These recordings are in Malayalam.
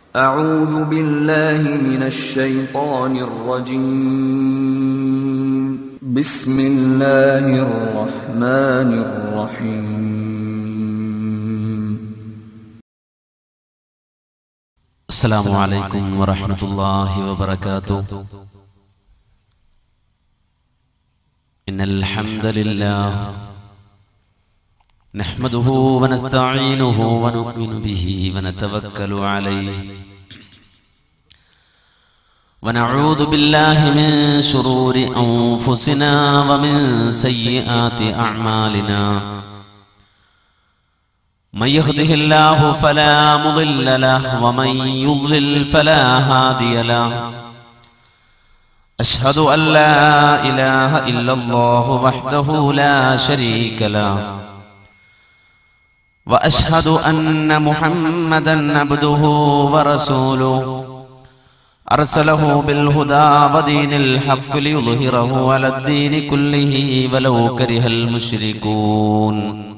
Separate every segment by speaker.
Speaker 1: أعوذ بالله من الشيطان الرجيم بسم الله الرحمن الرحيم
Speaker 2: السلام عليكم ورحمة الله وبركاته إن الحمد لله نحمده ونستعينه ونؤمن به ونتوكل عليه ونعوذ بالله من شرور أنفسنا ومن سيئات أعمالنا من يهده الله فلا مضل له ومن يضلل فلا هادي له أشهد أن لا إله إلا الله وحده لا شريك له وأشهد أن محمدا عبده ورسوله أرسله بالهدى ودين الحق ليظهره على الدين كله ولو كره المشركون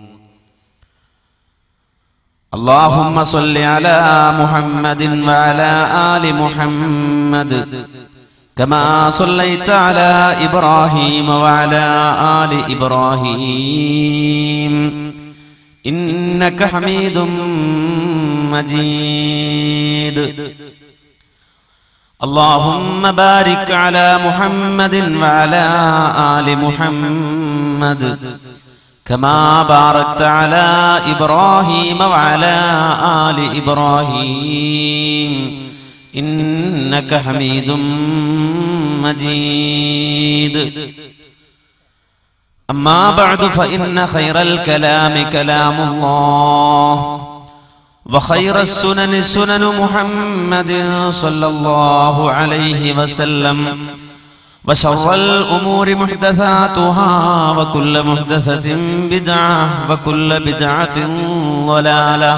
Speaker 2: اللهم صل على محمد وعلى آل محمد كما صليت على إبراهيم وعلى آل إبراهيم إنك حميد مجيد اللهم بارك على محمد وعلى آل محمد كما باركت على إبراهيم وعلى آل إبراهيم إنك حميد مجيد أما بعد فإن خير الكلام كلام الله وخير السنن سنن محمد صلى الله عليه وسلم وشر الأمور محدثاتها وكل محدثة بدعة وكل بدعة ضلالة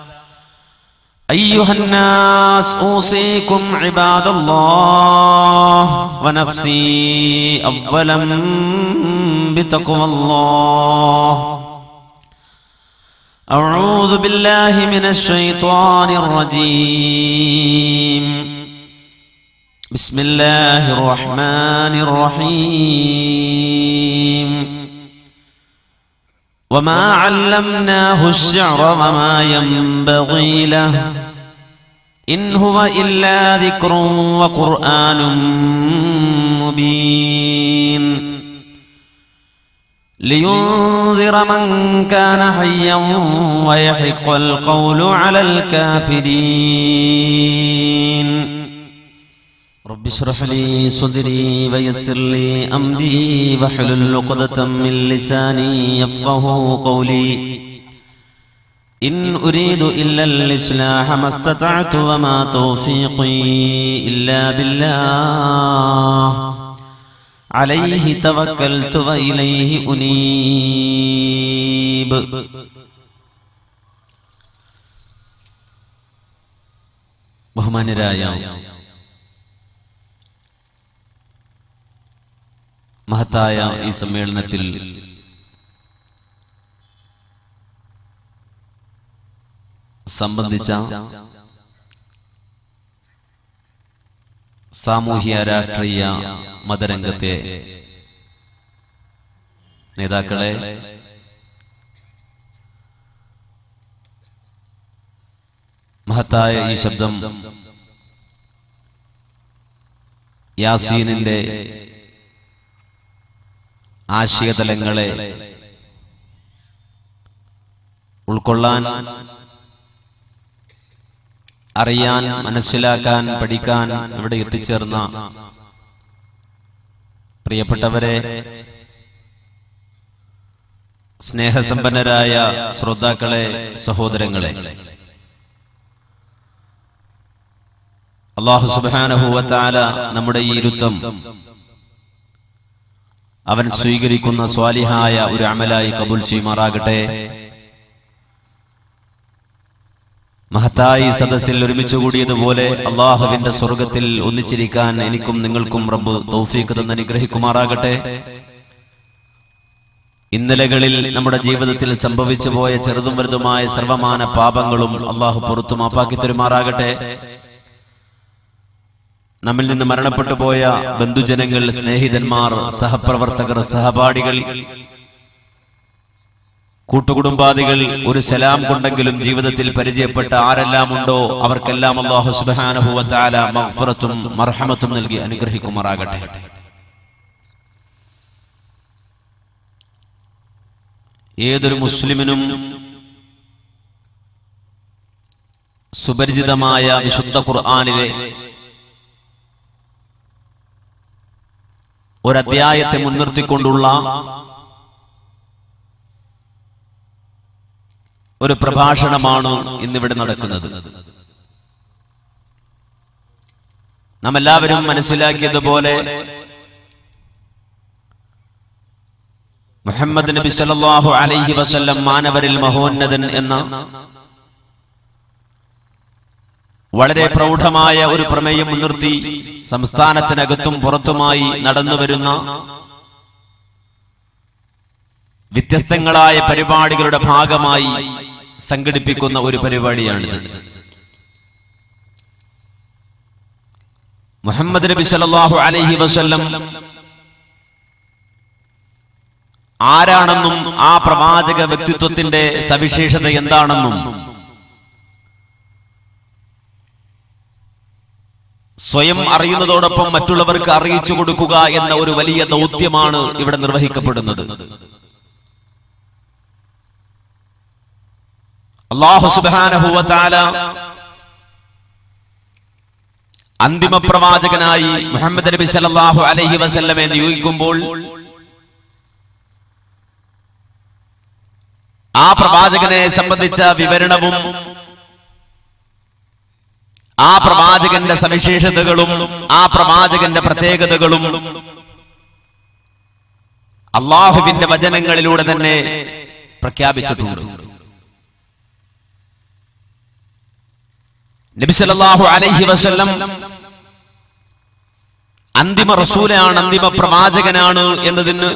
Speaker 2: أيها الناس أوصيكم عباد الله ونفسي أولا بتقوى الله أعوذ بالله من الشيطان الرجيم بسم الله الرحمن الرحيم وما علمناه الشعر وما ينبغي له إن هو إلا ذكر وقرآن مبين لينذر من كان حيا ويحق القول على الكافرين رب اشرح لي صدري ويسر لي أمري واحلل عقدة من لساني يفقه قولي إن أريد إلا الإصلاح ما استطعت وما توفيقي إلا بالله عليه توكلت وإليه أنيب ബഹുമാനരായ മഹത്തായ ഈ സമ്മേളനത്തിൽ സംബന്ധിച്ച സാമൂഹ്യ രാഷ്ട്രീയ മതരംഗത്തെ നേതാക്കളെ മഹത്തായ ഈ ശബ്ദം യാസീനിന്റെ ആശയതലങ്ങളെ ഉൾക്കൊള്ളാൻ അറിയാൻ മനസ്സിലാക്കാൻ പഠിക്കാൻ ഇവിടെ എത്തിച്ചേർന്ന പ്രിയപ്പെട്ടവരെ സ്നേഹസമ്പന്നരായ ശ്രോതാക്കളെ സഹോദരങ്ങളെ അള്ളാഹു സുബാനഹുവത്താല നമ്മുടെ ഈ ഇരുത്തം അവൻ സ്വീകരിക്കുന്ന സ്വാലിഹായ ഒരു അമലായി കബൂൽ ചെയ്യുമാറാകട്ടെ മഹത്തായി സദസ്സിൽ ഒരുമിച്ച് കൂടിയതുപോലെ അള്ളാഹുവിന്റെ സ്വർഗത്തിൽ ഒന്നിച്ചിരിക്കാൻ എനിക്കും നിങ്ങൾക്കും റബ്ബ് തൗഫീഖ് തന്ന് അനുഗ്രഹിക്കുമാറാകട്ടെ ഇന്നലകളിൽ നമ്മുടെ ജീവിതത്തിൽ സംഭവിച്ചു പോയ ചെറുതും വലുതുമായ സർവമാന പാപങ്ങളും അള്ളാഹു പുറത്തു മാപ്പാക്കി തരുമാറാകട്ടെ നമ്മിൽ നിന്ന് മരണപ്പെട്ടു പോയ ബന്ധുജനങ്ങൾ സ്നേഹിതന്മാർ സഹപ്രവർത്തകർ സഹപാഠികൾ കൂട്ടുകുടുംബാദികൾ ഒരു സലാം കൊണ്ടെങ്കിലും ജീവിതത്തിൽ പരിചയപ്പെട്ട ആരെല്ലാം ഉണ്ടോ അവർക്കെല്ലാം അള്ളാഹു സുബാനുഭവത്താല മഹ്ഫറത്തും മർഹമത്തും നൽകി അനുഗ്രഹിക്കുമാറാകട്ടെ ഏതൊരു മുസ്ലിമിനും സുപരിചിതമായ വിശുദ്ധ ഖുർആാനിലെ ഒരധ്യായത്തെ മുൻനിർത്തിക്കൊണ്ടുള്ള ഒരു പ്രഭാഷണമാണ് ഇന്നിവിടെ നടക്കുന്നത് നാം എല്ലാവരും മനസ്സിലാക്കിയതുപോലെ മുഹമ്മദ് നബി സല്ലല്ലാഹു അലൈഹി വസല്ലം മാനവരിൽ മഹോന്നതൻ എന്ന വളരെ പ്രൗഢമായ ഒരു പ്രമേയം മുൻനിർത്തി സംസ്ഥാനത്തിനകത്തും പുറത്തുമായി നടന്നുവരുന്ന വ്യത്യസ്തങ്ങളായ പരിപാടികളുടെ ഭാഗമായി സംഘടിപ്പിക്കുന്ന ഒരു പരിപാടിയാണിത് മുഹമ്മദ് നബി സല്ലല്ലാഹു അലൈഹി വസല്ലം ആരാണെന്നും ആ പ്രവാചക വ്യക്തിത്വത്തിന്റെ സവിശേഷത എന്താണെന്നും സ്വയം അറിയുന്നതോടൊപ്പം മറ്റുള്ളവർക്ക് അറിയിച്ചു കൊടുക്കുക എന്ന ഒരു വലിയ ദൗത്യമാണ് ഇവിടെ നിർവഹിക്കപ്പെടുന്നത് അള്ളാഹു സുബാനഹുവത്താല അന്തിമ പ്രവാചകനായി മുഹമ്മദ് നബി സല്ലല്ലാഹു അലൈഹി വസല്ലമെ നിയോഗിക്കുമ്പോൾ ആ പ്രവാചകനെ സംബന്ധിച്ച വിവരണവും ആ പ്രവാചകന്റെ സവിശേഷതകളും ആ പ്രവാചകന്റെ പ്രത്യേകതകളും അള്ളാഹുവിന്റെ വചനങ്ങളിലൂടെ തന്നെ പ്രഖ്യാപിച്ചിട്ടുണ്ട് നബിസലല്ലാഹു അലൈഹി വസല്ലം അന്തിമ റസൂലാണ് അന്തിമ പ്രവാചകനാണ് എന്നതിന്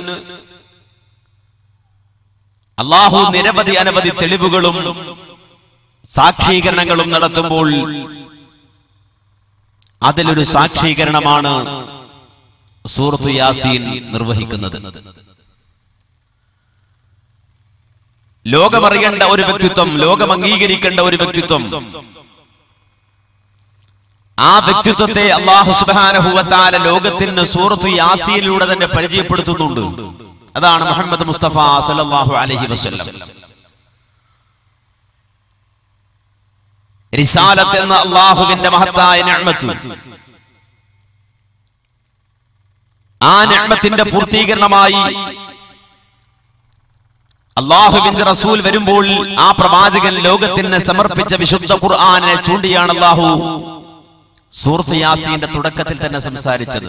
Speaker 2: അള്ളാഹു നിരവധി അനവധി തെളിവുകളും സാക്ഷീകരണങ്ങളും നടത്തുമ്പോൾ അതിലൊരു സാക്ഷീകരണമാണ് സൂറത്ത് യാസീൻ നിർവഹിക്കുന്നത് ലോകമറിയേണ്ട ഒരു വ്യക്തിത്വം ലോകം അംഗീകരിക്കേണ്ട ഒരു വ്യക്തിത്വം ആ വ്യക്തിത്വത്തെ അള്ളാഹു സുബാനഹുവത്താല ലോകത്തിന് സൂറത്ത് യാസീനിലൂടെ തന്നെ പരിചയപ്പെടുത്തുന്നുണ്ട് അതാണ് മുഹമ്മദ് മുസ്തഫ സല്ലല്ലാഹു അലൈഹി വസല്ലം റിസാലത്ത് എന്ന അള്ളാഹുവിന്റെ മഹത്തായ നിഅ്മത്ത് ആ നിഅ്മത്തിന്റെ പൂർത്തീകരണമായി അള്ളാഹുവിന്റെ റസൂൽ വരുമ്പോൾ ആ പ്രവാചകൻ ലോകത്തിന് സമർപ്പിച്ച വിശുദ്ധ ഖുർആാനെ ചൂണ്ടിയാണ് അള്ളാഹു സൂറത്ത് യാസീന്റെ തുടക്കത്തിൽ തന്നെ സംസാരിച്ചത്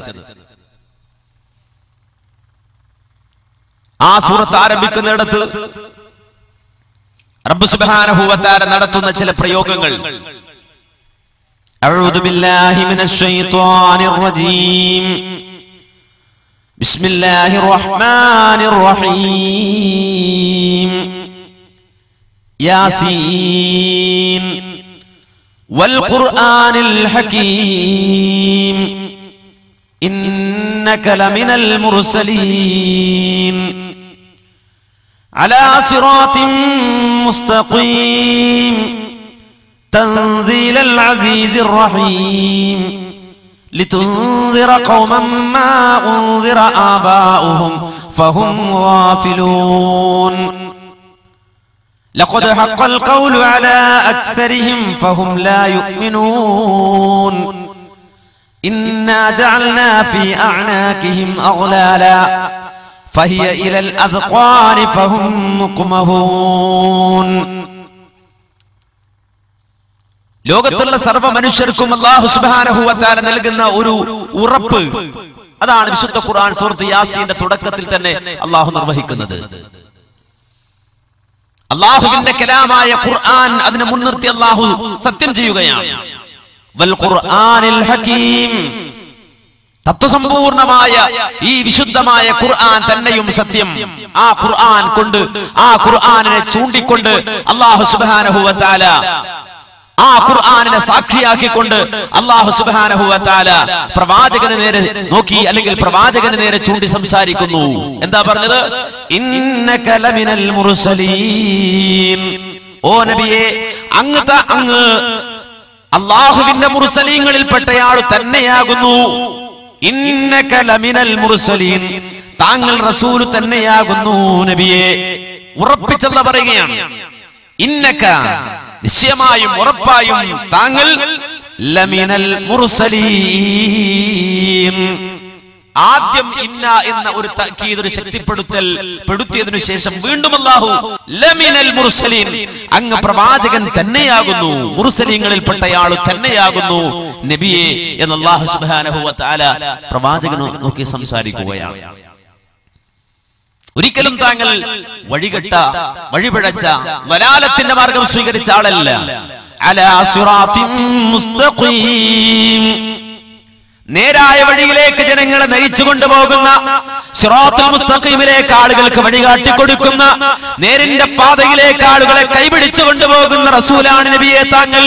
Speaker 2: ആ സൂറത്ത് ആരംഭിക്കുന്നിടത്ത് റബ്ബ് സുബ്ഹാനഹു വതആല നടത്തുന്ന ചില പ്രയോഗങ്ങൾ أعوذ بالله من الشيطان الرجيم بسم الله الرحمن الرحيم ياسين والقرآن الحكيم إنك لمن المرسلين على صراط مستقيم تنزيل العزيز الرحيم لتنذر قوما ما أنذر آباؤهم فهم غافلون لقد حق القول على أكثرهم فهم لا يؤمنون إنا جعلنا في أعناقهم أغلالا فهي إلى الأذقان فهم مقمهون ലോകത്തുള്ള സർവ്വ മനുഷ്യർക്കും അള്ളാഹു സുബാനഹുവത്താല നൽകുന്ന ഒരു ഉറപ്പ് അതാണ് വിശുദ്ധ ഖുർആൻ സൂറത്ത് യാസീന്റെ തുടക്കത്തിൽ തന്നെ അള്ളാഹു നിർവഹിക്കുന്നത് അള്ളാഹുവിന്റെ കലാമായ ഖുർആൻ അതിനെ മുൻനിർത്തി അള്ളാഹു സത്യം ചെയ്യുകയാണ് വൽ ഖുർആനിൽ ഹകീം തത്വസമ്പൂർണമായ ഈ വിശുദ്ധമായ ഖുർആൻ തന്നെയും സത്യം ആ ഖുർആൻ കൊണ്ട് ആ ഖുർആനിനെ ചൂണ്ടിക്കൊണ്ട് അള്ളാഹു സുബാനഹു വതാല ആ ഖുർആാനിനെ സാക്ഷിയാക്കിക്കൊണ്ട് അള്ളാഹു സുബ്ഹാനഹു വ തആല പ്രവാചകന് നേരെ നോക്കി അല്ലെങ്കിൽ പ്രവാചകന് നേരെ ചൂണ്ടി സംസാരിക്കുന്നു എന്താ പറഞ്ഞത് ഇന്നക ലമിനൽ മുർസലീൻ ഓ നബിയെ അങ്ങ് ത- അങ്ങ് അള്ളാഹുവിന്റെ മുർസലീങ്ങളിൽപ്പെട്ടയാൾ തന്നെയാകുന്നു ഇന്നക ലമിനൽ മുർസലീൻ താങ്കൾ റസൂൽ തന്നെയാകുന്നു നബിയെ ഉറപ്പിച്ചെന്ന് പറയുകയാണ് ഇന്നക നിശ്ചയമായും ഉറപ്പായും താങ്കൾ ലമിനൽ മുർസലീൻ ആദ്യം ഇന്ന എന്ന ഒരു തക്കീത് ഒരു ശക്തിപ്പെടുത്തൽ പെടുത്തിയതിനു ശേഷം വീണ്ടും അല്ലാഹു ലമിനൽ മുർസലീൻ അങ്ങ് പ്രവാചകൻ തന്നെയാകുന്നു മുർസലീങ്ങളിൽപ്പെട്ടയാൾ തന്നെയാകുന്നു നബിയെ എന്ന് അല്ലാഹു സുബ്ഹാനഹു വ തആല പ്രവാചകനെ നോക്കി സംസാരിക്കുകയാണ് ഒരിക്കലും താങ്കൾ വഴികെട്ട വഴിപിഴച്ച വലാലത്തിന്റെ മാർഗം സ്വീകരിച്ച ആളല്ല അലാ സിറാത്തിൻ മുസ്തഖീം നേരായ വഴിയിലേക്ക് ജനങ്ങളെ നയിച്ചു കൊണ്ടുപോകുന്ന സിറാത്തുൽ മുസ്തഖീമിലേക്ക് ആളുകൾക്ക് വഴികാട്ടി കൊടുക്കുന്ന നേരിന്റെ പാതയിലേക്ക് ആളുകളെ കൈപിടിച്ചു കൊണ്ടുപോകുന്ന റസൂലാണ് നബിയെ താങ്കൾ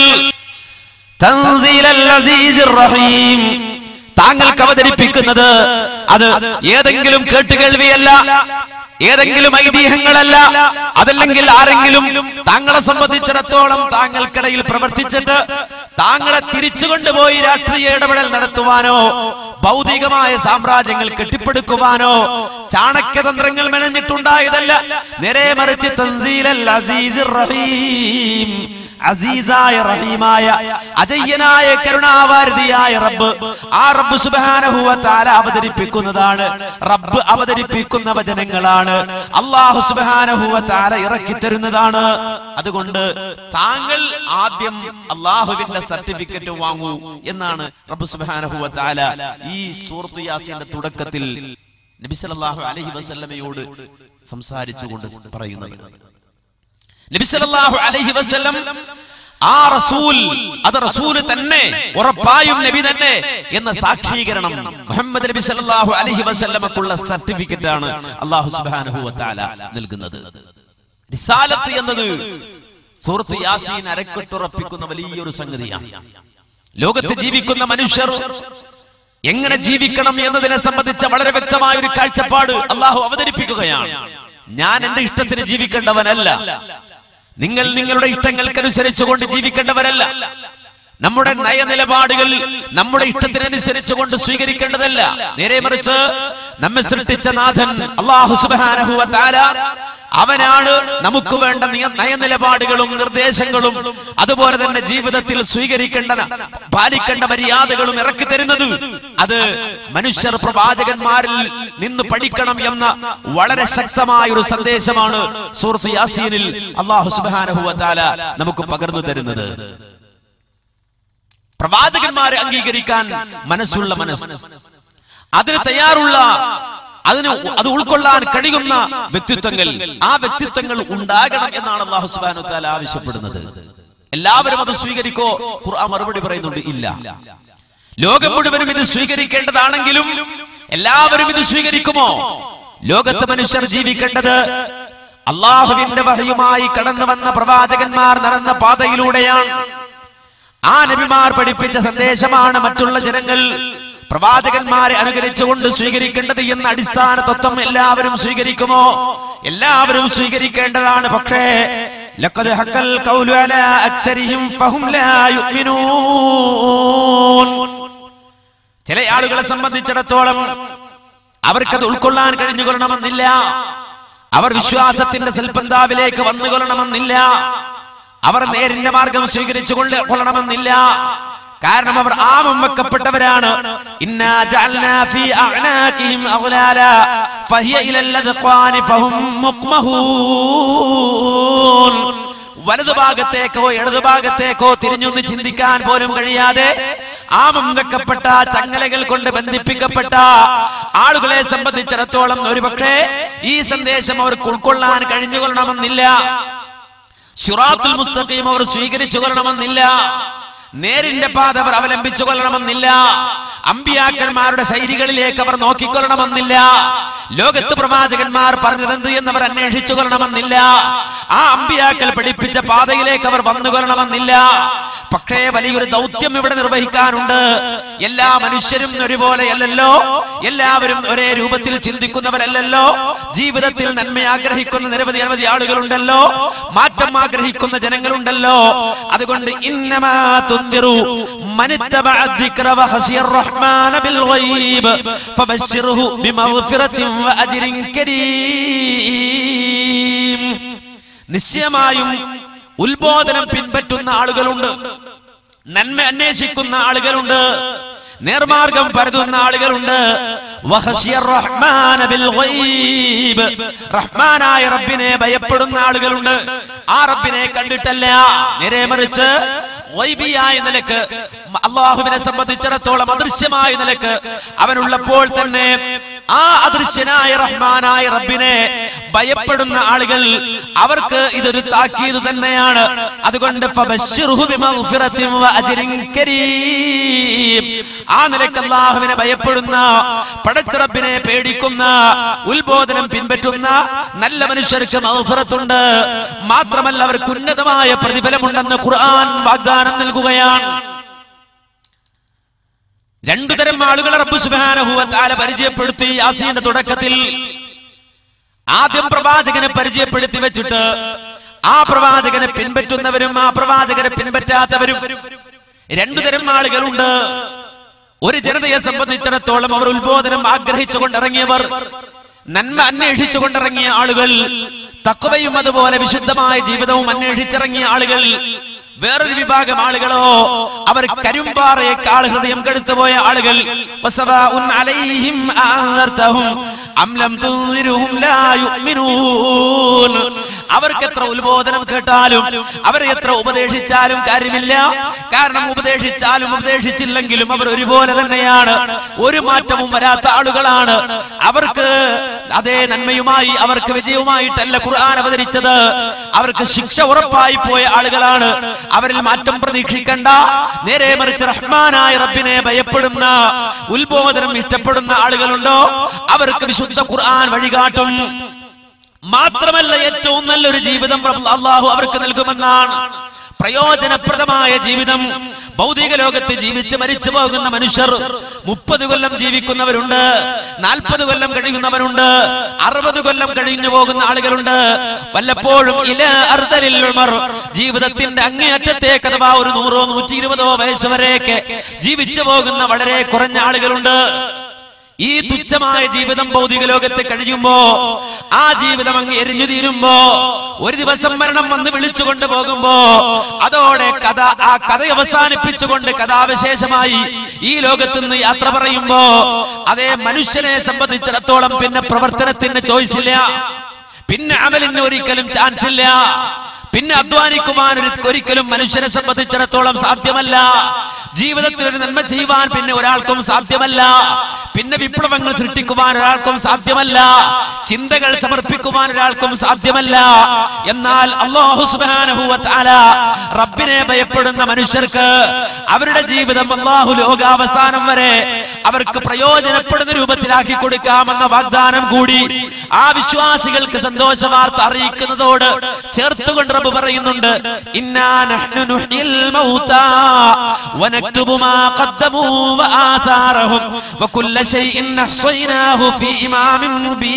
Speaker 2: തൻസീലൽ അസീസിർ റഹീം താങ്കൾക്ക് അവതരിപ്പിക്കുന്നത് അത് ഏതെങ്കിലും കേട്ടുകേൾവിയല്ല ഏതെങ്കിലും ഐതിഹ്യങ്ങളല്ല അതല്ലെങ്കിൽ ആരെങ്കിലും താങ്കളെ സംബന്ധിച്ചിടത്തോളം താങ്കൾക്കിടയിൽ പ്രവർത്തിച്ചിട്ട് താങ്കളെ തിരിച്ചു കൊണ്ടുപോയി രാഷ്ട്രീയ ഇടപെടൽ നടത്തുവാനോ ഭൗതികമായ സാമ്രാജ്യങ്ങൾ കെട്ടിപ്പടുക്കുവാനോ ചാണക്യതന്ത്രങ്ങൾ മെനഞ്ഞിട്ടുണ്ടായതല്ല നേരെ മറിച്ച് തൻസീലൽ അസീസിർ റഹീം അസീസായ റഹീമായ അജയ്യനായ കരുണാവാരതിയായ റബ്ബ് ആ റബ്ബ് സുബ്ഹാനഹു വ തആല അവതരിപ്പിക്കുന്നതാണ് റബ്ബ് അവതരിപ്പിക്കുന്ന വചനങ്ങളാണ് അല്ലാഹു സുബ്ഹാനഹു വ തആല ഇറക്കി തരുന്നതാണ് അതുകൊണ്ട് താങ്കൾ ആദ്യം അള്ളാഹുവിന്റെ സർട്ടിഫിക്കറ്റ് വാങ്ങൂ എന്നാണ് റബ്ബ് സുബ്ഹാനഹു വ തആല ഈ സൂറത്ത് യാസീന്റെ തുടക്കത്തിൽ നബി സല്ലല്ലാഹു അലൈഹി വസല്ലമയോട് സംസാരിച്ചുകൊണ്ട് പറയുന്നത് നബി സല്ലല്ലാഹു അലൈഹി വസല്ലം ആ റസൂൽ അത് റസൂൽ തന്നെ ഉറപ്പായും നബി തന്നെ എന്ന സാക്ഷീകരണം മുഹമ്മദ് നബി സല്ലല്ലാഹു അലൈഹി വസല്ലമക്കുള്ള സർട്ടിഫിക്കറ്റ് ആണ് അല്ലാഹു സുബ്ഹാനഹു വ തആല നൽകുന്നത് റിസാലത്ത് എന്നത് സൂറത്ത് യാസീൻ അരക്കെട്ടുറപ്പിക്കുന്ന വലിയൊരു സംഗതിയാണ് ലോകത്ത് ജീവിക്കുന്ന മനുഷ്യർ എങ്ങനെ ജീവിക്കണം എന്നതിനെ സംബന്ധിച്ച വളരെ വ്യക്തമായ ഒരു കാഴ്ചപ്പാട് അള്ളാഹു അവതരിപ്പിക്കുകയാണ് ഞാൻ എന്റെ ഇഷ്ടത്തിന് ജീവിക്കേണ്ടവനല്ല നിങ്ങൾ നിങ്ങളുടെ ഇഷ്ടങ്ങൾക്കനുസരിച്ചുകൊണ്ട് ജീവിക്കേണ്ടവരല്ല നമ്മുടെ നയനിലപാടുകൾ നമ്മുടെ ഇഷ്ടത്തിനനുസരിച്ചുകൊണ്ട് സ്വീകരിക്കേണ്ടതല്ല നേരെ മറിച്ച് നമ്മെ സൃഷ്ടിച്ച നാഥൻ അള്ളാഹു സുബ്ഹാനഹു വ തആല അവനാണ് നമുക്ക് വേണ്ട നിയ- നയനിലപാടുകളും നിർദ്ദേശങ്ങളും അതുപോലെ തന്നെ ജീവിതത്തിൽ സ്വീകരിക്കേണ്ട പാലിക്കേണ്ട മര്യാദകളും ഇറക്കി തരുന്നത് അത് മനുഷ്യർ പ്രവാചകന്മാരിൽ നിന്ന് പഠിക്കണം എന്ന വളരെ ശക്തമായ ഒരു സന്ദേശമാണ് സൂറത്ത് യാസീനിൽ അള്ളാഹു സുബ്ഹാനഹു വ തആല നമുക്ക് പകർന്നു തരുന്നത് പ്രവാചകന്മാരെ അംഗീകരിക്കാൻ മനസ്സുള്ള മനസ്സ് അതിന് തയ്യാറുള്ള അതിന് അത് ഉൾക്കൊള്ളാൻ കഴിയുന്ന വ്യക്തിത്വങ്ങൾ ആ വ്യക്തിത്വങ്ങൾ ഉണ്ടാകണം എന്നാണ് അള്ളാഹു സുബ്ഹാനഹു വ തആല ആവശ്യപ്പെടുന്നത് എല്ലാവരും അത് സ്വീകരിക്കോ ഖുർആൻ മറുപടി പറയുന്നുണ്ട് ഇല്ല ലോകം മുഴുവനും ഇത് സ്വീകരിക്കേണ്ടതാണെങ്കിലും എല്ലാവരും ഇത് സ്വീകരിക്കുമോ ലോകത്ത് മനുഷ്യർ ജീവിക്കേണ്ടത് അള്ളാഹുവിന്റെ വഹയുമായി കടന്നു വന്ന പ്രവാചകന്മാർ നടന്ന പാതയിലൂടെയാണ് ആ നബിമാർ പഠിപ്പിച്ച സന്ദേശമാണ് മറ്റുള്ള ജനങ്ങൾ പ്രവാചകന്മാരെ അനുകരിച്ചുകൊണ്ട് സ്വീകരിക്കേണ്ടത് എന്ന അടിസ്ഥാന തത്വം എല്ലാവരും സ്വീകരിക്കുമോ എല്ലാവരും സ്വീകരിക്കേണ്ടതാണ് പക്ഷേ ലഖദ് ഹഖൽ ഖൗലു അലാ അക്തരിഹിം ഫഹും ലാ യുഅ്മിനൂൻ ചില ആളുകളെ സംബന്ധിച്ചിടത്തോളം അവർക്കത് ഉൾക്കൊള്ളാൻ കഴിഞ്ഞുകൊള്ളണമെന്നില്ല അവർ വിശ്വാസത്തിന്റെ സൽപന്താവിലേക്ക് വന്നുകൊള്ളണമെന്നില്ല അവർ നേരിന്റെ മാർഗം സ്വീകരിച്ചു കൊണ്ട് കൊള്ളണമെന്നില്ല കാരണം അവർ ആമം വെക്കപ്പെട്ടവരാണ് ഇന്നാ ജഅൽനാ ഫീ അഅനാഖിഹിം അഗ്ലാല ഫഹിയ ഇലൽ അദ്ഖാനി ഫഹും മുഖ്മഹൂൻ വലതുഭാഗത്തേക്കോ ഇടതുഭാഗത്തേക്കോ തിരിഞ്ഞൊന്ന് ചിന്തിക്കാൻ പോലും കഴിയാതെ ആമം വെക്കപ്പെട്ട ചങ്ങലകൾ കൊണ്ട് ബന്ധിപ്പിക്കപ്പെട്ട ആളുകളെ സംബന്ധിച്ചിടത്തോളം ഒരുപക്ഷെ ഈ സന്ദേശം അവർക്ക് ഉൾക്കൊള്ളാൻ കഴിഞ്ഞുകൊള്ളണമെന്നില്ല സിറാത്തുൽ മുസ്തഖീം അവർ സ്വീകരിച്ചു കൊള്ളണമെന്നില്ല നേരിന്റെ പാത അവർ അവലംബിച്ചു കൊള്ളണമെന്നില്ല അമ്പിയാക്കന്മാരുടെ ശൈലികളിലേക്ക് അവർ നോക്കിക്കൊള്ളണമെന്നില്ല ലോകത്ത് പ്രവാചകന്മാർ പറഞ്ഞതെന്ത് എന്നവർ അന്വേഷിച്ചു കൊള്ളണമെന്നില്ല ആ അമ്പിയാക്കൾ പഠിപ്പിച്ച പാതയിലേക്ക് അവർ വന്നുകൊള്ളണമെന്നില്ല പക്ഷേ വലിയൊരു ദൗത്യം ഇവിടെ നിർവഹിക്കാനുണ്ട് എല്ലാ മനുഷ്യരും ഒരുപോലെയല്ലല്ലോ എല്ലാവരും ഒരേ രൂപത്തിൽ ചിന്തിക്കുന്നവരല്ലല്ലോ ജീവിതത്തിൽ നന്മ ആഗ്രഹിക്കുന്ന നിരവധി അനവധി ആളുകളുണ്ടല്ലോ മാറ്റം ആഗ്രഹിക്കുന്ന ജനങ്ങളുണ്ടല്ലോ അതുകൊണ്ട് ഇന്നമാ തുന്തിറു മനിത്തബഅ الذكر وخشي الرحمن بالغيب فبشره بمغفرة وأجر كريم നിശ്ചയമായും ഉത്ബോധനം പിൻപറ്റുന്ന ആളുകളുണ്ട് നന്മ അന്വേഷിക്കുന്ന ആളുകളുണ്ട് നേർമാർഗം പരതുന്ന ആളുകളുണ്ട് വഹശിയ റഹ്മാന ബിൽ ഗൈബ്. റഹ്മാനായ റബ്ബിനെ ഭയപ്പെടുന്ന ആളുകളുണ്ട് ആ റബ്ബിനെ കണ്ടിട്ടല്ല നേരെ മറിച്ച് ഗൈബിയായ നിലക്ക് അള്ളാഹുവിനെ സംബന്ധിച്ചിടത്തോളം അദൃശ്യമായ നിലക്ക് അവനുള്ളപ്പോൾ തന്നെ ആ അദൃശ്യനായ റഹ്മാനായ റബ്ബിനെ ഭയപ്പെടുന്ന ആളുകൾ അവർക്ക് ഇതൊരു താക്കീത് തന്നെയാണ് അതുകൊണ്ട് ഫബശ്ശിർഹു ബിമഗ്ഫിറത്തിൻ വഅജ്രിൻ കരീം. ആ നിലക്ക് അള്ളാഹുവിനെ ഭയപ്പെടുന്ന പടച്ചിറപ്പിനെ പേടിക്കുന്ന ഉത്ബോധനം പിൻപറ്റുന്ന നല്ല മനുഷ്യർക്ക് മഗ്ഫിറത്തുണ്ട് മാത്രമല്ല അവർക്ക് ഉന്നതമായ പ്രതിഫലമുണ്ടെന്ന് ഖുർആൻ വാഗ്ദാനം നൽകുകയാണ് രണ്ടു തരം ആളുകളെ റബ്ബ് സുബ്ഹാനഹു വ തആല പരിചയപ്പെടുത്തി യാസീന്റെ തുടക്കത്തിൽ ആദ്യം പ്രവാചകനെ പരിചയപ്പെടുത്തി വെച്ചിട്ട് ആ പ്രവാചകനെ പിൻപറ്റുന്നവരും ആ പ്രവാചകനെ പിൻപറ്റാത്തവരും രണ്ടു തരം ആളുകളുണ്ട് ഒരു ജനതയെ സംബന്ധിച്ചിടത്തോളം അവർ ഉത്ബോധനം ആഗ്രഹിച്ചു കൊണ്ടിറങ്ങിയവർ നന്മ അന്വേഷിച്ചു കൊണ്ടിറങ്ങിയ ആളുകൾ തക്കവയും അതുപോലെ വിശുദ്ധമായ ജീവിതവും അന്വേഷിച്ചിറങ്ങിയ ആളുകൾ വേറൊരു വിഭാഗം ആളുകളോ അവർ കരിമ്പാറയേക്കാൾ ഹൃദയം കെടുത്തുപോയ ആളുകൾ വസവാഉൻ അലൈഹിം അഅൻദർതഹും അം ലം തുൻദിറുഹും ലാ യുഅ്മിനൂൻ അവർക്ക് എത്ര ഉത്ബോധനം കേട്ടാലും അവർ എത്ര ഉപദേശിച്ചാലും കാര്യമില്ല കാരണം ഉപദേശിച്ചാലും ഉപദേശിച്ചില്ലെങ്കിലും അവർ ഒരുപോലെ തന്നെയാണ് ഒരു മാറ്റവും വരാത്ത ആളുകളാണ് അവർക്ക് അതേ നന്മയുമായി അവർക്ക് വിജയവുമായിട്ടല്ല ഖുർആൻ അവതരിച്ചത് അവർക്ക് ശിക്ഷ ഉറപ്പായി പോയ ആളുകളാണ് അവരിൽ മാറ്റം പ്രതീക്ഷിക്കണ്ട നേരെ മറിച്ച് റഹ്മാനായ റബ്ബിനെ ഭയപ്പെടുന്ന ഉത്ബോധനം ഇഷ്ടപ്പെടുന്ന ആളുകളുണ്ടോ അവർക്ക് വിശുദ്ധ ഖുർആൻ വഴികാട്ടും മാത്രമല്ല ഏറ്റവും നല്ലൊരു ജീവിതം അള്ളാഹു അവർക്ക് നൽകുമെന്നാണ് പ്രയോജനപ്രദമായ ജീവിതം ഭൗതിക ലോകത്ത് ജീവിച്ച് മരിച്ചു പോകുന്ന മനുഷ്യർ മുപ്പത് കൊല്ലം ജീവിക്കുന്നവരുണ്ട് നാൽപ്പത് കൊല്ലം കഴിയുന്നവരുണ്ട് അറുപത് കൊല്ലം കഴിഞ്ഞു പോകുന്ന ആളുകളുണ്ട് വല്ലപ്പോഴും ഇല അർദ്ധലിൽ ഉമർ ജീവിതത്തിന്റെ അങ്ങേയറ്റത്തേക്ക് അഥവാ ഒരു നൂറോ നൂറ്റി ഇരുപതോ വയസ്സ് വരെയൊക്കെ ജീവിച്ചു പോകുന്ന വളരെ കുറഞ്ഞ ആളുകളുണ്ട് ഈ തുച്ഛമായ ജീവിതം ഭൗതിക ലോകത്ത് കഴിയുമ്പോ ആ ജീവിതം അങ്ങ് എരിഞ്ഞു തീരുമ്പോ ഒരു ദിവസം മരണം വന്ന് വിളിച്ചുകൊണ്ട് പോകുമ്പോ അതോടെ കഥ ആ കഥ അവസാനിപ്പിച്ചുകൊണ്ട് കഥാവിശേഷമായി ഈ ലോകത്ത് നിന്ന് യാത്ര പറയുമ്പോ അതേ മനുഷ്യനെ സംബന്ധിച്ചിടത്തോളം പിന്നെ പ്രവർത്തനത്തിന് ചോയ്സ് ഇല്ല പിന്നെ അമലിന് ഒരിക്കലും ചാൻസ് ഇല്ല പിന്നെ അധ്വാനിക്കുവാൻ ഒരു- ഒരിക്കലും മനുഷ്യനെ സംബന്ധിച്ചിടത്തോളം സാധ്യമല്ല ജീവിതത്തിൽ ഒരു നന്മ ചെയ്യുവാൻ പിന്നെ ഒരാൾക്കും സാധ്യമല്ല പിന്നെ വിപ്ലവങ്ങൾ സൃഷ്ടിക്കുവാൻ ഒരാൾക്കും സാധ്യമല്ല ചിന്തകൾ സമർപ്പിക്കുവാൻ ഒരാൾക്കും സാധ്യമല്ല എന്നാൽ അള്ളാഹു സുബ്ഹാനഹു വ തആല റബ്ബിനെ ഭയപ്പെടുന്ന മനുഷ്യർക്ക് അവരുടെ ജീവിതം അള്ളാഹു ലോകാവസാനം വരെ അവർക്ക് പ്രയോജനപ്പെടുന്ന രൂപത്തിലാക്കി കൊടുക്കാമെന്ന വാഗ്ദാനം കൂടി ആ വിശ്വാസികൾക്ക് സന്തോഷ വാർത്ത അറിയിക്കുന്നതോട് ചേർത്തുകൊണ്ട് റബ്ബ് പറയുന്നുണ്ട് ഇന്നാ നഹ്നു നുഹ്യിൽ മൗതാ വനക്തുബു മാ ഖദ്ദമൂ വആഥാറഹും വകുല്ല ശൈഇൻ അഹ്സൈനാഹു ഫീ ഇമാമിൻ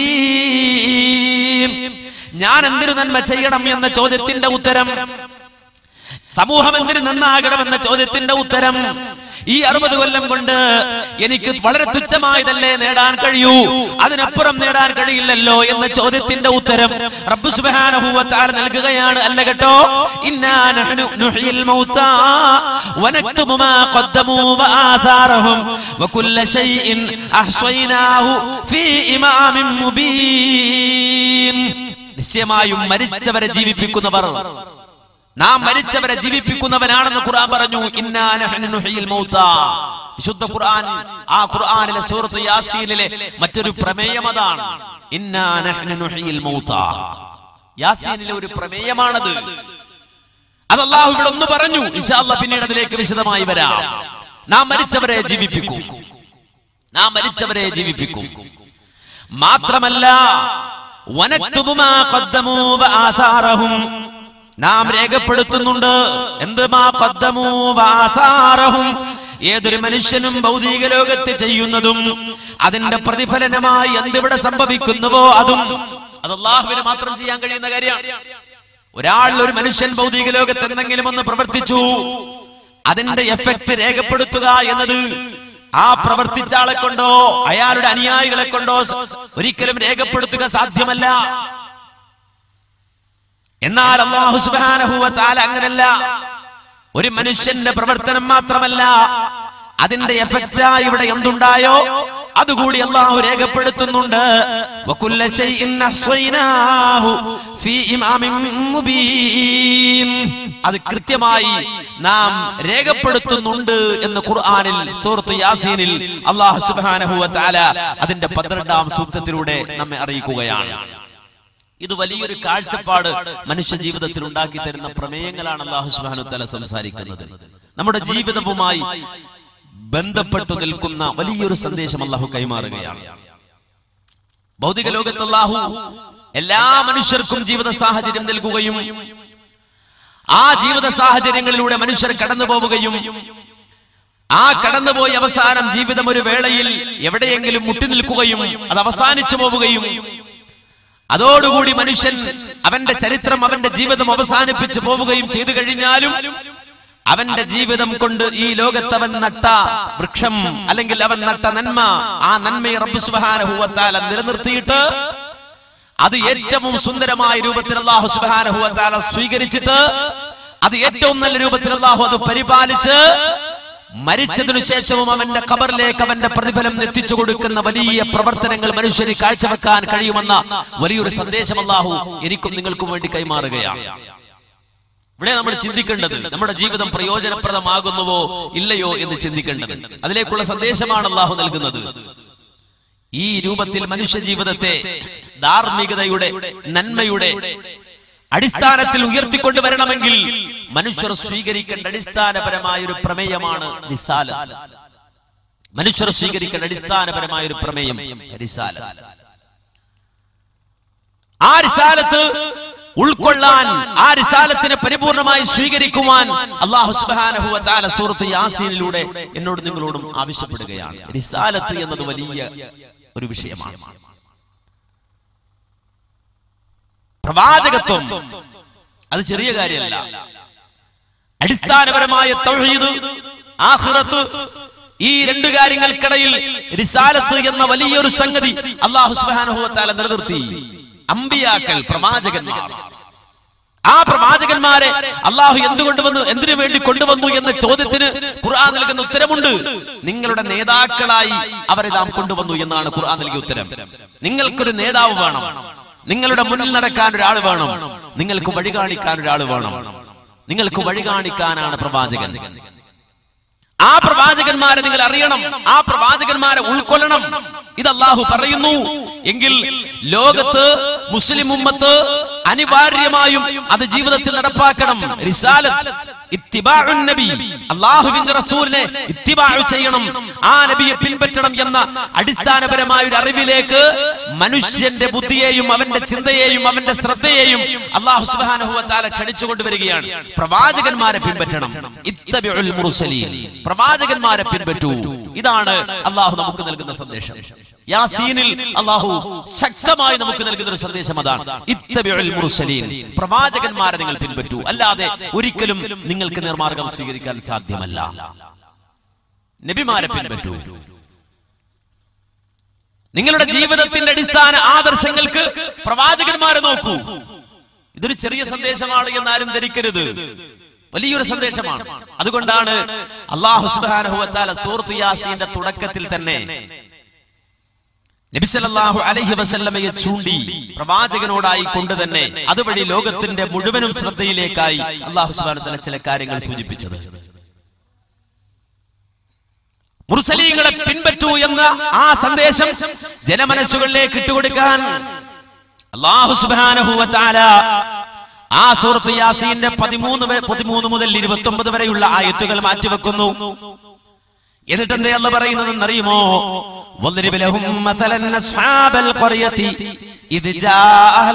Speaker 2: മുബീൻ ഞാൻ എന്തിനു നന്മ ചെയ്യണം എന്ന ചോദ്യത്തിന്റെ ഉത്തരം സമൂഹം എന്തിനു നന്നാകണമെന്ന ചോദ്യത്തിന്റെ ഉത്തരം ഈ അറുപത് കൊല്ലം കൊണ്ട് എനിക്ക് വളരെ തുച്ഛമായതല്ലേ നേടാൻ കഴിയൂ അതിനപ്പുറം നേടാൻ കഴിയില്ലല്ലോ എന്ന ചോദ്യത്തിന്റെ ഉത്തരം റബ്ബ് സുബ്ഹാനഹു വ തആല നൽകുകയാണ് അല്ല കേട്ടോ ഇന്നാ നഹ്നു നുഹ്യിൽ മൗതാ വനക്തുബു മാ ഖദ്ദമൂ വആഥാറഹും വകുല്ല ശൈഇൻ അഹ്സൈനാഹു ഫീ ഇമാമിൻ മുബീൻ നിശ്ചയമായും മരിച്ചവരെ ജീവിപ്പിക്കുന്നവർ നാം മരിച്ചവരെ ജീവിപ്പിക്കുന്നവനാണെന്ന് ഖുർആൻ പറഞ്ഞു ഇന്നാ നഹ്നു നുഹ്യിൽ മൗതാ വിശുദ്ധ ഖുർആൻ ആ ഖുർആനിലെ സൂറത്ത് യാസീനിലെ മറ്റൊരു പ്രമേയം അതാണ് ഇന്നാ നഹ്നു നുഹ്യിൽ മൗതാ യാസീനിലെ ഒരു പ്രമേയമാണത് അത് അള്ളാഹു ഇവിടെ ഒന്ന് പറഞ്ഞു ഇൻഷാ അല്ലാ പിന്നീട് അതിലേക്ക് വിശദമായി വരാം നാം മരിച്ചവരെ ജീവിപ്പിക്കും നാം മരിച്ചവരെ ജീവിപ്പിക്കും മാത്രമല്ല വനക്തുബു മാ ഖദ്ദമൂ വആഥാറഹും നാം രേഖപ്പെടുത്തുന്നുണ്ട് എന്ത് മാ ഖദ്ദമൂ വആഥാറഹും ഏതൊരു മനുഷ്യനും ഭൗതിക ലോകത്ത് ചെയ്യുന്നതും അതിന്റെ പ്രതിഫലനമായി എന്തിവിടെ സംഭവിക്കുന്നുവോ അതും അത് അള്ളാഹുവിന് മാത്രം ചെയ്യാൻ കഴിയുന്ന കാര്യമാണ് ഒരാൾ ഒരു മനുഷ്യൻ ഭൗതിക ലോകത്ത് എന്തെങ്കിലും ഒന്ന് പ്രവർത്തിച്ചു അതിന്റെ എഫക്ട് രേഖപ്പെടുത്തുക എന്നത് ആ പ്രവർത്തിച്ച ആളെ കൊണ്ടോ അയാളുടെ അനുയായികളെ കൊണ്ടോ സ- ഒരിക്കലും രേഖപ്പെടുത്തുക സാധ്യമല്ല എന്നാൽ അള്ളാഹു സുബാനഹുവ താല അങ്ങനല്ല ഒരു മനുഷ്യന്റെ പ്രവർത്തനം മാത്രമല്ല അതിന്റെ എഫക്റ്റായി ഇവിടെ എന്തുണ്ടായോ അതുകൂടി അള്ളാഹു രേഖപ്പെടുത്തുന്നുണ്ട് വകുല്ല ശൈഇൻ അഹ്സൈനാഹു ഫീ ഇമാമിൻ മുബീൻ. അത് കൃത്യമായി നാം രേഖപ്പെടുത്തുന്നുണ്ട് എന്ന് ഖുർആനിൽ സൂറത്ത് യാസീനിൽ അള്ളാഹു സുബ്ഹാനഹു വ തആല അതിന്റെ പന്ത്രണ്ടാം സൂക്തത്തിലൂടെ നമ്മെ അറിയിക്കുകയാണ് ഇത് വലിയൊരു കാഴ്ചപ്പാട് മനുഷ്യ ജീവിതത്തിൽ ഉണ്ടാക്കി തരുന്ന പ്രമേയങ്ങളാണ് അള്ളാഹു സുബ്ഹാനഹു വ തആല സംസാരിക്കുന്നത് നമ്മുടെ ജീവിതവുമായി ബന്ധപ്പെട്ടു നിൽക്കുന്ന വലിയൊരു സന്ദേശം അള്ളാഹു കൈമാറുകയാണ് ഭൗതിക ലോകത്ത് അള്ളാഹു എല്ലാ മനുഷ്യർക്കും ജീവിത സാഹചര്യം നൽകുകയും ആ ജീവിത സാഹചര്യങ്ങളിലൂടെ മനുഷ്യർ കടന്നു പോവുകയും ആ കടന്നുപോയി അവസാനം ജീവിതം ഒരു വേളയിൽ എവിടെയെങ്കിലും മുട്ടി നിൽക്കുകയും അത് അവസാനിച്ചു പോവുകയും അതോടുകൂടി മനുഷ്യൻ അവന്റെ ചരിത്രം അവന്റെ ജീവിതം അവസാനിപ്പിച്ചു പോവുകയും ചെയ്തു കഴിഞ്ഞാലും അവന്റെ ജീവിതം കൊണ്ട് ഈ ലോകത്ത് അവൻ നട്ട വൃക്ഷം അല്ലെങ്കിൽ അവൻ നട്ട നന്മ ആ നന്മയെ റബ്ബ് സുബ്ഹാനഹു വ തആല നിലനിർത്തിയിട്ട് അത് ഏറ്റവും സുന്ദരമായ രൂപത്തിൽ അള്ളാഹു സുബ്ഹാനഹു വ തആല സ്വീകരിച്ചിട്ട് അത് ഏറ്റവും നല്ല രൂപത്തിൽ അള്ളാഹു അത് പരിപാലിച്ച് മരിച്ചതിനു ശേഷവും അവന്റെ ഖബറിലേക്ക് അവന്റെ പ്രതിഫലം എത്തിച്ചു കൊടുക്കുന്ന വലിയ പ്രവർത്തനങ്ങൾ മനുഷ്യന് കാഴ്ചവെക്കാൻ കഴിയുമെന്ന വലിയൊരു സന്ദേശം അള്ളാഹു എനിക്കും നിങ്ങൾക്കും വേണ്ടി കൈമാറുകയാണ് ഇവിടെ നമ്മൾ ചിന്തിക്കേണ്ടത് നമ്മുടെ ജീവിതം പ്രയോജനപ്രദമാകുന്നുവോ ഇല്ലയോ എന്ന് ചിന്തിക്കേണ്ടത് അതിലേക്കുള്ള സന്ദേശമാണ് അള്ളാഹു നൽകുന്നത് ഈ രൂപത്തിൽ മനുഷ്യ ജീവിതത്തെ ധാർമ്മികതയുടെ നന്മയുടെ അടിസ്ഥാനത്തിൽ ഉയർത്തിക്കൊണ്ടുവരണമെങ്കിൽ മനുഷ്യർ സ്വീകരിക്കേണ്ട അടിസ്ഥാനപരമായ ഒരു പ്രമേയമാണ് റിസാലത്ത് മനുഷ്യർ സ്വീകരിക്കേണ്ട അടിസ്ഥാനപരമായ ഒരു പ്രമേയം റിസാലത്ത് ആ റിസാലത്ത് ഉൾക്കൊള്ളാൻ ആ റിസാലത്തിനെ പരിപൂർണമായി സ്വീകരിക്കുവാൻ അള്ളാഹു സുബ്ഹാനഹു വ തആല സൂറത്ത് യാസീനിലൂടെ എന്നോട് നിങ്ങളോടും ആവശ്യപ്പെടുകയാണ് റിസാലത്ത് എന്നത് വലിയ ഒരു വിഷയമാണ് പ്രവാചകത്വം അത് ചെറിയ കാര്യമല്ല അടിസ്ഥാനപരമായ തൗഹീദ് ആഖിറത്ത് ഈ രണ്ടു കാര്യങ്ങൾക്കിടയിൽ റിസാലത്ത് എന്ന വലിയൊരു സംഗതി അള്ളാഹു സുബ്ഹാനഹു വ തആല നിലനിർത്തി അമ്പിയാക്കൾ പ്രവാചകന്മാർ ആ പ്രവാചകന്മാരെ അള്ളാഹു എന്തുകൊണ്ട് വന്നു എന്തിനു വേണ്ടി കൊണ്ടുവന്നു എന്ന ചോദ്യത്തിന് ഖുർആൻ നൽകുന്ന ഉത്തരമുണ്ട് നിങ്ങളുടെ നേതാക്കളായി അവരെ നാം കൊണ്ടുവന്നു എന്നാണ് ഖുർആൻ നൽകിയ ഉത്തരം നിങ്ങൾക്കൊരു നേതാവ് വേണം നിങ്ങളുടെ മുന്നിൽ നടക്കാൻ ഒരാൾ വേണം നിങ്ങൾക്ക് വഴി കാണിക്കാൻ ഒരാൾ വേണം നിങ്ങൾക്ക് വഴി കാണിക്കാനാണ് പ്രവാചകൻ ആ പ്രവാചകന്മാരെ നിങ്ങൾ അറിയണം ആ പ്രവാചകന്മാരെ ഉൾക്കൊള്ളണം ഇത് അള്ളാഹു പറയുന്നു എങ്കിൽ ലോകത്ത് മുസ്ലിം ഉമ്മത്ത് അനിവാര്യമായും അത് ജീവിതത്തിൽ നടപ്പാക്കണം റിസാലത്ത് ഇത്തിബാഉൻ നബി അള്ളാഹുവിന്റെ റസൂലിനെ ഇത്തിബാഉ ചെയ്യണം ആ നബിയെ പിൻപറ്റണം എന്ന അടിസ്ഥാനപരമായ ഒരു അറിവിലേക്ക് മനുഷ്യന്റെ ബുദ്ധിയെയും അവന്റെ ചിന്തയെയും അവന്റെ ശ്രദ്ധയെയും അള്ളാഹു സുബ്ഹാനഹു വ തആല ക്ഷണിച്ചു കൊണ്ടുവരികയാണ് പ്രവാചകന്മാരെ പിൻപറ്റണം ഇത്തബിഉൽ മുർസലീൻ പ്രവാചകന്മാരെ പിൻപറ്റൂ ഇതാണ് അള്ളാഹു നമുക്ക് നൽകുന്ന സന്ദേശം യാസീനിൽ അള്ളാഹു ശക്തമായി നമുക്ക് നൽകുന്ന ഒരു സന്ദേശം അതാണ് ഇത്തബിഉൽ മുർസലീൻ പ്രവാചകന്മാരെ നിങ്ങൾ പിൻപറ്റൂ അല്ലാതെ ഒരിക്കലും നിങ്ങൾക്ക് നിർമാർഗം സ്വീകരിക്കാൻ സാധ്യമല്ല നബിമാരെ പിൻപറ്റൂ നിങ്ങളുടെ ജീവിതത്തിന്റെ അടിസ്ഥാന ആദർശങ്ങൾക്ക് പ്രവാചകന്മാരെ നോക്കൂ ഇതൊരു ചെറിയ സന്ദേശമാണ് എന്നാരും ധരിക്കരുത് വലിയൊരു സന്ദേശമാണ് അതുകൊണ്ടാണ് അള്ളാഹു സുബ്ഹാനഹു വ തആല സൂറത്ത് യാസീന്റെ തുടക്കത്തിൽ തന്നെ നബി സല്ലല്ലാഹു അലൈഹി വസല്ലമയെ ചൂണ്ടി പ്രവാചകനോടായി കൊണ്ട് തന്നെ അതുവഴി ലോകത്തിന്റെ മുഴുവനും ശ്രദ്ധയിലേക്കായി അള്ളാഹു സുബ്ഹാനഹു വ തആല ചില കാര്യങ്ങൾ സൂചിപ്പിച്ചത് മുർസലീങ്ങളെ പിൻപറ്റൂ എന്ന ആ സന്ദേശം ജനമനസ്സുകളിലേക്ക് ഇട്ടുകൊടുക്കാൻ അള്ളാഹു സുബ്ഹാനഹു വ തആല ആ സൂറത്ത് യാസീന്റെ പതിമൂന്ന് വെ- പതിമൂന്ന് മുതൽ ഇരുപത്തി ഒമ്പത് വരെയുള്ള ആയത്തുകൾ മാറ്റിവെക്കുന്നു എന്നിട്ട് എന്തേ അല്ല പറയുന്നത് അറിയുമോ واضرب لهم مثلا أصحاب القرية إذ جاءها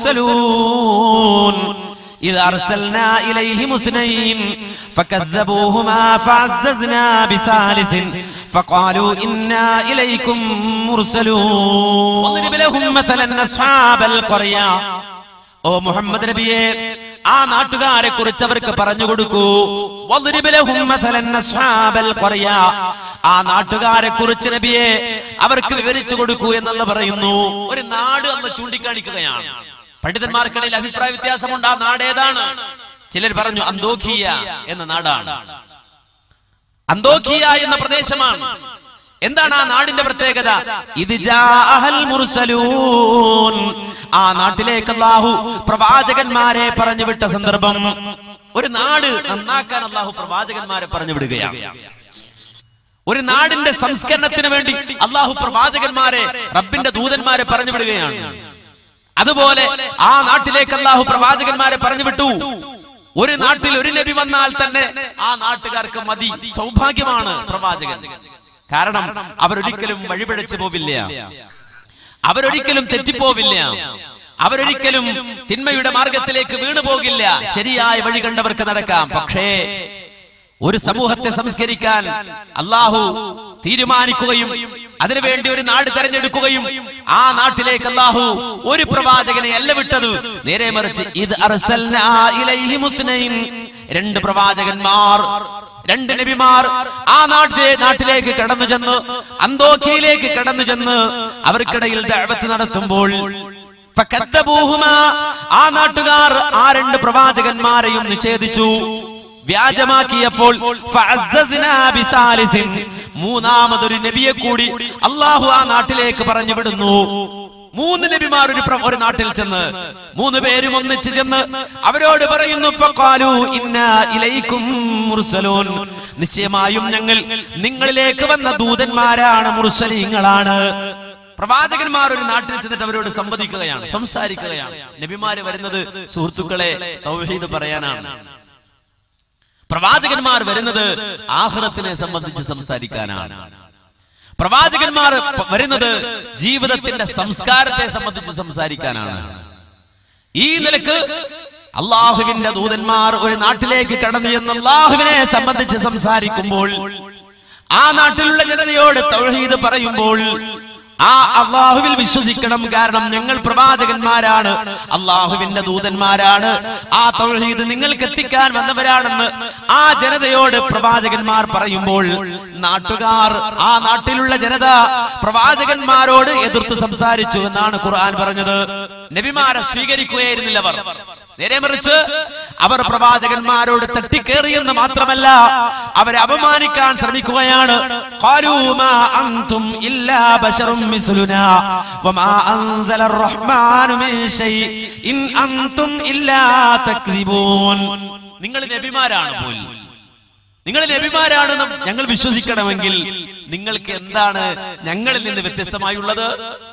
Speaker 2: المرسلون إذ أرسلنا إليهم اثنين فكذبوهما فعززنا بثالث فقالوا إنا إليكم مرسلون واضرب لهم مثلا أصحاب القرية ഓ മുഹമ്മദ് നബിയെ ആ നാട്ടുകാരെ കുറിച്ച് അവർക്ക് പറഞ്ഞു കൊടുക്കൂ വദ്രിബ് ലഹും മഥലൻ അസ്ഹാബൽ ഖറിയ. ആ നാട്ടുകാരെ കുറിച്ച് നബിയെ അവർക്ക് വിവരിച്ചു കൊടുക്കൂ എന്നുള്ള പറയുന്നു ഒരു നാട് അന്ന് ചൂണ്ടിക്കാണിക്കുകയാണ് പണ്ഡിതന്മാർക്കിടയിൽ അഭിപ്രായ വ്യത്യാസമുണ്ട് ആ നാട് ഏതാണ് ചിലർ പറഞ്ഞു അന്തോഖിയ എന്ന നാടാണ് അന്തോഖിയ എന്ന പ്രദേശമാണ് എന്താണ് ആ നാടിന്റെ പ്രത്യേകത ഇത് ജാഅഹൽ മുർസലൂൻ ആ നാട്ടിലേക്ക് അല്ലാഹു പ്രവാചകന്മാരെ പറഞ്ഞു വിട്ട സന്ദർഭം ഒരു നാട് നന്നാക്കാൻ അല്ലാഹു പ്രവാചകന്മാരെ പറഞ്ഞു വിടുകയാണ് ഒരു നാടിന്റെ സംസ്കരണത്തിന് വേണ്ടി അള്ളാഹു പ്രവാചകന്മാരെ റബ്ബിന്റെ ദൂതന്മാരെ പറഞ്ഞു വിടുകയാണ് അതുപോലെ ആ നാട്ടിലേക്ക് അള്ളാഹു പ്രവാചകന്മാരെ പറഞ്ഞു വിട്ടു ഒരു നാട്ടിൽ ഒരു നബി വന്നാൽ തന്നെ ആ നാട്ടുകാർക്ക് മതി സൗഭാഗ്യമാണ് പ്രവാചകൻ കാരണം അവരൊരിക്കലും വഴിപിഴച്ചു പോവില്ല അവരൊരിക്കലും തെറ്റിപ്പോവില്ല അവരൊരിക്കലും തിന്മയുടെ മാർഗത്തിലേക്ക് വീണു പോകില്ല ശരിയായ വഴി കണ്ടവർക്ക് നടക്കാം പക്ഷേ ഒരു സമൂഹത്തെ സംസ്കരിക്കാൻ അള്ളാഹു തീരുമാനിക്കുകയും അതിനുവേണ്ടി ഒരു നാട് തെരഞ്ഞെടുക്കുകയും ആ നാട്ടിലേക്ക് അള്ളാഹു ഒരു പ്രവാചകനെ അല്ല വിട്ടത് നേരെ മറിച്ച് ഇത് അർസൽനാ ഇലൈഹി മുത്നൈൻ. രണ്ട് പ്രവാചകന്മാർ രണ്ട് നബിമാർ ആ നാട്ടിലെ നാട്ടിലേക്ക് കടന്നു ചെന്ന് അന്തോഖിയിലേക്ക് കടന്നു ചെന്ന് അവർക്കിടയിൽ ദഅവത്ത് നടത്തുമ്പോൾ ഫകദ്ദബൂഹുമാ. ആ നാട്ടുകാർ ആ രണ്ട് പ്രവാചകന്മാരെയും നിഷേധിച്ചു വ്യാജമാക്കിയപ്പോൾ ഫഅസ്സസ്നാ ബിസാലിസിൻ. മൂന്നാമതൊരു നബിയെ കൂടി അള്ളാഹു ആ നാട്ടിലേക്ക് പറഞ്ഞു വിടുന്നു മൂന്ന് നബിമാർ ഒരു പ്ര- ഒരു നാട്ടിൽ ചെന്ന് മൂന്ന് പേരും ഒന്നിച്ച് ചെന്ന് അവരോട് പറയുന്നു ഫഖാലു ഇന്നാ ഇലൈക്കും മുർസലൂൻ നിശ്ചയമായും ഞങ്ങൾ നിങ്ങളിലേക്ക് വന്ന ദൂതന്മാരാണ് മുർസലീങ്ങളാണ് പ്രവാചകന്മാർ ഒരു നാട്ടിൽ ചെന്നിട്ട് അവരോട് സംവദിക്കുകയാണ് സംസാരിക്കുകയാണ് നബിമാര് വരുന്നത് സുഹൃത്തുക്കളെ തൗഹീദ് പറയാനാണ് പ്രവാചകന്മാർ വരുന്നത് ആഹ്റത്തിനെ സംബന്ധിച്ച് സംസാരിക്കാനാണ് പ്രവാചകന്മാർ പ- വരുന്നത് ജീവിതത്തിന്റെ സംസ്കാരത്തെ സംബന്ധിച്ച് സംസാരിക്കാനാണ് ഈ നിലക്ക് അള്ളാഹുവിന്റെ ദൂതന്മാർ ഒരു നാട്ടിലേക്ക് കടന്നു എന്ന് അള്ളാഹുവിനെ സംബന്ധിച്ച് സംസാരിക്കുമ്പോൾ ആ നാട്ടിലുള്ള ജനതയോട് തൗഹീദ് പറയുമ്പോൾ ആ അള്ളാഹുവിൽ വിശ്വസിക്കണം കാരണം ഞങ്ങൾ പ്രവാചകന്മാരാണ് അള്ളാഹുവിന്റെ ദൂതന്മാരാണ് ആ തൗഹീദ് നിങ്ങൾക്ക് എത്തിക്കാൻ വന്നവരാണെന്ന് ആ ജനതയോട് പ്രവാചകന്മാർ പറയുമ്പോൾ നാട്ടുകാർ ആ നാട്ടിലുള്ള ജനത പ്രവാചകന്മാരോട് എതിർത്ത് സംസാരിച്ചു എന്നാണ് ഖുർആൻ പറഞ്ഞത് നബിമാരെ സ്വീകരിക്കുകയായിരുന്നില്ല അവർ നേരെ മറിച്ച് അവർ പ്രവാചകന്മാരോട് തട്ടിക്കേറിയെന്ന് മാത്രമല്ല അവരെ അപമാനിക്കാൻ ശ്രമിക്കുകയാണ് ഖാലൂ മാ അൻതും ഇല്ലാ ബശറും മിസ്ലുനാ വമാ അൻസല അർറഹ്മാനു മിൻ ശൈ ഇൻ അൻതും ഇല്ലാ തക്ദിബൂൻ നിങ്ങൾ നബിമാരാണ് പോലും നിങ്ങൾ നബിമാരാണെന്ന് ഞങ്ങൾ വിശ്വസിക്കണമെങ്കിൽ നിങ്ങൾക്ക് എന്താണ് ഞങ്ങളിൽ നിന്ന് വ്യത്യസ്തമായുള്ളത്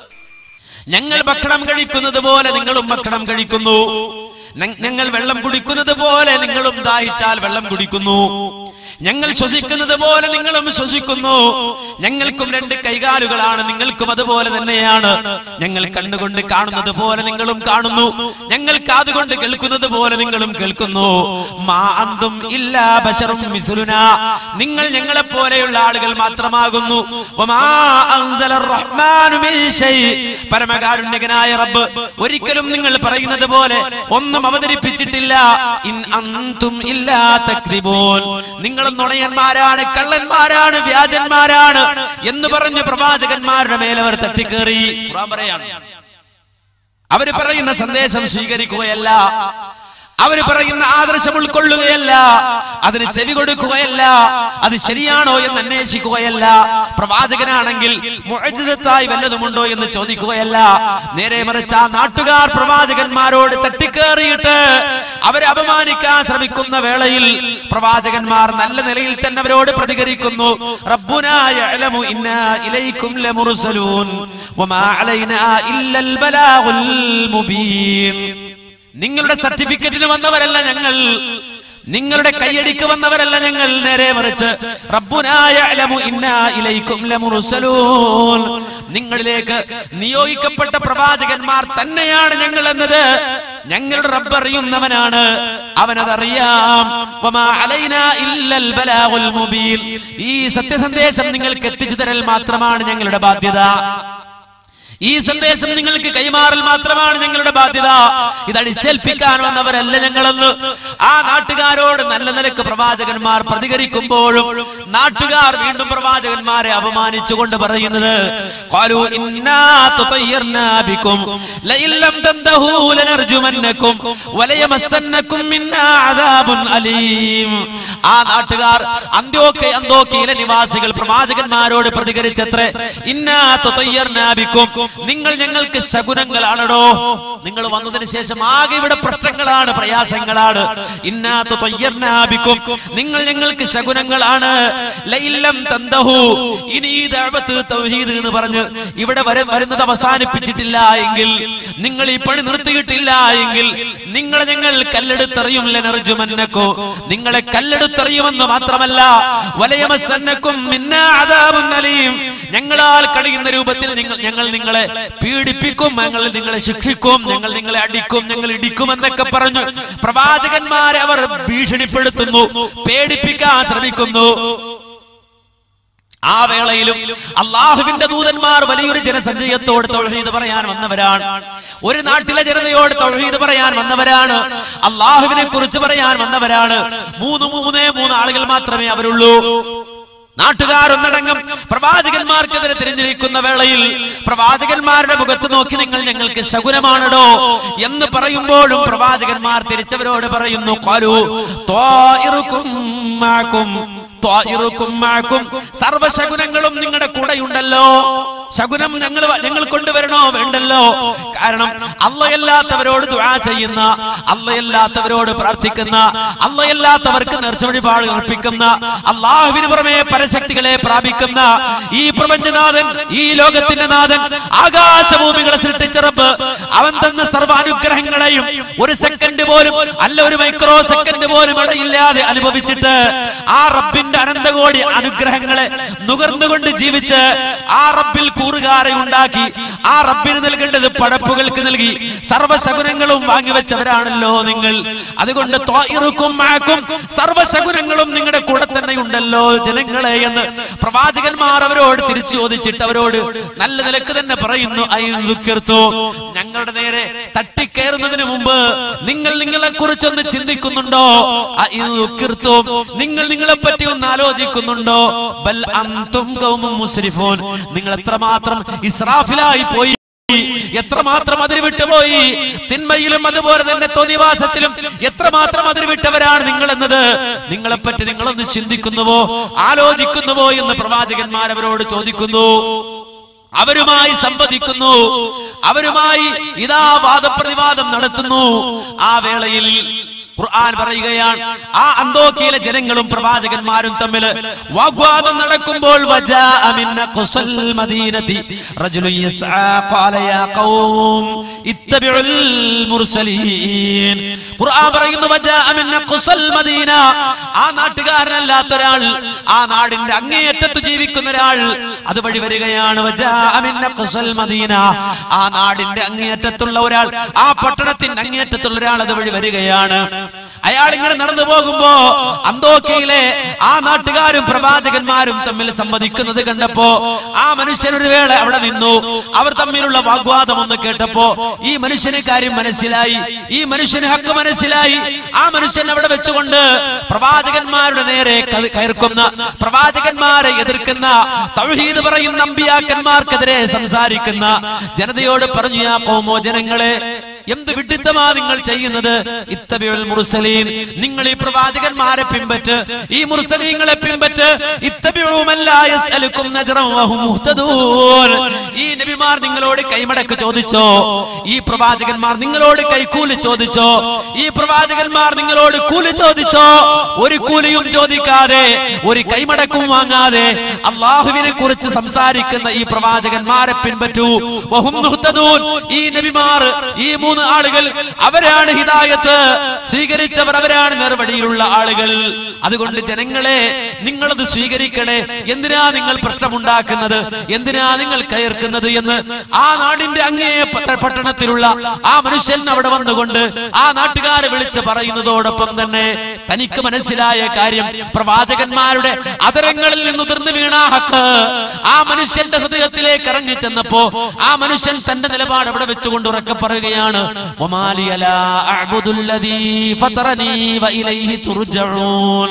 Speaker 2: ഞങ്ങൾ ഭക്ഷണം കഴിക്കുന്നത് പോലെ നിങ്ങളും ഭക്ഷണം കഴിക്കുന്നു ഞ- ഞങ്ങൾ വെള്ളം കുടിക്കുന്നത് പോലെ നിങ്ങളും ദാഹിച്ചാൽ വെള്ളം കുടിക്കുന്നു ഞങ്ങൾ ശ്വസിക്കുന്നത് പോലെ നിങ്ങളും ശ്വസിക്കുന്നു ഞങ്ങൾക്കും രണ്ട് കൈകാലുകളാണ് നിങ്ങൾക്കും അതുപോലെ തന്നെയാണ് ഞങ്ങൾ കണ്ണുകൊണ്ട് കാണുന്നത് പോലെ നിങ്ങളും കാണുന്നു ഞങ്ങൾ കാതുകൊണ്ട് കേൾക്കുന്നത് പോലെ നിങ്ങളും കേൾക്കുന്നു മാ അന്തും ഇല്ലാ ബശറും മിഥുലുന നിങ്ങൾ ഞങ്ങളെ പോലെയുള്ള ആളുകൾ മാത്രമാകുന്നു വമാ അൻസലർ റഹ്മാനു മിൻ ശൈ. പരമകാരുണ്യകനായ റബ്ബ് ഒരിക്കലും നിങ്ങൾ പറയുന്നത് പോലെ ഒന്നും അവതരിപ്പിച്ചിട്ടില്ല ഇൻ അന്തും ഇല്ലാ തക്ദിബൂൻ നിങ്ങൾ നുണയന്മാരാണ് കള്ളന്മാരാണ് വ്യാജന്മാരാണ് എന്ന് പറഞ്ഞ് പ്രവാചകന്മാരുടെ മേൽ അവർ തട്ടിക്കേറി ഖുർആൻ പറയാണ് അവര് പറയുന്ന സന്ദേശം സ്വീകരിക്കുകയല്ല അവര് പറയുന്ന ആദർശം ഉൾക്കൊള്ളുകയല്ല അതിന് ചെവി കൊടുക്കുകയല്ല അത് ശരിയാണോ എന്ന് അന്വേഷിക്കുകയല്ല പ്രവാചകനാണെങ്കിൽ മുഅ്ജിസത്തായി വല്ലതുമുണ്ടോ എന്ന് ചോദിക്കുകയല്ല നേരെ മറിച്ച് ആ നാട്ടുകാർ പ്രവാചകന്മാരോട് തട്ടിക്കേറിയിട്ട് അവരെ അപമാനിക്കാൻ ശ്രമിക്കുന്ന വേളയിൽ പ്രവാചകന്മാർ നല്ല നിലയിൽ തന്നെ അവരോട് പ്രതികരിക്കുന്നു റബ്ബുനാ യഅലമു ഇന്നാ ഇലൈക്കും ലമുർസലൂൻ വമാ അലൈനാ ഇല്ലൽ ബലാഗുൽ മുബീൻ നിങ്ങളുടെ സർട്ടിഫിക്കറ്റിന് വന്നവരല്ല ഞങ്ങൾ നിങ്ങളുടെ കൈയടിക്ക് വന്നവരല്ല ഞങ്ങൾ നേരെ മറിച്ച് റബ്ബുനായ അലമു ഇന്നാ ഇലൈക്കും ലമുർസലൂൻ നിങ്ങളിലേക്ക് നിയോഗിക്കപ്പെട്ട പ്രവാചകന്മാർ തന്നെയാണ് ഞങ്ങൾ എന്നത് ഞങ്ങളുടെ റബ്ബ് അറിയുന്നവനാണ് അവനതറിയാം വമാ അലൈനാ ഇല്ലൽ ബലാഗുൽ മുബീൻ ഈ സത്യസന്ദേശം നിങ്ങൾക്ക് എത്തിച്ചു തരൽ മാത്രമാണ് ഞങ്ങളുടെ ബാധ്യത ഈ സന്ദേശം നിങ്ങൾക്ക് കൈമാറൽ മാത്രമാണ് ഞങ്ങളുടെ ബാധ്യത ഇത് അടിച്ചേൽപ്പിക്കാൻ വന്നവരല്ല ഞങ്ങളെന്ന് ആ നാട്ടുകാരോട് നല്ല നിലക്ക് പ്രവാചകന്മാർ പ്രതികരിക്കുമ്പോഴും നാട്ടുകാർ വീണ്ടും പ്രവാചകന്മാരെ അപമാനിച്ചുകൊണ്ട് പറയുന്നത് "ഖാലൂ ഇന്നാ തുതയ്യർനാ ബിക്കും ലഇൻ ലം തന്തഹൂ ലനർജുമന്നക്കും വലയമസ്സന്നക്കും മിന്നാ അദാബുൻ അലീം ആ നാട്ടുകാർ അന്ത്യോക്യ അന്തോക്കിയിലെ നിവാസികൾ പ്രവാചകന്മാരോട് പ്രതികരിച്ചത്രേ ഇന്നാ തുതയ്യർനാ ബിക്കും നിങ്ങൾ ഞങ്ങൾക്ക് ശകുനങ്ങളാണടോ നിങ്ങൾ വന്നതിന് ശേഷം ആകെ ഇവിടെ പ്രശ്നങ്ങളാണ് പ്രയാസങ്ങളാണ് ഇന്നാത്ത തൊയ്യർനാബിക്കും നിങ്ങൾ ഞങ്ങൾക്ക് ശകുനങ്ങളാണ് ലൈലം തന്തഹു ഇനി ഈ ദഅവത്ത് തൗഹീദ് എന്ന് പറഞ്ഞ് ഇവിടെ വര വരുന്നത് അവസാനിപ്പിച്ചിട്ടില്ല എങ്കിൽ നിങ്ങൾ ഈ പണി നിർത്തിയിട്ടില്ല എങ്കിൽ നിങ്ങളെ ഞങ്ങൾ കല്ലെടുത്തെറിയും ലനർജുമന്നക്കോ നിങ്ങളെ കല്ലെടുത്തെറിയുമെന്ന് മാത്രമല്ല വലയമസന്നക്കും മിന്നാ അദാബുൻ അലീം ഞങ്ങളാൽ കഴിയുന്ന രൂപത്തിൽ നിങ്ങൾ ഞങ്ങൾ നിങ്ങളെ പീഡിപ്പിക്കും ഞങ്ങൾ നിങ്ങളെ ശിക്ഷിക്കും ഞങ്ങൾ നിങ്ങളെ അടിക്കും ഞങ്ങൾ ഇടിക്കും എന്നൊക്കെ പറഞ്ഞു പ്രവാചകന്മാരെ അവർ ഭീഷണിപ്പെടുത്തുന്നു പേടിപ്പിക്കാൻ ശ്രമിക്കുന്നു ആ വേളയിലും അള്ളാഹുവിന്റെ ദൂതന്മാർ വലിയൊരു ജനസഞ്ചയത്തോട് തൊഴീത് പറയാൻ വന്നവരാണ് ഒരു നാട്ടിലെ ജനതയോട് തൊഴീത് പറയാൻ വന്നവരാണ് അള്ളാഹുവിനെ കുറിച്ച് പറയാൻ വന്നവരാണ് മൂന്ന് മൂന്നേ മൂന്ന് ആളുകൾ മാത്രമേ അവരുള്ളൂ നാട്ടുകാരൊന്നടങ്കം പ്രവാചകന്മാർക്കെതിരെ തിരിഞ്ഞിരിക്കുന്ന വേളയിൽ പ്രവാചകന്മാരുടെ മുഖത്ത് നോക്കി നിങ്ങൾ ഞങ്ങൾക്ക് ശകുനമാണടോ എന്ന് പറയുമ്പോഴും പ്രവാചകന്മാർ തിരിച്ചവരോട് പറയുന്നു "ഖാലൂ ത്വാഇറുക്കും മാക്കും ത്വാഇറുക്കും മാക്കും സർവശകുനങ്ങളും നിങ്ങളുടെ കൂടെയുണ്ടല്ലോ ശകുനം ഞങ്ങൾ ഞങ്ങൾ കൊണ്ടുവരണോ വേണ്ടല്ലോ കാരണം അള്ളയല്ലാത്തവരോട് ദുആ ചെയ്യുന്ന അള്ളയല്ലാത്തവരോട് പ്രാർത്ഥിക്കുന്ന അള്ളയല്ലാത്തവർക്ക് നേർച്ച വഴിപാട് അർപ്പിക്കുന്ന അള്ളാഹുവിന് പുറമെ പരശക്തികളെ പ്രാപിക്കുന്ന ഈ പ്രപഞ്ചനാഥൻ ഈ ലോകത്തിന്റെ നാഥൻ ആകാശഭൂമികളെ സൃഷ്ടിച്ച റബ്ബ് അവൻ തന്ന സർവാനുഗ്രഹങ്ങളെയും ഒരു സെക്കൻഡ് പോലും അല്ല ഒരു മൈക്രോ സെക്കൻഡ് പോലും ഇടയില്ലാതെ അനുഭവിച്ചിട്ട് ആ റബ്ബിന്റെ അനന്തകോടി അനുഗ്രഹങ്ങളെ നുകർന്നുകൊണ്ട് ജീവിച്ച് ആ റബ്ബിൽ കൂറുകാരെ ഉണ്ടാക്കി ആ റബ്ബിന് നൽകേണ്ടത് പടപ്പുകൾക്ക് നൽകി സർവശകുനങ്ങളും വാങ്ങിവെച്ചവരാണല്ലോ നിങ്ങൾ അതുകൊണ്ട് ത്വാഇറുക്കും മാക്കും സർവശകുനങ്ങളും നിങ്ങളുടെ കൂടെ തന്നെ ഉണ്ടല്ലോ ജനങ്ങളെ എന്ന് പ്രവാചകന്മാർ അവരോട് തിരിച്ചു ചോദിച്ചിട്ട് അവരോട് നല്ല നിലക്ക് തന്നെ പറയുന്നു അയ്യുക്കീർത്തു ഞങ്ങളുടെ നേരെ തട്ടിക്കയറുന്നതിന് മുമ്പ് നിങ്ങൾ നിങ്ങളെ കുറിച്ചൊന്ന് ചിന്തിക്കുന്നുണ്ടോ അയ്യുക്കീർത്തു നിങ്ങൾ നിങ്ങളെ പറ്റി ഒന്ന് ആലോചിക്കുന്നുണ്ടോ ബൽ അന്തും ഖൗമും മുസ്രിഫൂൻ നിങ്ങൾ എത്രമാത്രം ഇസ്രാഫിലായി പോയി എത്രമാത്രം അതിര് വിട്ടുപോയി തിന്മയിലും അതുപോലെ തന്നെ തോന്നിവാസത്തിലും എത്രമാത്രം അതിര് വിട്ടവരാണ് നിങ്ങൾ എന്നത് നിങ്ങളെപ്പറ്റി നിങ്ങളൊന്ന് ചിന്തിക്കുന്നുവോ ആലോചിക്കുന്നുവോ എന്ന് പ്രവാചകന്മാർ അവരോട് ചോദിക്കുന്നു അവരുമായി സംവദിക്കുന്നു അവരുമായി ഇതാ വാദപ്രതിവാദം നടത്തുന്നു ആ വേളയിൽ ഖുർആൻ പറയുകയാണ് ആ അന്തോക്കിയിലെ ജനങ്ങളും പ്രവാചകന്മാരും തമ്മിൽ വാഗ്വാദം നടക്കുമ്പോൾ വജാഅ മിൻ ഖുസൽ മദീനതി റജുലുൻ യസ്ആ ഖാല യാ ഖൗം ഇത്തബിഉൽ മുർസലീൻ ഖുർആൻ പറയുന്നു വജാഅ മിൻ ഖുസൽ മദീന ആ നാട്ടുകാരനല്ലാത്ത ഒരാൾ ആ നാടിന്റെ അങ്ങേയറ്റത്ത് ജീവിക്കുന്ന ഒരാൾ അതുവഴി വരികയാണ് വജാഅ മിൻ ഖുസൽ മദീന ആ നാടിന്റെ അങ്ങേയറ്റത്തുള്ള ഒരാൾ ആ പട്ടണത്തിന്റെ അങ്ങേയറ്റത്തുള്ള ഒരാൾ അതുവഴി വരികയാണ് അയാൾ ഇങ്ങനെ നടന്നു പോകുമ്പോ അന്തോക്കയിലെ ആ നാട്ടുകാരും പ്രവാചകന്മാരും തമ്മിൽ സംവദിക്കുന്നത് കണ്ടപ്പോ ആ മനുഷ്യൻ ഒരു വേള അവിടെ നിന്നു അവർ തമ്മിലുള്ള വാഗ്വാദം ഒന്ന് കേട്ടപ്പോ ഈ മനുഷ്യന് കാര്യം മനസ്സിലായി ഈ മനുഷ്യന് ഹക്ക് മനസ്സിലായി ആ മനുഷ്യൻ അവിടെ വെച്ചുകൊണ്ട് പ്രവാചകന്മാരുടെ നേരെ ക- കയർക്കുന്ന പ്രവാചകന്മാരെ എതിർക്കുന്ന തൗഹീദ് പറയുന്ന അമ്പിയാക്കന്മാർക്കെതിരെ സംസാരിക്കുന്ന ജനതയോട് പറഞ്ഞു യാ കോമോ ജനങ്ങളെ എന്ത് വിഡിത്തമാ നിങ്ങൾ ചെയ്യുന്നത് ഇത്തബിയുൽ മുർസലീൻ നിങ്ങൾ ഈ പ്രവാചകന്മാരെ പിൻപറ്റ് ഈ മുർസലീങ്ങളെ പിൻപറ്റ് ഇത്തബിയുമല്ല യസ്അലുക്കും നജ്റൻ വഹും മുഹ്തദൂൻ ഈ നബിമാർ നിങ്ങളോട് കൈമടക്ക് ചോദിച്ചോ ഈ പ്രവാചകന്മാർ നിങ്ങളോട് കൈക്കൂലി ചോദിച്ചോ ഈ പ്രവാചകന്മാർ നിങ്ങളോട് കൂലി ചോദിച്ചോ ഒരു കൂലിയും ചോദിക്കാതെ ഒരു കൈമടക്കും വാങ്ങാതെ അള്ളാഹുവിനെ കുറിച്ച് സംസാരിക്കുന്ന ഈ പ്രവാചകന്മാരെ പിൻപറ്റൂ വഹും മുഹ്തദൂൻ ഈ നബിമാർ ഈ മൂന്ന് മൂന്ന് ആളുകൾ അവരാണ് ഹിദായത്ത് സ്വീകരിച്ചവർ അവരാണ് നേർവഴിയിലുള്ള ആളുകൾ അതുകൊണ്ട് ജനങ്ങളെ നിങ്ങളത് സ്വീകരിക്കണേ എന്തിനാ നിങ്ങൾ പ്രശ്നമുണ്ടാക്കുന്നത് എന്തിനാ നിങ്ങൾ കയർക്കുന്നത് എന്ന് ആ നാടിന്റെ അങ്ങേ പട്ട- പട്ടണത്തിലുള്ള ആ മനുഷ്യൻ അവിടെ വന്നുകൊണ്ട് ആ നാട്ടുകാരെ വിളിച്ച് പറയുന്നതോടൊപ്പം തന്നെ തനിക്ക് മനസ്സിലായ കാര്യം പ്രവാചകന്മാരുടെ അതരങ്ങളിൽ നിന്ന് ഉതിർന്നു വീണ ഹക്ക് ആ മനുഷ്യന്റെ ഹൃദയത്തിലേക്ക് ഇറങ്ങി ചെന്നപ്പോ ആ മനുഷ്യൻ തന്റെ നിലപാട് അവിടെ വെച്ചുകൊണ്ട് ഉറക്കെ പറയുകയാണ് "വമാലിയ ലാ അഅ്ബുദുല്ലദീ ഫതറനീ വഇലൈഹി തുർജഊൻ."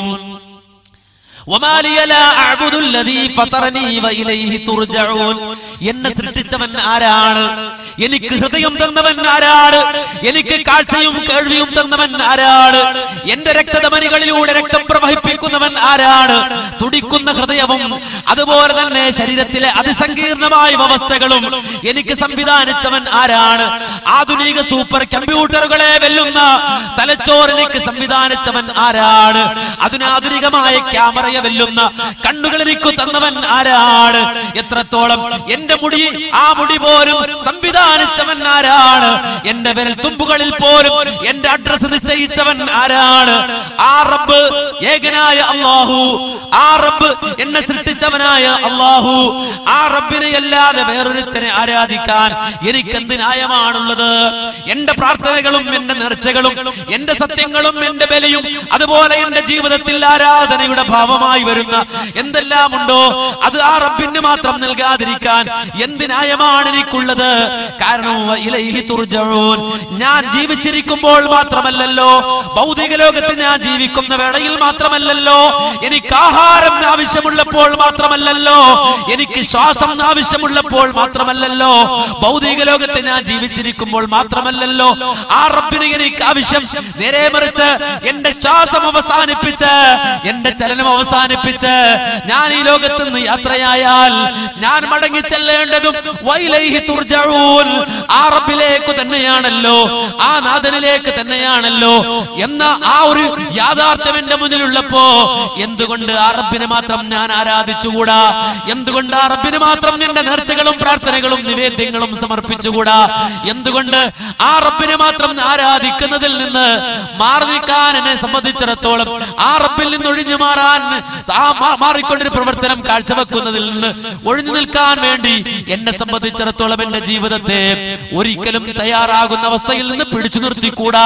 Speaker 2: വമാലിയ ലാ അഅ്ബുദുല്ലദീ ഫതറനീ വഇലൈഹി തുർജഊൻ. എന്നെ സൃഷ്ടിച്ചവൻ ആരാണ് എനിക്ക് ഹൃദയം തന്നവൻ ആരാണ് എനിക്ക് കാഴ്ചയും കേൾവിയും തന്നവൻ ആരാണ് എന്റെ രക്തധമനികളിലൂടെ രക്തം പ്രവഹിപ്പിക്കുന്നവൻ ആരാണ് തുടിക്കുന്ന ഹൃദയവും അതുപോലെ തന്നെ ശരീരത്തിലെ അതിസങ്കീർണമായ വ്യവസ്ഥകളും എനിക്ക് സംവിധാനിച്ചവൻ ആരാണ് ആധുനിക സൂപ്പർ കമ്പ്യൂട്ടറുകളെ വെല്ലുന്ന തലച്ചോറ് എനിക്ക് സംവിധാനിച്ചവൻ ആരാണ് അതിനാധുനികമായ ക്യാമറയെ വെല്ലുന്ന കണ്ണുകൾ എനിക്ക് തന്നവൻ ആരാണ് എത്രത്തോളം എന്റെ മുടി ആ മുടി പോലും സംവിധാനിച്ചവൻ ആരാണ് എന്റെ വിരൽ തുമ്പുകളിൽ പോലും എന്റെ അഡ്രസ് നിശ്ചയിച്ചവൻ ആരാണ് ആ റബ്ബ് ഏകനായ അള്ളാഹു ആ റബ്ബ് എന്നെ സൃഷ്ടിച്ചവനായ അള്ളാഹു ആ റബ്ബിനെ അല്ലാതെ വേറൊരുത്തനെ ആരാധിക്കാൻ എനിക്ക് എന്ത് ന്യായമാണുള്ളത് എന്റെ പ്രാർത്ഥനകളും എന്റെ നേർച്ചകളും എന്റെ സത്യങ്ങളും എന്റെ ബലിയും അതുപോലെ എന്റെ ജീവിതത്തിൽ ആരാധനയുടെ ഭാവമായി വരുന്ന എന്തെല്ലാം ഉണ്ടോ അത് ആ റബ്ബിന് മാത്രം നൽകാതിരിക്കാൻ എന്ത് ന്യായമാണ് എനിക്കുള്ളത് കാരണം ഇലൈഹി തുർജഊൻ. ഞാൻ ജീവിച്ചിരിക്കുമ്പോൾ മാത്രമല്ലല്ലോ ഭൗതിക ലോകത്ത് ഞാൻ ജീവിക്കുന്ന വേളയിൽ മാത്രമല്ലല്ലോ എനിക്ക് ആഹാരം ആവശ്യമുള്ളപ്പോൾ മാത്രമല്ലല്ലോ എനിക്ക് ശ്വാസം ആവശ്യമുള്ളപ്പോൾ മാത്രമല്ലല്ലോ ഭൗതിക ലോകത്ത് ഞാൻ ജീവിച്ചിരിക്കുമ്പോൾ മാത്രമല്ലല്ലോ ആ റബ്ബിന് എനിക്ക് ആവശ്യം നേരെ മറിച്ച് എന്റെ ശ്വാസം അവസാനിപ്പിച്ച് എന്റെ ചലനം അവസാനിപ്പിച്ച് ഞാൻ ഈ ലോകത്ത് നിന്ന് യാത്രയായാൽ ഞാൻ മടങ്ങി ചെല്ലേണ്ടതും വൈലൈഹി തുർജഊൻ. ആ റബ്ബിലേക്ക് തന്നെയാണല്ലോ ആ നാഥനിലേക്ക് തന്നെയാണല്ലോ എന്ന ആ ഒരു യാഥാർത്ഥ്യം എന്റെ മുന്നിലുള്ളപ്പോ എന്തുകൊണ്ട് ആ റബ്ബിനെ മാത്രം ഞാൻ ആരാധിച്ചുകൂടാ എന്തുകൊണ്ട് ആ റബ്ബിന് മാത്രം എന്റെ നേർച്ചകളും പ്രാർത്ഥനകളും നിവേദ്യങ്ങളും സമർപ്പിച്ചുകൂടാ എന്തുകൊണ്ട് ആ റബ്ബിനെ മാത്രം ആരാധിക്കുന്നതിൽ നിന്ന് മാറി നിൽക്കാൻ എന്നെ സംബന്ധിച്ചിടത്തോളം ആ റബ്ബിൽ നിന്ന് ഒഴിഞ്ഞു മാറാൻ ആ മാ- മാറിക്കൊണ്ടൊരു പ്രവർത്തനം കാഴ്ചവെക്കുന്നതിൽ നിന്ന് ഒഴിഞ്ഞു നിൽക്കാൻ വേണ്ടി എന്നെ സംബന്ധിച്ചിടത്തോളം എന്റെ ജീവിതത്തെ ഒരിക്കലും തയ്യാറാകുന്ന അവസ്ഥയിൽ നിന്ന് പിടിച്ചു നിർത്തിക്കൂടാ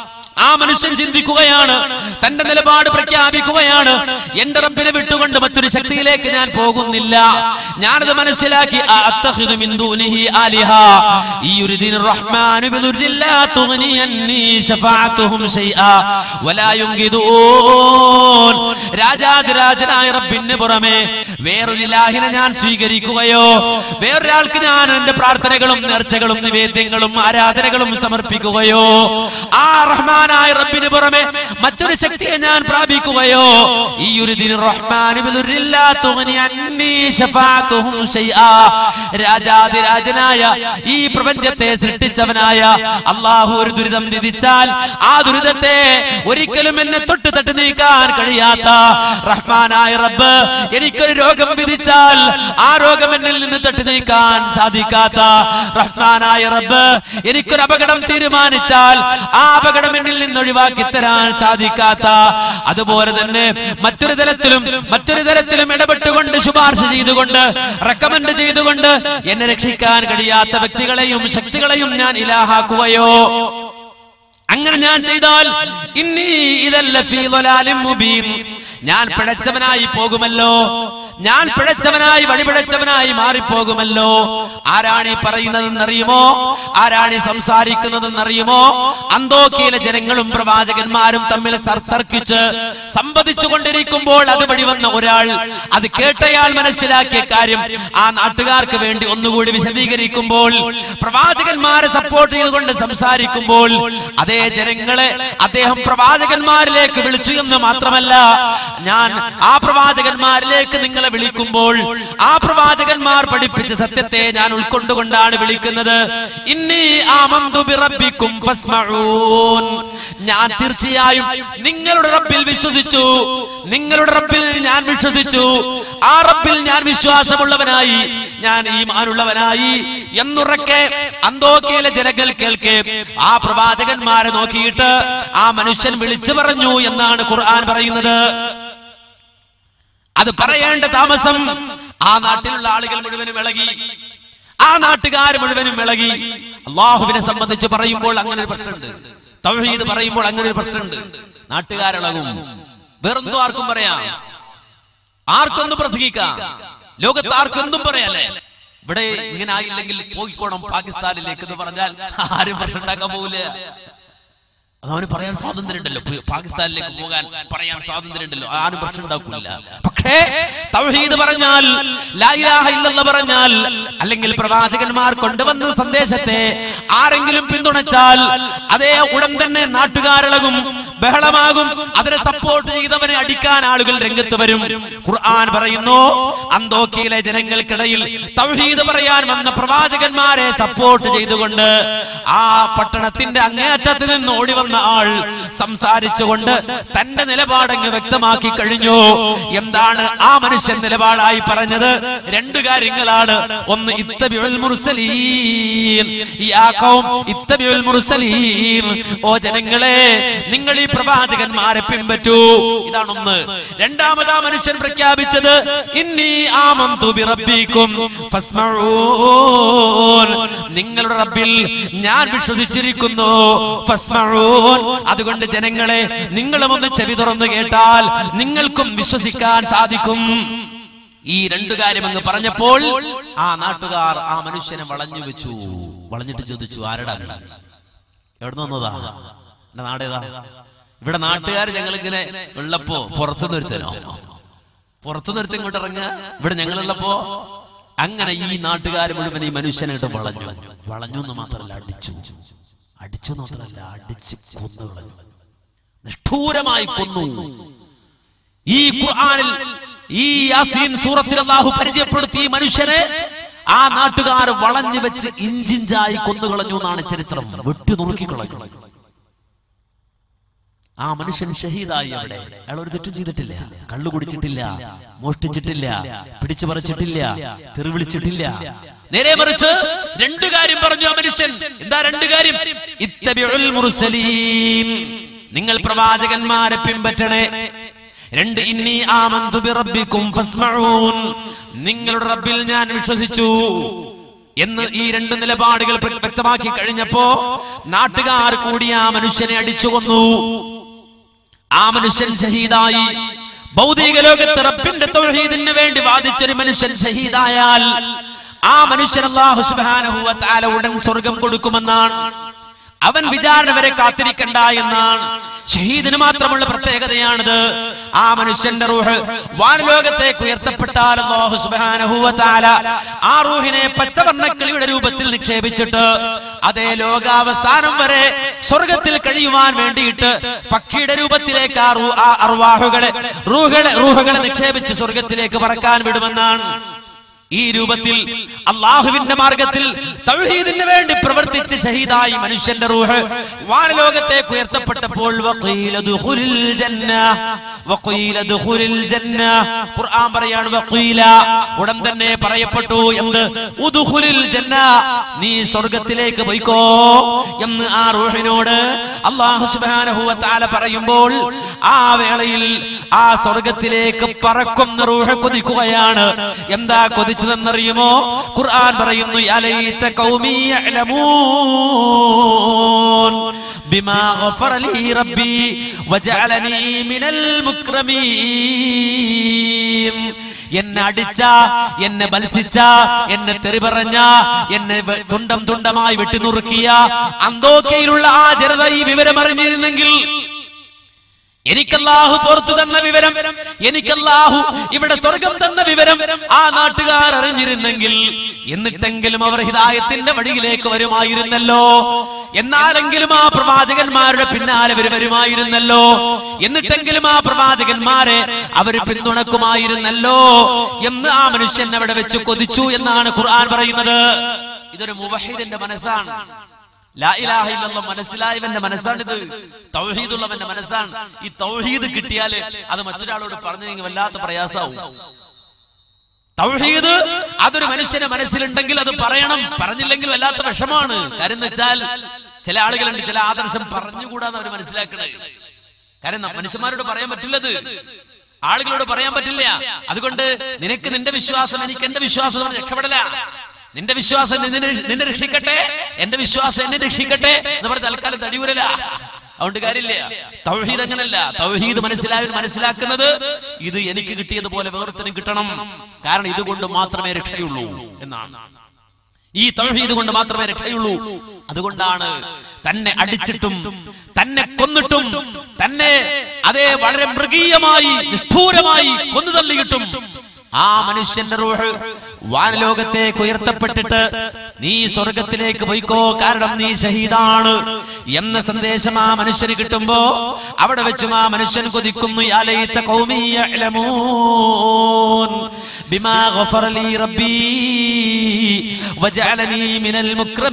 Speaker 2: ആ മനുഷ്യൻ ചിന്തിക്കുകയാണ് തന്റെ നിലപാട് പ്രഖ്യാപിക്കുകയാണ് എന്റെ റബ്ബിനെ വിട്ടുകൊണ്ട് മറ്റൊരു ശക്തിയിലേക്ക് ഞാൻ പോകുന്നില്ല ഞാനത് മനസ്സിലാക്കി ആ അത്തഖിദു മിൻ ദൂനിഹി ആലിഹ ഈ യുരിദിൻ റഹ്മാനു ബിദുർരില്ലാ തുഗ്നി അന്നി ശഫാഅത്തുഹും ശൈആ വലാ യുൻഖിദൂൻ രാജാതിരാജനായ റബ്ബിന് പുറമെ വേറൊരു ഇലാഹിനെ ഞാൻ സ്വീകരിക്കുകയോ വേറൊരാൾക്ക് ഞാൻ എന്റെ പ്രാർത്ഥനകളും നേർച്ചകളും നിവേദ്യങ്ങളും ആരാധനകളും സമർപ്പിക്കുകയോ ആ റഹ്മാനായ റബ്ബിന് പുറമെ മറ്റൊരു ശക്തിയെ ഞാൻ പ്രാപിക്കുകയോ ഈ ഒരു ദിന രാജാതിരാജനായ ഈ പ്രപഞ്ചത്തെ സൃഷ്ടിച്ചവനായ അള്ളാഹു ഒരു ദുരിതം വിധിച്ചാൽ ആ ദുരിതത്തെ ഒരിക്കലും എന്നെ തൊട്ട് തട്ടി നീക്കാൻ കഴിയാത്ത റഹ്മാനായ റബ്ബ് എനിക്കൊരു രോഗം വിധിച്ചാൽ ആ രോഗം എന്നിൽ നിന്ന് തട്ടി നീക്കാൻ സാധിക്കാത്ത റഹ്മാനായ റബ്ബ് എനിക്കൊരു അപകടം തീരുമാനിച്ചാൽ ആ അപകടം എന്നിൽ നിന്ന് ഒഴിവാക്കി തരാൻ സാധിക്കാത്ത അതുപോലെ തന്നെ മറ്റൊരു തലത്തിലും മറ്റൊരു തരത്തിലും ഇടപെട്ടുകൊണ്ട് ശുപാർശ ചെയ്തുകൊണ്ട് റെക്കമെൻഡ് ചെയ്തുകൊണ്ട് എന്നെ രക്ഷിക്കാൻ കഴിയാത്ത വ്യക്തികളെയും ശക്തികളെയും ഞാൻ ഇലാഹാക്കുകയോ അങ്ങനെ ഞാൻ ചെയ്താൽ ഇന്നീ ഇതല്ല ഫീ ളലാലിൻ മുബീൻ ഞാൻ പിഴച്ചവനായി പോകുമല്ലോ ഞാൻ പിഴച്ചവനായി വഴിപിഴച്ചവനായി മാറിപ്പോകുമല്ലോ ആരാണ് ഈ പറയുന്നതെന്നറിയുമോ ആരാണ് ഈ സംസാരിക്കുന്നതെന്നറിയുമോ അന്തോക്കിയിലെ ജനങ്ങളും പ്രവാചകന്മാരും തമ്മിൽ തർ- തർക്കിച്ച് സംവദിച്ചു കൊണ്ടിരിക്കുമ്പോൾ അതുവഴി വന്ന ഒരാൾ അത് കേട്ടയാൾ മനസ്സിലാക്കിയ കാര്യം ആ നാട്ടുകാർക്ക് വേണ്ടി ഒന്നുകൂടി വിശദീകരിക്കുമ്പോൾ പ്രവാചകന്മാരെ സപ്പോർട്ട് ചെയ്തുകൊണ്ട് സംസാരിക്കുമ്പോൾ അതേ ജനങ്ങളെ അദ്ദേഹം പ്രവാചകന്മാരിലേക്ക് വിളിച്ചു എന്ന് മാത്രമല്ല ഞാൻ ആ പ്രവാചകന്മാരിലേക്ക് നിങ്ങളെ ജനങ്ങളെ വിളിക്കുമ്പോൾ ആ പ്രവാചകന്മാർ പഠിപ്പിച്ച സത്യത്തെ ഞാൻ ഉൾക്കൊണ്ടുകൊണ്ടാണ് വിളിക്കുന്നത് ഇന്നി ആമന്തു ബിറബ്ബിക്കും ഫസ്മഊൻ ഞാൻ തീർച്ചയായും നിങ്ങളുടെ റബ്ബിൽ വിശ്വസിച്ചു നിങ്ങളുടെ റബ്ബിൽ ഞാൻ വിശ്വസിച്ചു ആ റബ്ബിൽ ഞാൻ വിശ്വാസമുള്ളവനായി ഞാൻ ഈ മാനുള്ളവനായി എന്നുറക്കെ അന്തോക്കിയിലെ ജനങ്ങൾ കേൾക്കെ ആ പ്രവാചകന്മാരെ നോക്കിയിട്ട് ആ മനുഷ്യൻ വിളിച്ചു പറഞ്ഞു എന്നാണ് ഖുർആൻ പറയുന്നത് അത് പറയേണ്ട താമസം ആ നാട്ടിലുള്ള ആളുകൾ മുഴുവനും ഇളകി ആ നാട്ടുകാർ മുഴുവനും ഇളകി അള്ളാഹുവിനെ സംബന്ധിച്ച് പറയുമ്പോൾ അങ്ങനെ ഒരു പ്രശ്നമുണ്ട് തൗഹീദ് പറയുമ്പോൾ അങ്ങനെ ഒരു പ്രശ്നമുണ്ട് നാട്ടുകാരിളകും വേറെന്തോ ആർക്കും പറയാം ആർക്കൊന്നും പ്രസംഗിക്കാം ലോകത്ത് ആർക്കൊന്നും പറയാല്ലേ ഇവിടെ ഇങ്ങനെ ആയില്ലെങ്കിൽ പോയിക്കോണം പാകിസ്ഥാനിലേക്ക് എന്ന് പറഞ്ഞാൽ ആരും പ്രശ്നം ഉണ്ടാക്കാൻ പോകില്ല അത് അവന് പറയാൻ സ്വാതന്ത്ര്യം ഉണ്ടല്ലോ പ് പാകിസ്ഥാനിലേക്ക് പോകാൻ പറയാൻ സ്വാതന്ത്ര്യം ഉണ്ടല്ലോ ആരും പ്രശ്നം ഉണ്ടാക്കില്ല പക്ഷേ തൗഹീദ് പറഞ്ഞാൽ ലാ ഇലാഹ ഇല്ലല്ലാഹ് പറഞ്ഞാൽ അല്ലെങ്കിൽ പ്രവാചകന്മാർ കൊണ്ടുവന്ന സന്ദേശത്തെ ആരെങ്കിലും പിന്തുണച്ചാൽ അതേ ഉടൻ തന്നെ നാട്ടുകാരിളകും ബഹളമാകും അതിനെ സപ്പോർട്ട് ചെയ്തവനെ അടിക്കാൻ ആളുകൾ രംഗത്ത് വരും ഖുർആൻ പറയുന്നു അന്തോക്കിയിലെ ജനങ്ങൾക്കിടയിൽ തൗഹീദ് പറയാൻ വന്ന പ്രവാചകന്മാരെ സപ്പോർട്ട് ചെയ്തുകൊണ്ട് ആ പട്ടണത്തിന്റെ അങ്ങേയറ്റത്ത് നിന്ന് ഓടി വന്ന ആൾ സംസാരിച്ചുകൊണ്ട് തന്റെ നിലപാടങ്ങ് വ്യക്തമാക്കി കഴിഞ്ഞു എന്താണ് ആ മനുഷ്യൻ നിലപാടായി പറഞ്ഞത് രണ്ട് കാര്യങ്ങളാണ് ഒന്ന് ഇത്തബിഉൽ മുർസലീൻ യാ ഖൗം ഇത്തബിഉൽ മുർസലീൻ ഓ ജനങ്ങളെ നിങ്ങൾ ഈ പ്രവാചകന്മാരെ പിൻപറ്റൂ ഇതാണ് ഒന്ന് രണ്ടാമതാ മനുഷ്യൻ പ്രഖ്യാപിച്ചത് ഇന്നി ആമന്തു ബിറബ്ബിക്കും ഫസ്മഊൻ നിങ്ങളുടെ റബ്ബിൽ ഞാൻ വിശ്വസിച്ചിരിക്കുന്നു ഫസ്മഊൻ അതുകൊണ്ട് ജനങ്ങളെ നിങ്ങളും ഒന്ന് ചെവി തുറന്നു കേട്ടാൽ നിങ്ങൾക്കും വിശ്വസിക്കാൻ സാധിക്കും ഈ രണ്ടു കാര്യം അങ്ങ് പറഞ്ഞപ്പോൾ ആ നാട്ടുകാർ ആ മനുഷ്യനെ വളഞ്ഞു വെച്ചു വളഞ്ഞിട്ട് ചോദിച്ചു ആരടാ നീ? എവിടെ വന്നതാ എന്റെ നാടേതാ ഇവിടെ നാട്ടുകാർ ഞങ്ങൾ ഇങ്ങനെ ഉള്ളപ്പോ പുറത്തു നിർത്തനോ പുറത്തു നിർത്തി ഇങ്ങോട്ട് ഇറങ്ങുക ഇവിടെ ഞങ്ങളുള്ളപ്പോ അങ്ങനെ ഈ നാട്ടുകാർ മുഴുവൻ ഈ മനുഷ്യനായിട്ട് വളഞ്ഞു വളഞ്ഞു എന്ന് മാത്രമല്ല അടിച്ചു അടിച്ചു എന്ന് മാത്രമല്ല അടിച്ച് കൊന്നു കളഞ്ഞു നിഷ്ഠൂരമായി കൊന്നു ഈ ഖുർആനിൽ ഈ യാസീൻ സൂറത്തിൽ അല്ലാഹു പരിചയപ്പെടുത്തി ഈ മനുഷ്യനെ ആ നാട്ടുകാർ വളഞ്ഞു വെച്ച് ഇഞ്ചിഞ്ചായി കൊന്നുകളഞ്ഞു എന്നാണ് ചരിത്രം വെട്ടി നുറുക്കി കളഞ്ഞു ആ മനുഷ്യൻ ഷഹീദായി അവിടെ അയാൾ ഒരു തെറ്റും ചെയ്തിട്ടില്ല കള്ളു കുടിച്ചിട്ടില്ല മോഷ്ടിച്ചിട്ടില്ല പിടിച്ചു പറിച്ചിട്ടില്ല തെറിവിളിച്ചിട്ടില്ല നേരെ മറിച്ച് രണ്ടു കാര്യം പറഞ്ഞു ആ മനുഷ്യൻ എന്താ രണ്ടു കാര്യം ഇത്തബിഉൽ മുർസലീൻ നിങ്ങൾ പ്രവാചകന്മാരെ പിൻപറ്റണേ രണ്ട് ഇന്നി ആമന്തു ബിറബ്ബിക്കും ഫസ്മഊൻ നിങ്ങളുടെ റബ്ബിൽ ഞാൻ വിശ്വസിച്ചു എന്ന് ഈ രണ്ട് നിലപാടുകൾ പ്ര- വ്യക്തമാക്കി കഴിഞ്ഞപ്പോ നാട്ടുകാർ കൂടി ആ മനുഷ്യനെ അടിച്ചു കൊന്നു ആ മനുഷ്യൻ ഷഹീദായി ഭൗതിക ലോകത്ത് റബ്ബിന്റെ തൗഹീദിന് വേണ്ടി വാദിച്ചൊരു മനുഷ്യൻ ഷഹീദായാൽ ആ മനുഷ്യൻ അല്ലാഹു സുബ്ഹാനഹു വ തആല ഉടൻ സ്വർഗം കൊടുക്കുമെന്നാണ് അവൻ വിചാരണ വരെ കാത്തിരിക്കണ്ട എന്നാണ് ഷഹീദിന് മാത്രമുള്ള പ്രത്യേകതയാണിത് ആ മനുഷ്യന്റെ റൂഹ് വാനലോകത്തേക്ക് ഉയർത്തപ്പെട്ടാൽ അല്ലാഹു സുബ്ഹാനഹു വ തആല ആ റൂഹിനെ പച്ചവർണ്ണക്കിളിയുടെ രൂപത്തിൽ നിക്ഷേപിച്ചിട്ട് അതേ ലോകാവസാനം വരെ സ്വർഗത്തിൽ കഴിയുവാൻ വേണ്ടിയിട്ട് പക്ഷിയുടെ രൂപത്തിലേക്ക് ആ റൂ- ആ അർവാഹുകളെ റൂഹകളെ റൂഹകളെ നിക്ഷേപിച്ച് സ്വർഗത്തിലേക്ക് പറക്കാൻ വിടുമെന്നാണ് ഈ രൂപത്തിൽ അള്ളാഹുവിന്റെ മാർഗത്തിൽ തൗഹീദിന് വേണ്ടി പ്രവർത്തിച്ച് ഷഹീദായി മനുഷ്യന്റെ റൂഹ് വാനലോകത്തേക്ക് ഉയർത്തപ്പെട്ടപ്പോൾ വഖീല ദുഖുലിൽ ജന്ന വഖീല ദുഖുലിൽ ജന്ന ഖുർആൻ പറയാണ് വഖീല ഉടൻ തന്നെ പറയപ്പെട്ടു എന്ത് ഉദ്ഖുലിൽ ജന്ന നീ സ്വർഗ്ഗത്തിലേക്ക് പോയിക്കോ എന്ന് ആ റൂഹിനോട് അള്ളാഹു സുബ്ഹാനഹു വ തആല പറയുമ്പോൾ ആ വേളയിൽ ആ സ്വർഗത്തിലേക്ക് പറക്കുന്ന റൂഹ് കൊതിക്കുകയാണ് എന്താ കൊതിച്ചതെന്നറിയുമോ ഖുർആൻ പറയുന്നു അലൈത ഖൗമി യഅലമൂൻ ബിമാ ഗഫറ ലി റബ്ബി വജഅലനി മിനൽ മുക്രമീൻ എന്നെ അടിച്ച എന്നെ ബത്സിച്ച എന്നെ തെറി പറഞ്ഞ എന്നെ വെ- തുണ്ടം തുണ്ടമായി വെട്ടിനുറുക്കിയ അന്തോക്കയിലുള്ള ആ ജനത ഈ വിവരം അറിഞ്ഞിരുന്നെങ്കിൽ എനിക്കല്ലാഹു പുറത്തു തന്ന വിവരം എനിക്കല്ലാഹു ഇവിടെ സ്വർഗം തന്ന വിവരം ആ നാട്ടുകാർ അറിഞ്ഞിരുന്നെങ്കിൽ എന്നിട്ടെങ്കിലും അവർ ഹിതായത്തിന്റെ വഴിയിലേക്ക് വരുമായിരുന്നല്ലോ എന്നാലെങ്കിലും ആ പ്രവാചകന്മാരുടെ പിന്നാലെ അവർ വരുമായിരുന്നല്ലോ എന്നിട്ടെങ്കിലും ആ പ്രവാചകന്മാരെ അവർ പിന്തുണക്കുമായിരുന്നല്ലോ എന്ന് ആ മനുഷ്യൻ അവിടെ വെച്ച് കൊതിച്ചു എന്നാണ് ഖുർആൻ പറയുന്നത് ഇതൊരു മുവഹിദിന്റെ മനസ്സാണ് ലാ ഇലാഹ ഇല്ലല്ലാഹ് മനസ്സിലായവന്റെ മനസ്സാണിത് തൗഹീദുള്ളവന്റെ മനസ്സാണ് ഈ തൗഹീദ് കിട്ടിയാല് അത് മറ്റൊരാളോട് പറഞ്ഞെങ്കിൽ വല്ലാത്ത പ്രയാസാവും തൗഹീദ് അതൊരു മനുഷ്യന്റെ മനസ്സിലുണ്ടെങ്കിൽ അത് പറയണം പറഞ്ഞില്ലെങ്കിൽ വല്ലാത്ത വിഷമാണ് കാര്യം എന്ന് വെച്ചാൽ ചില ആളുകളുണ്ട് ചില ആദർശം പറഞ്ഞുകൂടാന്ന് അവർ മനസ്സിലാക്കണത് കാര്യം ന- മനുഷ്യന്മാരോട് പറയാൻ പറ്റില്ലത് ആളുകളോട് പറയാൻ പറ്റില്ല അതുകൊണ്ട് നിനക്ക് നിന്റെ വിശ്വാസം എനിക്ക് എന്റെ വിശ്വാസം എന്ന് രക്ഷപ്പെടല നിന്റെ വിശ്വാസം നിന്നെ നിന്നെ രക്ഷിക്കട്ടെ എന്റെ വിശ്വാസം എന്നെ രക്ഷിക്കട്ടെ എന്ന് പറഞ്ഞ് തൽക്കാലം തടിയൂരല അതുകൊണ്ട് കാര്യമില്ല തൗഹീദ് അങ്ങനല്ല തൗഹീദ് മനസ്സിലായവർ മനസ്സിലാക്കുന്നത് ഇത് എനിക്ക് കിട്ടിയതുപോലെ വേറൊരുത്തനും കിട്ടണം കാരണം ഇതുകൊണ്ട് മാത്രമേ രക്ഷയുള്ളൂ എന്നാണ് ഈ തൗഹീദ് കൊണ്ട് മാത്രമേ രക്ഷയുള്ളൂ അതുകൊണ്ടാണ് തന്നെ അടിച്ചിട്ടും തന്നെ കൊന്നിട്ടും തന്നെ അതേ വളരെ മൃഗീയമായി നിഷ്ഠൂരമായി കൊന്നു തള്ളിയിട്ടും ആ മനുഷ്യന്റെ റൂഹ് വാനലോകത്തേക്ക് ഉയർത്തപ്പെട്ടിട്ട് നീ സ്വർഗത്തിലേക്ക് പോയിക്കോ കാരണം നീ ഷഹീദാണ് എന്ന സന്ദേശം ആ മനുഷ്യന് കിട്ടുമ്പോ അവിടെ വെച്ചും ആ മനുഷ്യൻ കൊതിക്കുന്നു യാ ലൈത ഖൗമി യഅലമൂൻ ബിമാ ഗഫറ ലീ റബ്ബി വജഅലനി മിനൽ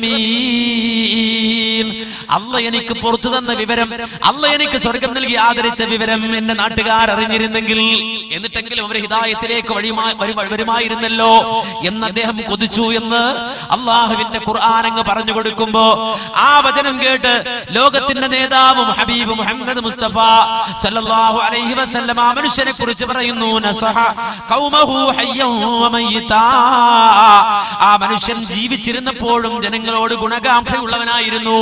Speaker 2: മുക്രമീൻ അല്ല എനിക്ക് പുറത്തു തന്ന വിവരം അല്ല എനിക്ക് സ്വർഗം നൽകി ആദരിച്ച വിവരം എന്റെ നാട്ടുകാർ അറിഞ്ഞിരുന്നെങ്കിൽ എന്നിട്ടെങ്കിലും അവർ ഹിദായത്തിലേക്ക് വഴിയുമാ- വരു- വരുമായിരുന്നല്ലോ എന്ന് അദ്ദേഹം കൊതിച്ചു എന്ന് അള്ളാഹുവിന്റെ ഖുർആൻ അങ്ങ് പറഞ്ഞു കൊടുക്കുമ്പോ ആ വചനം കേട്ട് ലോകത്തിന്റെ നേതാവും ഹബീബ് മുഹമ്മദ് മുസ്തഫ സല്ലല്ലാഹു അലൈഹി വസല്ലം ആ മനുഷ്യനെ കുറിച്ച് പറയുന്നു നസഹ ഖൗമഹു ഹയ്യൻ വമയ്യിതാ ആ മനുഷ്യൻ ജീവിച്ചിരുന്നപ്പോഴും ജനങ്ങളോട് ഗുണകാംക്ഷയുള്ളവനായിരുന്നു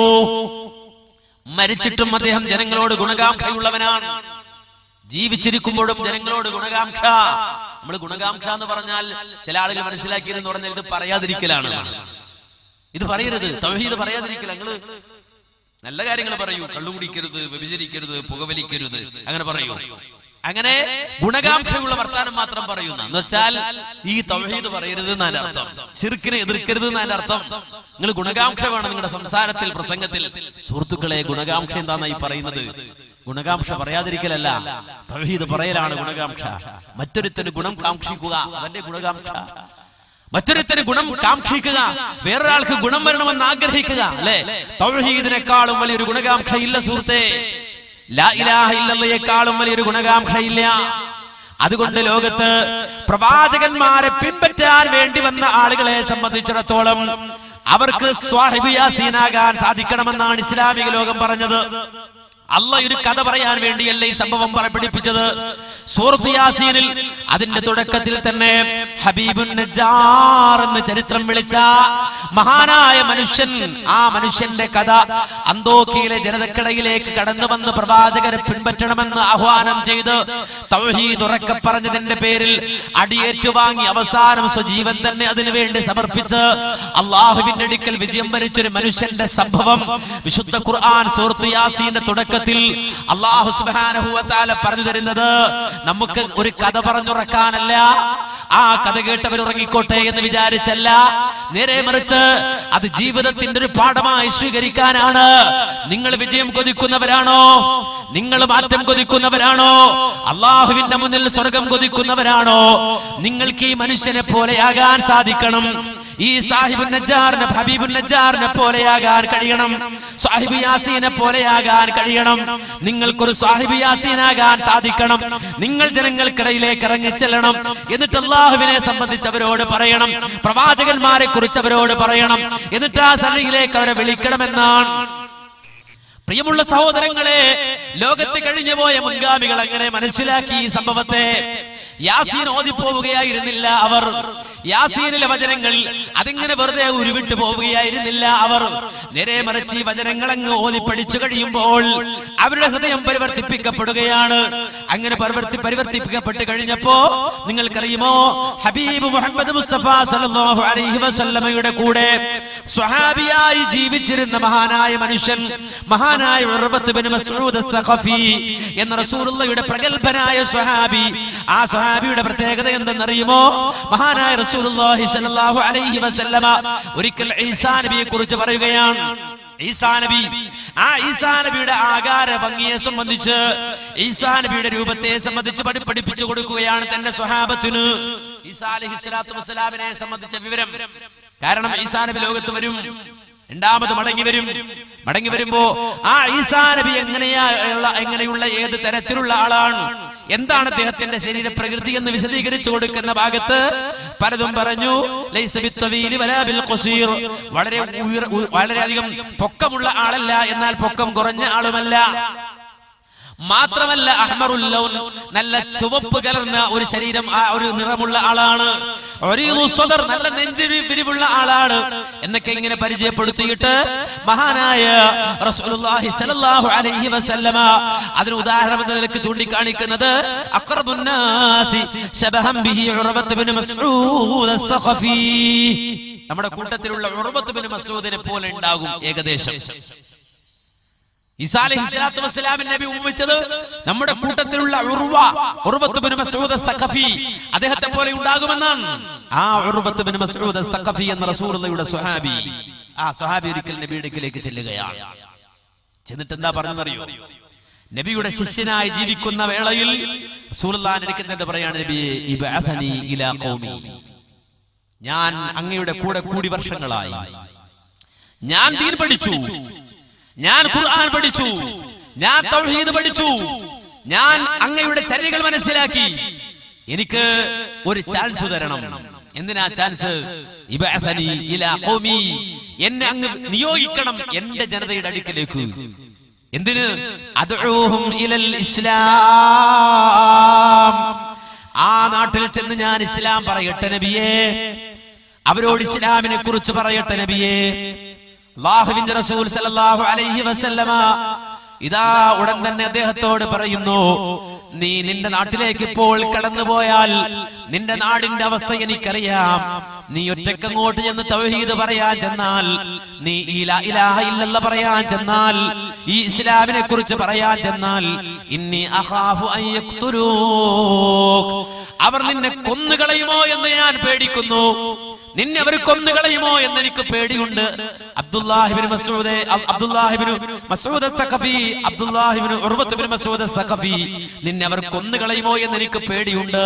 Speaker 2: മരിച്ചിട്ടും അദ്ദേഹം ജനങ്ങളോട് ഗുണകാംക്ഷയുള്ളവനാണ് ജീവിച്ചിരിക്കുമ്പോഴും ജനങ്ങളോട് ഗുണകാംക്ഷ നമ്മൾ ഗുണകാംക്ഷ എന്ന് പറഞ്ഞാൽ ചില ആളുകൾ മനസ്സിലാക്കിയതെന്ന് പറഞ്ഞാൽ ഇത് പറയാതിരിക്കലാണ് ഇത് പറയരുത് തൗഹീദ് പറയാതിരിക്കല നിങ്ങള് നല്ല കാര്യങ്ങൾ പറയൂ കള്ളു കുടിക്കരുത് വ്യഭിചരിക്കരുത് പുകവലിക്കരുത് അങ്ങനെ പറയൂ അങ്ങനെ ഗുണകാംക്ഷയുള്ള വർത്താനം മാത്രം പറയുന്ന എന്ന് വെച്ചാൽ ഈ തൗഹീദ് പറയരുത് എന്നതിന്റെ അർത്ഥം ശിർക്കിനെ എതിർക്കരുത് എന്നതിന്റെ അർത്ഥം നിങ്ങൾ ഗുണകാംക്ഷ വേണം നിങ്ങളുടെ സംസാരത്തിൽ പ്രസംഗത്തിൽ സുഹൃത്തുക്കളെ ഗുണകാംക്ഷ എന്താന്നാ ഈ പറയുന്നത് ഗുണകാംക്ഷ പറയാതിരിക്കലല്ല തൗഹീദ് പറയലാണ് ഗുണകാംക്ഷ മറ്റൊരുത്തന് ഗുണം കാക്ഷിക്കുക അവന്റെ ഗുണകാംക്ഷ മറ്റൊരുത്തന് ഗുണം കാക്ഷിക്കുക വേറൊരാൾക്ക് ഗുണം വരണമെന്ന് ആഗ്രഹിക്കുക അല്ലെ തൗഹീദിനെക്കാളും വലിയൊരു ഗുണകാംക്ഷയില്ല സുഹൃത്തെ ലാ ഇലാഹ ഇല്ലല്ലയേക്കാളും വലിയൊരു ഗുണകാംക്ഷയില്ല അതുകൊണ്ട് ലോകത്ത് പ്രവാചകന്മാരെ പിൻപറ്റാൻ വേണ്ടി വന്ന ആളുകളെ സംബന്ധിച്ചിടത്തോളം അവർക്ക് സ്വാഹിബിയാസീനാകാൻ സാധിക്കണമെന്നാണ് ഇസ്ലാമിക ലോകം പറഞ്ഞത് അല്ല ഒരു കഥ പറയാൻ വേണ്ടിയല്ല ഈ സംഭവം പറ- പഠിപ്പിച്ചത് സൂറത്ത് യാസീനിൽ അതിന്റെ തുടക്കത്തിൽ തന്നെ ഹബീബുൻ നജ്ജാർ എന്ന് ചരിത്രം വിളിച്ച മഹാനായ മനുഷ്യൻ ആ മനുഷ്യന്റെ കഥ അന്തോക്കിയിലെ ജനതക്കിടയിലേക്ക് കടന്നു വന്ന് പ്രവാചകരെ പിൻപറ്റണമെന്ന് ആഹ്വാനം ചെയ്ത് തൗഹീദ് ഉറക്കെ പറഞ്ഞതിന്റെ പേരിൽ അടിയേറ്റുവാങ്ങി അവസാനം സ്വജീവൻ തന്നെ അതിനു വേണ്ടി സമർപ്പിച്ച് അള്ളാഹുവിന്റെ അടുക്കൽ വിജയം വരിച്ചൊരു മനുഷ്യന്റെ സംഭവം വിശുദ്ധ ഖുർആൻ സൂറത്ത് യാസീന്റെ തുടക്കത്തിൽ അള്ളാഹു സുബ്ഹാനഹു വ തആല പറഞ്ഞു തരുന്നത് നമുക്ക് ഒരു കഥ പറഞ്ഞുറക്കാനല്ല ആ കഥ കേട്ടവർ ഉറങ്ങിക്കോട്ടെ എന്ന് വിചാരിച്ചല്ല നേരെ മറിച്ച് അത് ജീവിതത്തിന്റെ ഒരു പാഠമായി സ്വീകരിക്കാനാണ് നിങ്ങൾ വിജയം കൊതിക്കുന്നവരാണോ നിങ്ങൾ മാറ്റം കൊതിക്കുന്നവരാണോ അള്ളാഹുവിന്റെ മുന്നിൽ സ്വർഗം കൊതിക്കുന്നവരാണോ നിങ്ങൾക്ക് ഈ മനുഷ്യനെ പോലെയാകാൻ സാധിക്കണം ഈ സാഹിബുൻ നജ്ജാറിനെ ഹബീബുൻ നജ്ജാറിനെ പോലെയാകാൻ കഴിയണം സാഹിബ് യാസീനെ പോലെയാകാൻ കഴിയണം നിങ്ങൾക്കൊരു സാഹിബ് യാസീനാകാൻ സാധിക്കണം നിങ്ങൾ ജനങ്ങൾക്കിടയിലേക്ക് ഇറങ്ങിച്ചെല്ലണം എന്നിട്ട് അള്ളാഹുവിനെ സംബന്ധിച്ച് അവരോട് പറയണം പ്രവാചകന്മാരെ കുറിച്ച് അവരോട് പറയണം എന്നിട്ട് ആ സന്നിധിയിലേക്ക് അവരെ വിളിക്കണമെന്നാണ് പ്രിയമുള്ള സഹോദരങ്ങളെ ലോകത്ത് കഴിഞ്ഞുപോയ മുൻഗാമികൾ അങ്ങനെ മനസ്സിലാക്കി ഈ സംഭവത്തെ യാസീൻ ഓതിപ്പോവുകയായിരുന്നില്ല അവർ യാസീനിലെ വചനങ്ങൾ അതിങ്ങനെ വെറുതെ ഉരുവിട്ടു പോവുകയായിരുന്നില്ല അവർ നേരെ മറിച്ച് ഈ വചനങ്ങൾ അങ്ങ് ഓതി പഠിച്ചു കഴിയുമ്പോൾ അവരുടെ ഹൃദയം പരിവർത്തിപ്പിക്കപ്പെടുകയാണ് അങ്ങനെ പരിവർത്തി പരിവർത്തിപ്പിക്കപ്പെട്ട് കഴിഞ്ഞപ്പോ നിങ്ങൾക്കറിയുമോ ഹബീബ് മുഹമ്മദ് മുസ്തഫ സല്ലല്ലാഹു അലൈഹി വസല്ലമയുടെ കൂടെ സ്വഹാബിയായി ജീവിച്ചിരുന്ന മഹാനായ മനുഷ്യൻ മഹാനായ ഉർവത്ത് ബിൻ മസ്ഊദ് അസ്സഖഫി എന്ന റസൂലുള്ളാഹിയുടെ പ്രഗൽഭനായ സ്വഹാബി ആ സ്വഹാബിയുടെ പ്രത്യേകത എന്തെന്നറിയുമോ മഹാനായ റസൂലുള്ളാഹി സ്വല്ലല്ലാഹു അലൈഹി വസല്ലമ ഒരിക്കൽ ഈസാ നബിയെ കുറിച്ച് പറയുകയാണ് ഈസാ നബി ആ ഈസാ നബിയുടെ ആകാര ഭംഗിയെ സംബന്ധിച്ച് ഈസാ നബിയുടെ രൂപത്തെ സംബന്ധിച്ച് പഠി പഠിപ്പിച്ചു കൊടുക്കുകയാണ് തന്റെ സ്വഹാബത്തിന് ഈസാ അലൈഹി സ്വലാത്തു വസ്സലാമിനെ സംബന്ധിച്ച വിവരം കാരണം ഈസാ നബി ലോകത്ത് വരും രണ്ടാമത് മടങ്ങി വരും മടങ്ങി വരുമ്പോ ആ ഈസാ നബി എങ്ങനെയുള്ള എങ്ങനെയുള്ള ഏത് തരത്തിലുള്ള ആളാണ് എന്താണ് അദ്ദേഹത്തിന്റെ ശരീര പ്രകൃതി എന്ന് വിശദീകരിച്ചു കൊടുക്കുന്ന ഭാഗത്ത് പലതും പറഞ്ഞു ലൈസ ബിത്തവീലി വലാ ബിൽ ഖസീർ. വളരെ ഉയർ- ഉ- വളരെയധികം പൊക്കമുള്ള ആളല്ല എന്നാൽ പൊക്കം കുറഞ്ഞ ആളുമല്ല മാത്രമല്ല അഹ്മറുൽ ലൗൻ നല്ല ചുവപ്പ് കലർന്ന ഒരു ശരീരം ആ ഒരു നിറമുള്ള ആളാണ് ഒരീദു സ്വദർ നല്ല നെഞ്ചി വിരിവുള്ള ആളാണ് എന്നൊക്കെ ഇങ്ങനെ പരിചയപ്പെടുത്തിയിട്ട് മഹാനായ റസൂലുള്ളാഹി സ്വല്ലല്ലാഹു അലൈഹി വസല്ലമ അതിന് ഉദാഹരണം എന്ന നിലക്ക് ചൂണ്ടിക്കാണിക്കുന്നത് അഖറബുൻ നാസി ശബഹം ബിഹി ഉർവത്ത് ബിൻ മസ്ഊദ് അസ്സഖഫി നമ്മുടെ കൂട്ടത്തിലുള്ള ഉർവത്ത് ബിൻ മസ്ഊദിനെ പോലെ ഉണ്ടാകും ഏകദേശം ഈസാ അലൈഹി സ്വലാത്തു വസ്സലാമിൻ നബി ഉപമിച്ചത് നമ്മുടെ കൂട്ടത്തിലുള്ള Urwa Urwat bin Masud Saqafi അദ്ദേഹത്തെ പോലെ ഉണ്ടാകുമെന്നാണ് ആ ഉർവത്ത് ബിൻ മസ്ഊദ് സഖഫി എന്ന റസൂലുള്ളാഹിയുടെ സ്വഹാബി ആ സ്വഹാബി ഒരിക്കൽ നബിയുടെ അടുക്കിലേക്ക് ചെല്ലുകയാണ് ചെന്നിട്ട് എന്താ പറഞ്ഞറിയോ നബിയുടെ ശിഷ്യനായി ജീവിക്കുന്ന വേളയിൽ റസൂലുള്ളാഹിന്റെ അടുക്കൽ എന്നിട്ട് പറയാണ് നബിയെ ഇബ്അഥനി ഇലാ ഖൗമി ഞാൻ അങ്ങയുടെ കൂടെ കൂടി വർഷങ്ങളായി ഞാൻ ദീൻ പഠിച്ചു ഞാൻ ഖുർആൻ പഠിച്ചു ഞാൻ തൗഹീദ് പഠിച്ചു ഞാൻ അങ്ങയുടെ ചര്യകൾ മനസ്സിലാക്കി എനിക്ക് ഒരു ചാൻസ് തരണം എന്തിനാ ചാൻസ് ഇബഅഥനി ഇലാ ഖൗമി എന്നെ അങ്ങ് നിയോഗിക്കണം എന്റെ ജനതയുടെ അടുക്കലേക്ക് എന്തിന് അദ്ഊഹും ഇലൽ ഇസ്ലാം ആ നാട്ടിൽ ചെന്ന് ഞാൻ ഇസ്ലാം പറയട്ടെ നബിയേ അവരോട് ഇസ്ലാമിനെ കുറിച്ച് പറയട്ടെ നബിയേ അല്ലാഹുവിന്റെ റസൂൽ സല്ലല്ലാഹു അലൈഹി വസല്ലമ ഇതാ ഉടൻ തന്നെ അദ്ദേഹത്തോട് പറയുന്നു നീ നിന്റെ നാട്ടിലേക്ക് ഇപ്പോൾ കടന്നുപോയാൽ നിന്റെ നാടിന്റെ അവസ്ഥ എനിക്കറിയാം നീ ഒറ്റക്കങ്ങോട്ട് ചെന്ന് തൗഹീദ് പറയാൻ ചെന്നാൽ നീ ഈ ലാ ഇലാഹ ഇല്ലല്ല പറയാൻ ചെന്നാൽ ഈ ഇസ്ലാമിനെ കുറിച്ച് പറയാൻ ചെന്നാൽ ഇന്നി അഖാഫു അൻ യഖ്തുലൂക് അവർ നിന്നെ കൊന്നുകളയുമോ എന്ന് ഞാൻ പേടിക്കുന്നു നിന്നെ അവർ കൊന്നുകളയുമോ എന്ന് എനിക്ക് പേടിയുണ്ട് Abdullah ibn Masud Abdullah ibn Masud Saqafi Abdullah ibn Urwat bin Masud Saqafi നിന്നെ അവർ കൊന്നുകളയുമോ എന്ന് എനിക്ക് പേടിയുണ്ട്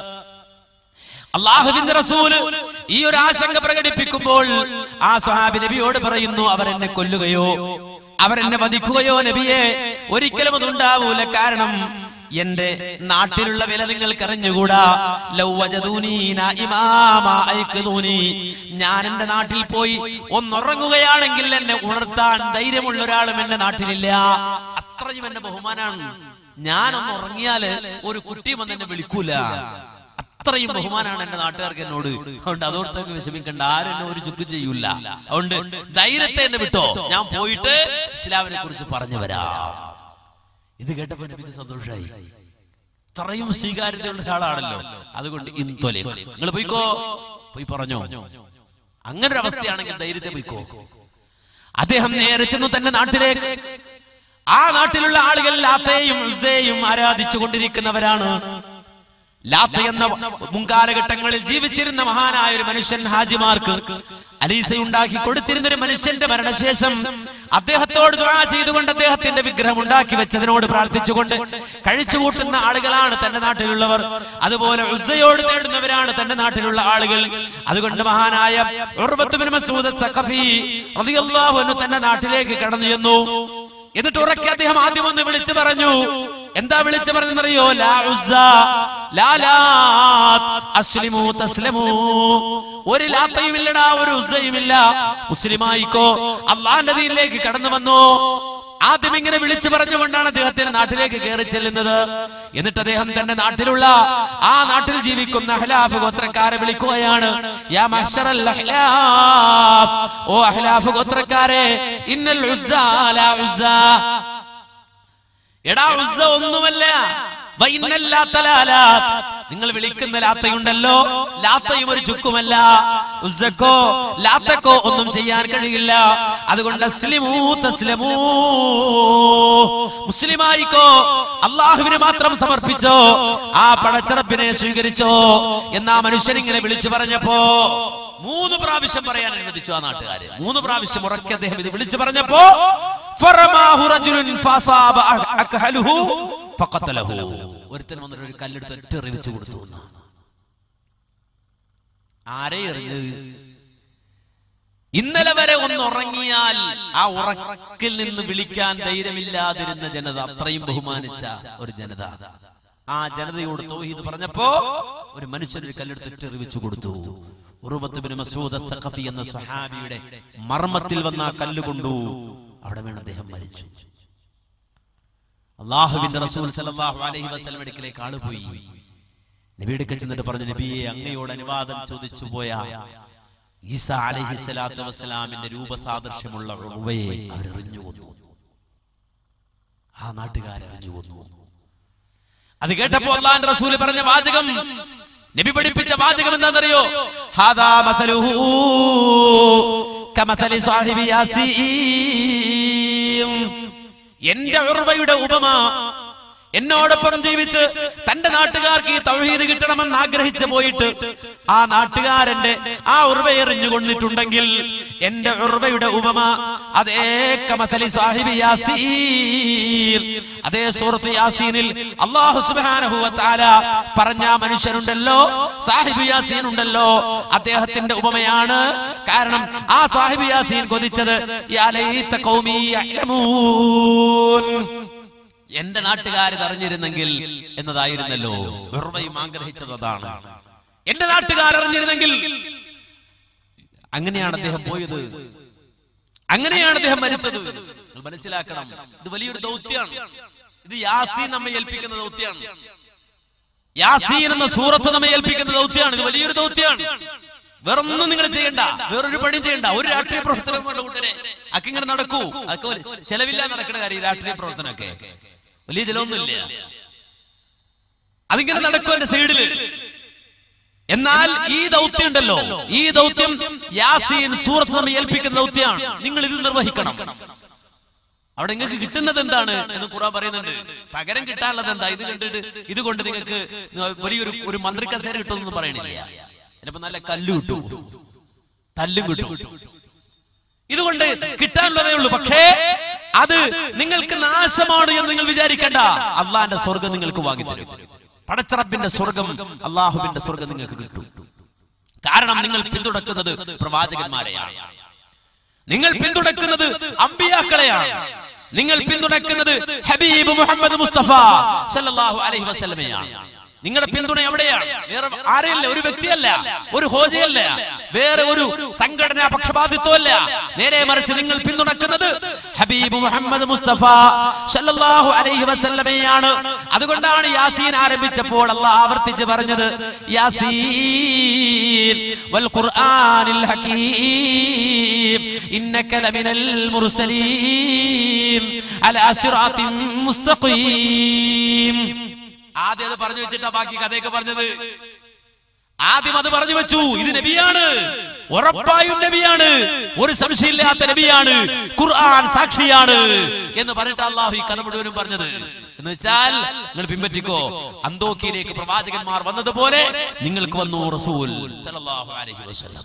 Speaker 2: അള്ളാഹുവിന്റെ റസൂല് ഈ ഒരു ആശങ്ക പ്രകടിപ്പിക്കുമ്പോൾ ആ സ്വഹാബി നബിയോട് പറയുന്നു അവരെന്നെ കൊല്ലുകയോ അവരെന്നെ വധിക്കുകയോ നബിയെ ഒരിക്കലും അതുണ്ടാവൂല കാരണം എന്റെ നാട്ടിലുള്ള വില നിങ്ങൾക്ക് അറിഞ്ഞുകൂടാ ലൗ വജദൂനി നാഇമാമാ ഐഖദൂനി. ഞാൻ എന്റെ നാട്ടിൽ പോയി ഒന്നുറങ്ങുകയാണെങ്കിൽ എന്നെ ഉണർത്താൻ ധൈര്യമുള്ള ഒരാളും എന്റെ നാട്ടിലില്ല അത്രയും എന്റെ ബഹുമാനാണ് ഞാനൊന്ന് ഉറങ്ങിയാല് ഒരു കുട്ടിയും വന്ന് എന്നെ വിളിക്കൂല അത്രയും ബഹുമാനാണ് എന്റെ നാട്ടുകാർക്ക് എന്നോട് അതുകൊണ്ട് അതോടത്തൊക്കെ വിഷമിക്കണ്ട ആരും എന്നെ ഒരു ചുക്കും ചെയ്യൂല അതുകൊണ്ട് ധൈര്യത്തെ എന്നെ വിട്ടോ ഞാൻ പോയിട്ട് ഇസ്ലാമിനെ കുറിച്ച് പറഞ്ഞു വരാം ഇത് കേട്ടപ്പോ എനിക്ക് സന്തോഷമായി ഇത്രയും സ്വീകാര്യതയുള്ള ഒരാളാണല്ലോ അതുകൊണ്ട് ഇൻതൊലെ നിങ്ങൾ പോയിക്കോ പോയി പറഞ്ഞോ അങ്ങനെ ഒരു അവസ്ഥയാണെങ്കിൽ ധൈര്യത്തെ പോയിക്കോ അദ്ദേഹം നേരെ ചെന്നു തന്റെ നാട്ടിലേക്ക് ആ നാട്ടിലുള്ള ആളുകൾ ലാത്തയും ഉസ്സയെയും ആരാധിച്ചു കൊണ്ടിരിക്കുന്നവരാണ് ലാത്ത എന്ന മുൻകാലഘട്ടങ്ങളിൽ ജീവിച്ചിരുന്ന മഹാനായ ഒരു മനുഷ്യൻ ഹാജിമാർക്ക് അലീസ ഉണ്ടാക്കി കൊടുത്തിരുന്ന ഒരു മനുഷ്യന്റെ മരണശേഷം അദ്ദേഹത്തോട് ദുആ ചെയ്തുകൊണ്ട് അദ്ദേഹത്തിന്റെ വിഗ്രഹം ഉണ്ടാക്കി വെച്ചതിനോട് പ്രാർത്ഥിച്ചുകൊണ്ട് കഴിച്ചു കൂട്ടുന്ന ആളുകളാണ് തന്റെ നാട്ടിലുള്ളവർ അതുപോലെ ഉസ്സയോട് തേടുന്നവരാണ് തന്റെ നാട്ടിലുള്ള ആളുകൾ അതുകൊണ്ട് മഹാനായ ഉർവത്ത് ബിൻ മസ്ഊദ് തഖഫി റളിയല്ലാഹു അൻഹു തന്റെ നാട്ടിലേക്ക് കടന്നു ചെന്നു എന്നിട്ട് ഉറക്കെ അദ്ദേഹം ആദ്യം ഒന്ന് വിളിച്ചു പറഞ്ഞു എന്താ വിളിച്ചു പറഞ്ഞറിയോ ലാ ഉസ്സ ലാ ലാത്ത് അസ്ലിമു തസ്ലിമു ഒരു ലാത്തയും ഇല്ലടാ ഒരു ഉസ്സയും ഇല്ല മുസ്ലിമായിക്കോ അള്ളാന്റെ ദീനിലേക്ക് കടന്നു വന്നു ആദ്യം ഇങ്ങനെ വിളിച്ചു പറഞ്ഞുകൊണ്ടാണ് അദ്ദേഹത്തിന്റെ നാട്ടിലേക്ക് കയറി ചെല്ലുന്നത് എന്നിട്ട് അദ്ദേഹം തന്റെ നാട്ടിലുള്ള ആ നാട്ടിൽ ജീവിക്കുന്ന അഹ്ലാഫ് ഗോത്രക്കാരെ വിളിക്കുകയാണ് യാ മഹ്ശറൽ അഹ്ലാഫ് ഓ അഹ്ലാഫ് ഗോത്രക്കാരെ ഇന്നൽ ഉസ്സ ലാ ഉസ്സ എടാ ഉസ്സ ഒന്നുമല്ല വൈന്നൽ ലാത്ത ലാലാത്ത്. നിങ്ങൾ വിളിക്കുന്ന ലാത്തയുണ്ടല്ലോ ലാത്തയും ഒരു ചുക്കുമല്ല ഉസ്സക്കോ ലാത്തക്കോ ഒന്നും ചെയ്യാൻ കഴിയില്ല അതുകൊണ്ട് അസ്ലിമൂ തസ്ലിമൂ മുസ്ലിമായിക്കോ അള്ളാഹുവിന് മാത്രം സമർപ്പിച്ചോ ആ പടച്ചറപ്പിനെ സ്വീകരിച്ചോ എന്നാ മനുഷ്യൻ ഇങ്ങനെ വിളിച്ചു പറഞ്ഞപ്പോ മൂന്ന് പ്രാവശ്യം പറയാൻ അനുവദിച്ചു ആ നാട്ടുകാര് മൂന്ന് പ്രാവശ്യം ഉറക്കെ അദ്ദേഹം ഇത് വിളിച്ചു പറഞ്ഞപ്പോ ഫറമാഹു റജുലുൻ ഫസാബ അക്ഹലുഹു ഫഖതലഹു ഒരുത്തൻ വന്നിട്ട് ഒരു കല്ലെടുത്ത് ഒറ്റ എറിവിച്ചു കൊടുത്തു എന്ന്. ആരെ എറിഞ്ഞത് ഇന്നലെ വരെ ഒന്ന് ഉറങ്ങിയാൽ ആ ഉറക്കിൽ നിന്ന് വിളിക്കാൻ ധൈര്യമില്ലാതിരുന്ന ജനത അത്രയും ബഹുമാനിച്ച ഒരു ജനത ആ ജനതയോട് തൗഹീദ് പറഞ്ഞപ്പോ ഒരു മനുഷ്യൻ ഒരു കല്ലെടുത്ത് എറിവിച്ചു കൊടുത്തു ഉറുബത്ത് ബിൻ മസൂദ് അത്തഖഫി എന്ന സ്വഹാബിയുടെ മർമ്മത്തിൽ വന്ന ആ കല്ല് കൊണ്ടു അവിടെ വീണ് അദ്ദേഹം മരിച്ചു അള്ളാഹുവിന്റെ റസൂൽ സല്ലല്ലാഹു അലൈഹി വസല്ലം അടുക്കലേക്ക് ആള് പോയി നബിയുടെ ചെന്നിട്ട് പറഞ്ഞു നബിയെ അങ്ങയോട് അനുവാദം ചോദിച്ചു പോയ ഈസ അലൈഹി സ്വലാത്തു വസ്സലാമിന്റെ രൂപസാദൃശ്യമുള്ള ഉവയെ അവരെറിഞ്ഞു കൊന്നു ആ നാട്ടുകാരെറിഞ്ഞു കൊന്നു അത് കേട്ടപ്പോ അള്ളാന്റെ റസൂല് പറഞ്ഞ വാചകം നബി പഠിപ്പിച്ച വാചകം എന്താണെന്നറിയോ ഹാദാ മതലുഹു കമതലി സാഹിബി യാസീൻ എന്റെ ഉർവയുടെ ഉപമ എന്നോടൊപ്പം ജീവിച്ച് തന്റെ നാട്ടുകാർക്ക് ഈ തൗഹീദ് കിട്ടണമെന്ന് ആഗ്രഹിച്ചു പോയിട്ട് ആ നാട്ടുകാരന്റെ ആ ഉർവ എറിഞ്ഞു കൊണ്ടിട്ടുണ്ടെങ്കിൽ എന്റെ ഉർവയുടെ ഉപമ അതേ കമതലി സാഹിബി യാസീൻ അതേ സൂറത്ത് യാസീനിൽ അള്ളാഹു സുബ്ഹാനഹു വ തആല പറഞ്ഞ ആ മനുഷ്യനുണ്ടല്ലോ സാഹിബ് യാസീൻ ഉണ്ടല്ലോ അദ്ദേഹത്തിന്റെ ഉപമയാണ് കാരണം ആ സാഹിബ് യാസീൻ കൊതിച്ചത് യാ ലൈത ഖൗമി യഅലമൂൻ എന്റെ നാട്ടുകാരിത് അറിഞ്ഞിരുന്നെങ്കിൽ എന്നതായിരുന്നല്ലോ വെറുമയും ആഗ്രഹിച്ചത് അതാണ് എന്റെ നാട്ടുകാർ അറിഞ്ഞിരുന്നെങ്കിൽ അങ്ങനെയാണ് അദ്ദേഹം പോയത് അങ്ങനെയാണ് അദ്ദേഹം മരിച്ചത് നിങ്ങൾ മനസ്സിലാക്കണം ഇത് വലിയൊരു ദൗത്യമാണ് ഇത് യാസീൻ നമ്മെ ഏൽപ്പിക്കുന്ന ദൗത്യമാണ് യാസീൻ എന്ന സൂറത്ത് നമ്മെ ഏൽപ്പിക്കുന്ന ദൗത്യമാണ് ഇത് വലിയൊരു ദൗത്യമാണ് വേറൊന്നും നിങ്ങൾ ചെയ്യണ്ട വേറൊരു പണിയും ചെയ്യണ്ട ഒരു രാഷ്ട്രീയ പ്രവർത്തനം വേണ്ട കൂട്ടരെ അക്കിങ്ങനെ നടക്കൂ അതൊക്കെ ഒരു ചെലവില്ല നടക്കുന്ന കാര്യം ഈ രാഷ്ട്രീയ പ്രവർത്തനമൊക്കെ വലിയ ചെലവൊന്നുമില്ല അതിങ്ങനെ നടക്കും എന്റെ സൈഡില് എന്നാൽ ഈ ദൗത്യം ഉണ്ടല്ലോ ഈ ദൗത്യം യാസീൻ സൂറത്ത് നമ്മെ ഏൽപ്പിക്കുന്ന ദൗത്യമാണ് നിങ്ങൾ ഇത് നിർവഹിക്കണം അവിടെ നിങ്ങൾക്ക് കിട്ടുന്നത് എന്താണ് എന്ന് ഖുറാൻ പറയുന്നുണ്ട് പകരം കിട്ടാനുള്ളത് എന്താ ഇത് കണ്ടിട്ട് ഇത് കൊണ്ട് നിങ്ങൾക്ക് വലിയൊരു ഒരു മന്ത്രി കസേര കിട്ടുമെന്ന് പറയണില്ല ചിലപ്പോ നല്ല കല്ല് കിട്ടും തല്ലും കിട്ടും ഇതുകൊണ്ട് കിട്ടാനുള്ളതേ ഉള്ളൂ പക്ഷേ അത് നിങ്ങൾക്ക് നാശമാണ് എന്ന് നിങ്ങൾ വിചാരിക്കേണ്ട അള്ളാന്റെ സ്വർഗം നിങ്ങൾക്ക് വാങ്ങിത്തരും പടച്ചറപ്പിന്റെ സ്വർഗം അള്ളാഹുവിന്റെ സ്വർഗം നിങ്ങൾക്ക് കിട്ടും കാരണം നിങ്ങൾ പിന്തുണക്കുന്നത് പ്രവാചകന്മാരെയാണ് നിങ്ങൾ പിന്തുണക്കുന്നത് അമ്പിയാക്കളെയാണ് നിങ്ങൾ പിന്തുണക്കുന്നത് ഹബീബ് മുഹമ്മദ് മുസ്തഫ സല്ലല്ലാഹു അലൈഹി വസല്ലമയാണ് നിങ്ങളുടെ പിന്തുണ എവിടെയാണ് വേറെ ആരെയല്ല ഒരു വ്യക്തിയല്ല ഒരു ഹോജയല്ല വേറെ ഒരു സംഘടനാ പക്ഷപാതിത്വമല്ല നേരെ മറിച്ച് നിങ്ങൾ പിന്തുണക്കുന്നത് ഹബീബ് മുഹമ്മദ് മുസ്തഫ സല്ലല്ലാഹു അലൈഹി വസല്ലമയാണ് അതുകൊണ്ടാണ് യാസീൻ ആരംഭിച്ചപ്പോൾ അള്ളാഹ് ആവർത്തിച്ച് പറഞ്ഞത് യാസീൻ വൽ ഖുർആനിൽ ഹകീം ഇന്നക ലമിനൽ മുർസലീൻ അലാ സിറാത്തിൻ മുസ്തഖീം ആദ്യം അത് പറഞ്ഞു വെച്ചിട്ടാ ബാക്കി കഥയൊക്കെ പറഞ്ഞത് ആദ്യം അത് പറഞ്ഞു വെച്ചു ഇത് നബിയാണ് ഉറപ്പായും നബിയാണ് ഒരു സംശയമില്ലാത്ത നബിയാണ് ഖുർആൻ സാക്ഷിയാണ് എന്ന് പറഞ്ഞിട്ട് അള്ളാഹു ഈ കഥ മുഴുവനും പറഞ്ഞത് എന്ന് വെച്ചാൽ നിങ്ങൾ പിൻപറ്റിക്കോ അന്തോക്കിയിലേക്ക് പ്രവാചകന്മാർ വന്നതുപോലെ നിങ്ങൾക്ക് വന്നു റസൂൽ സല്ലല്ലാഹു അലൈഹി വസല്ലം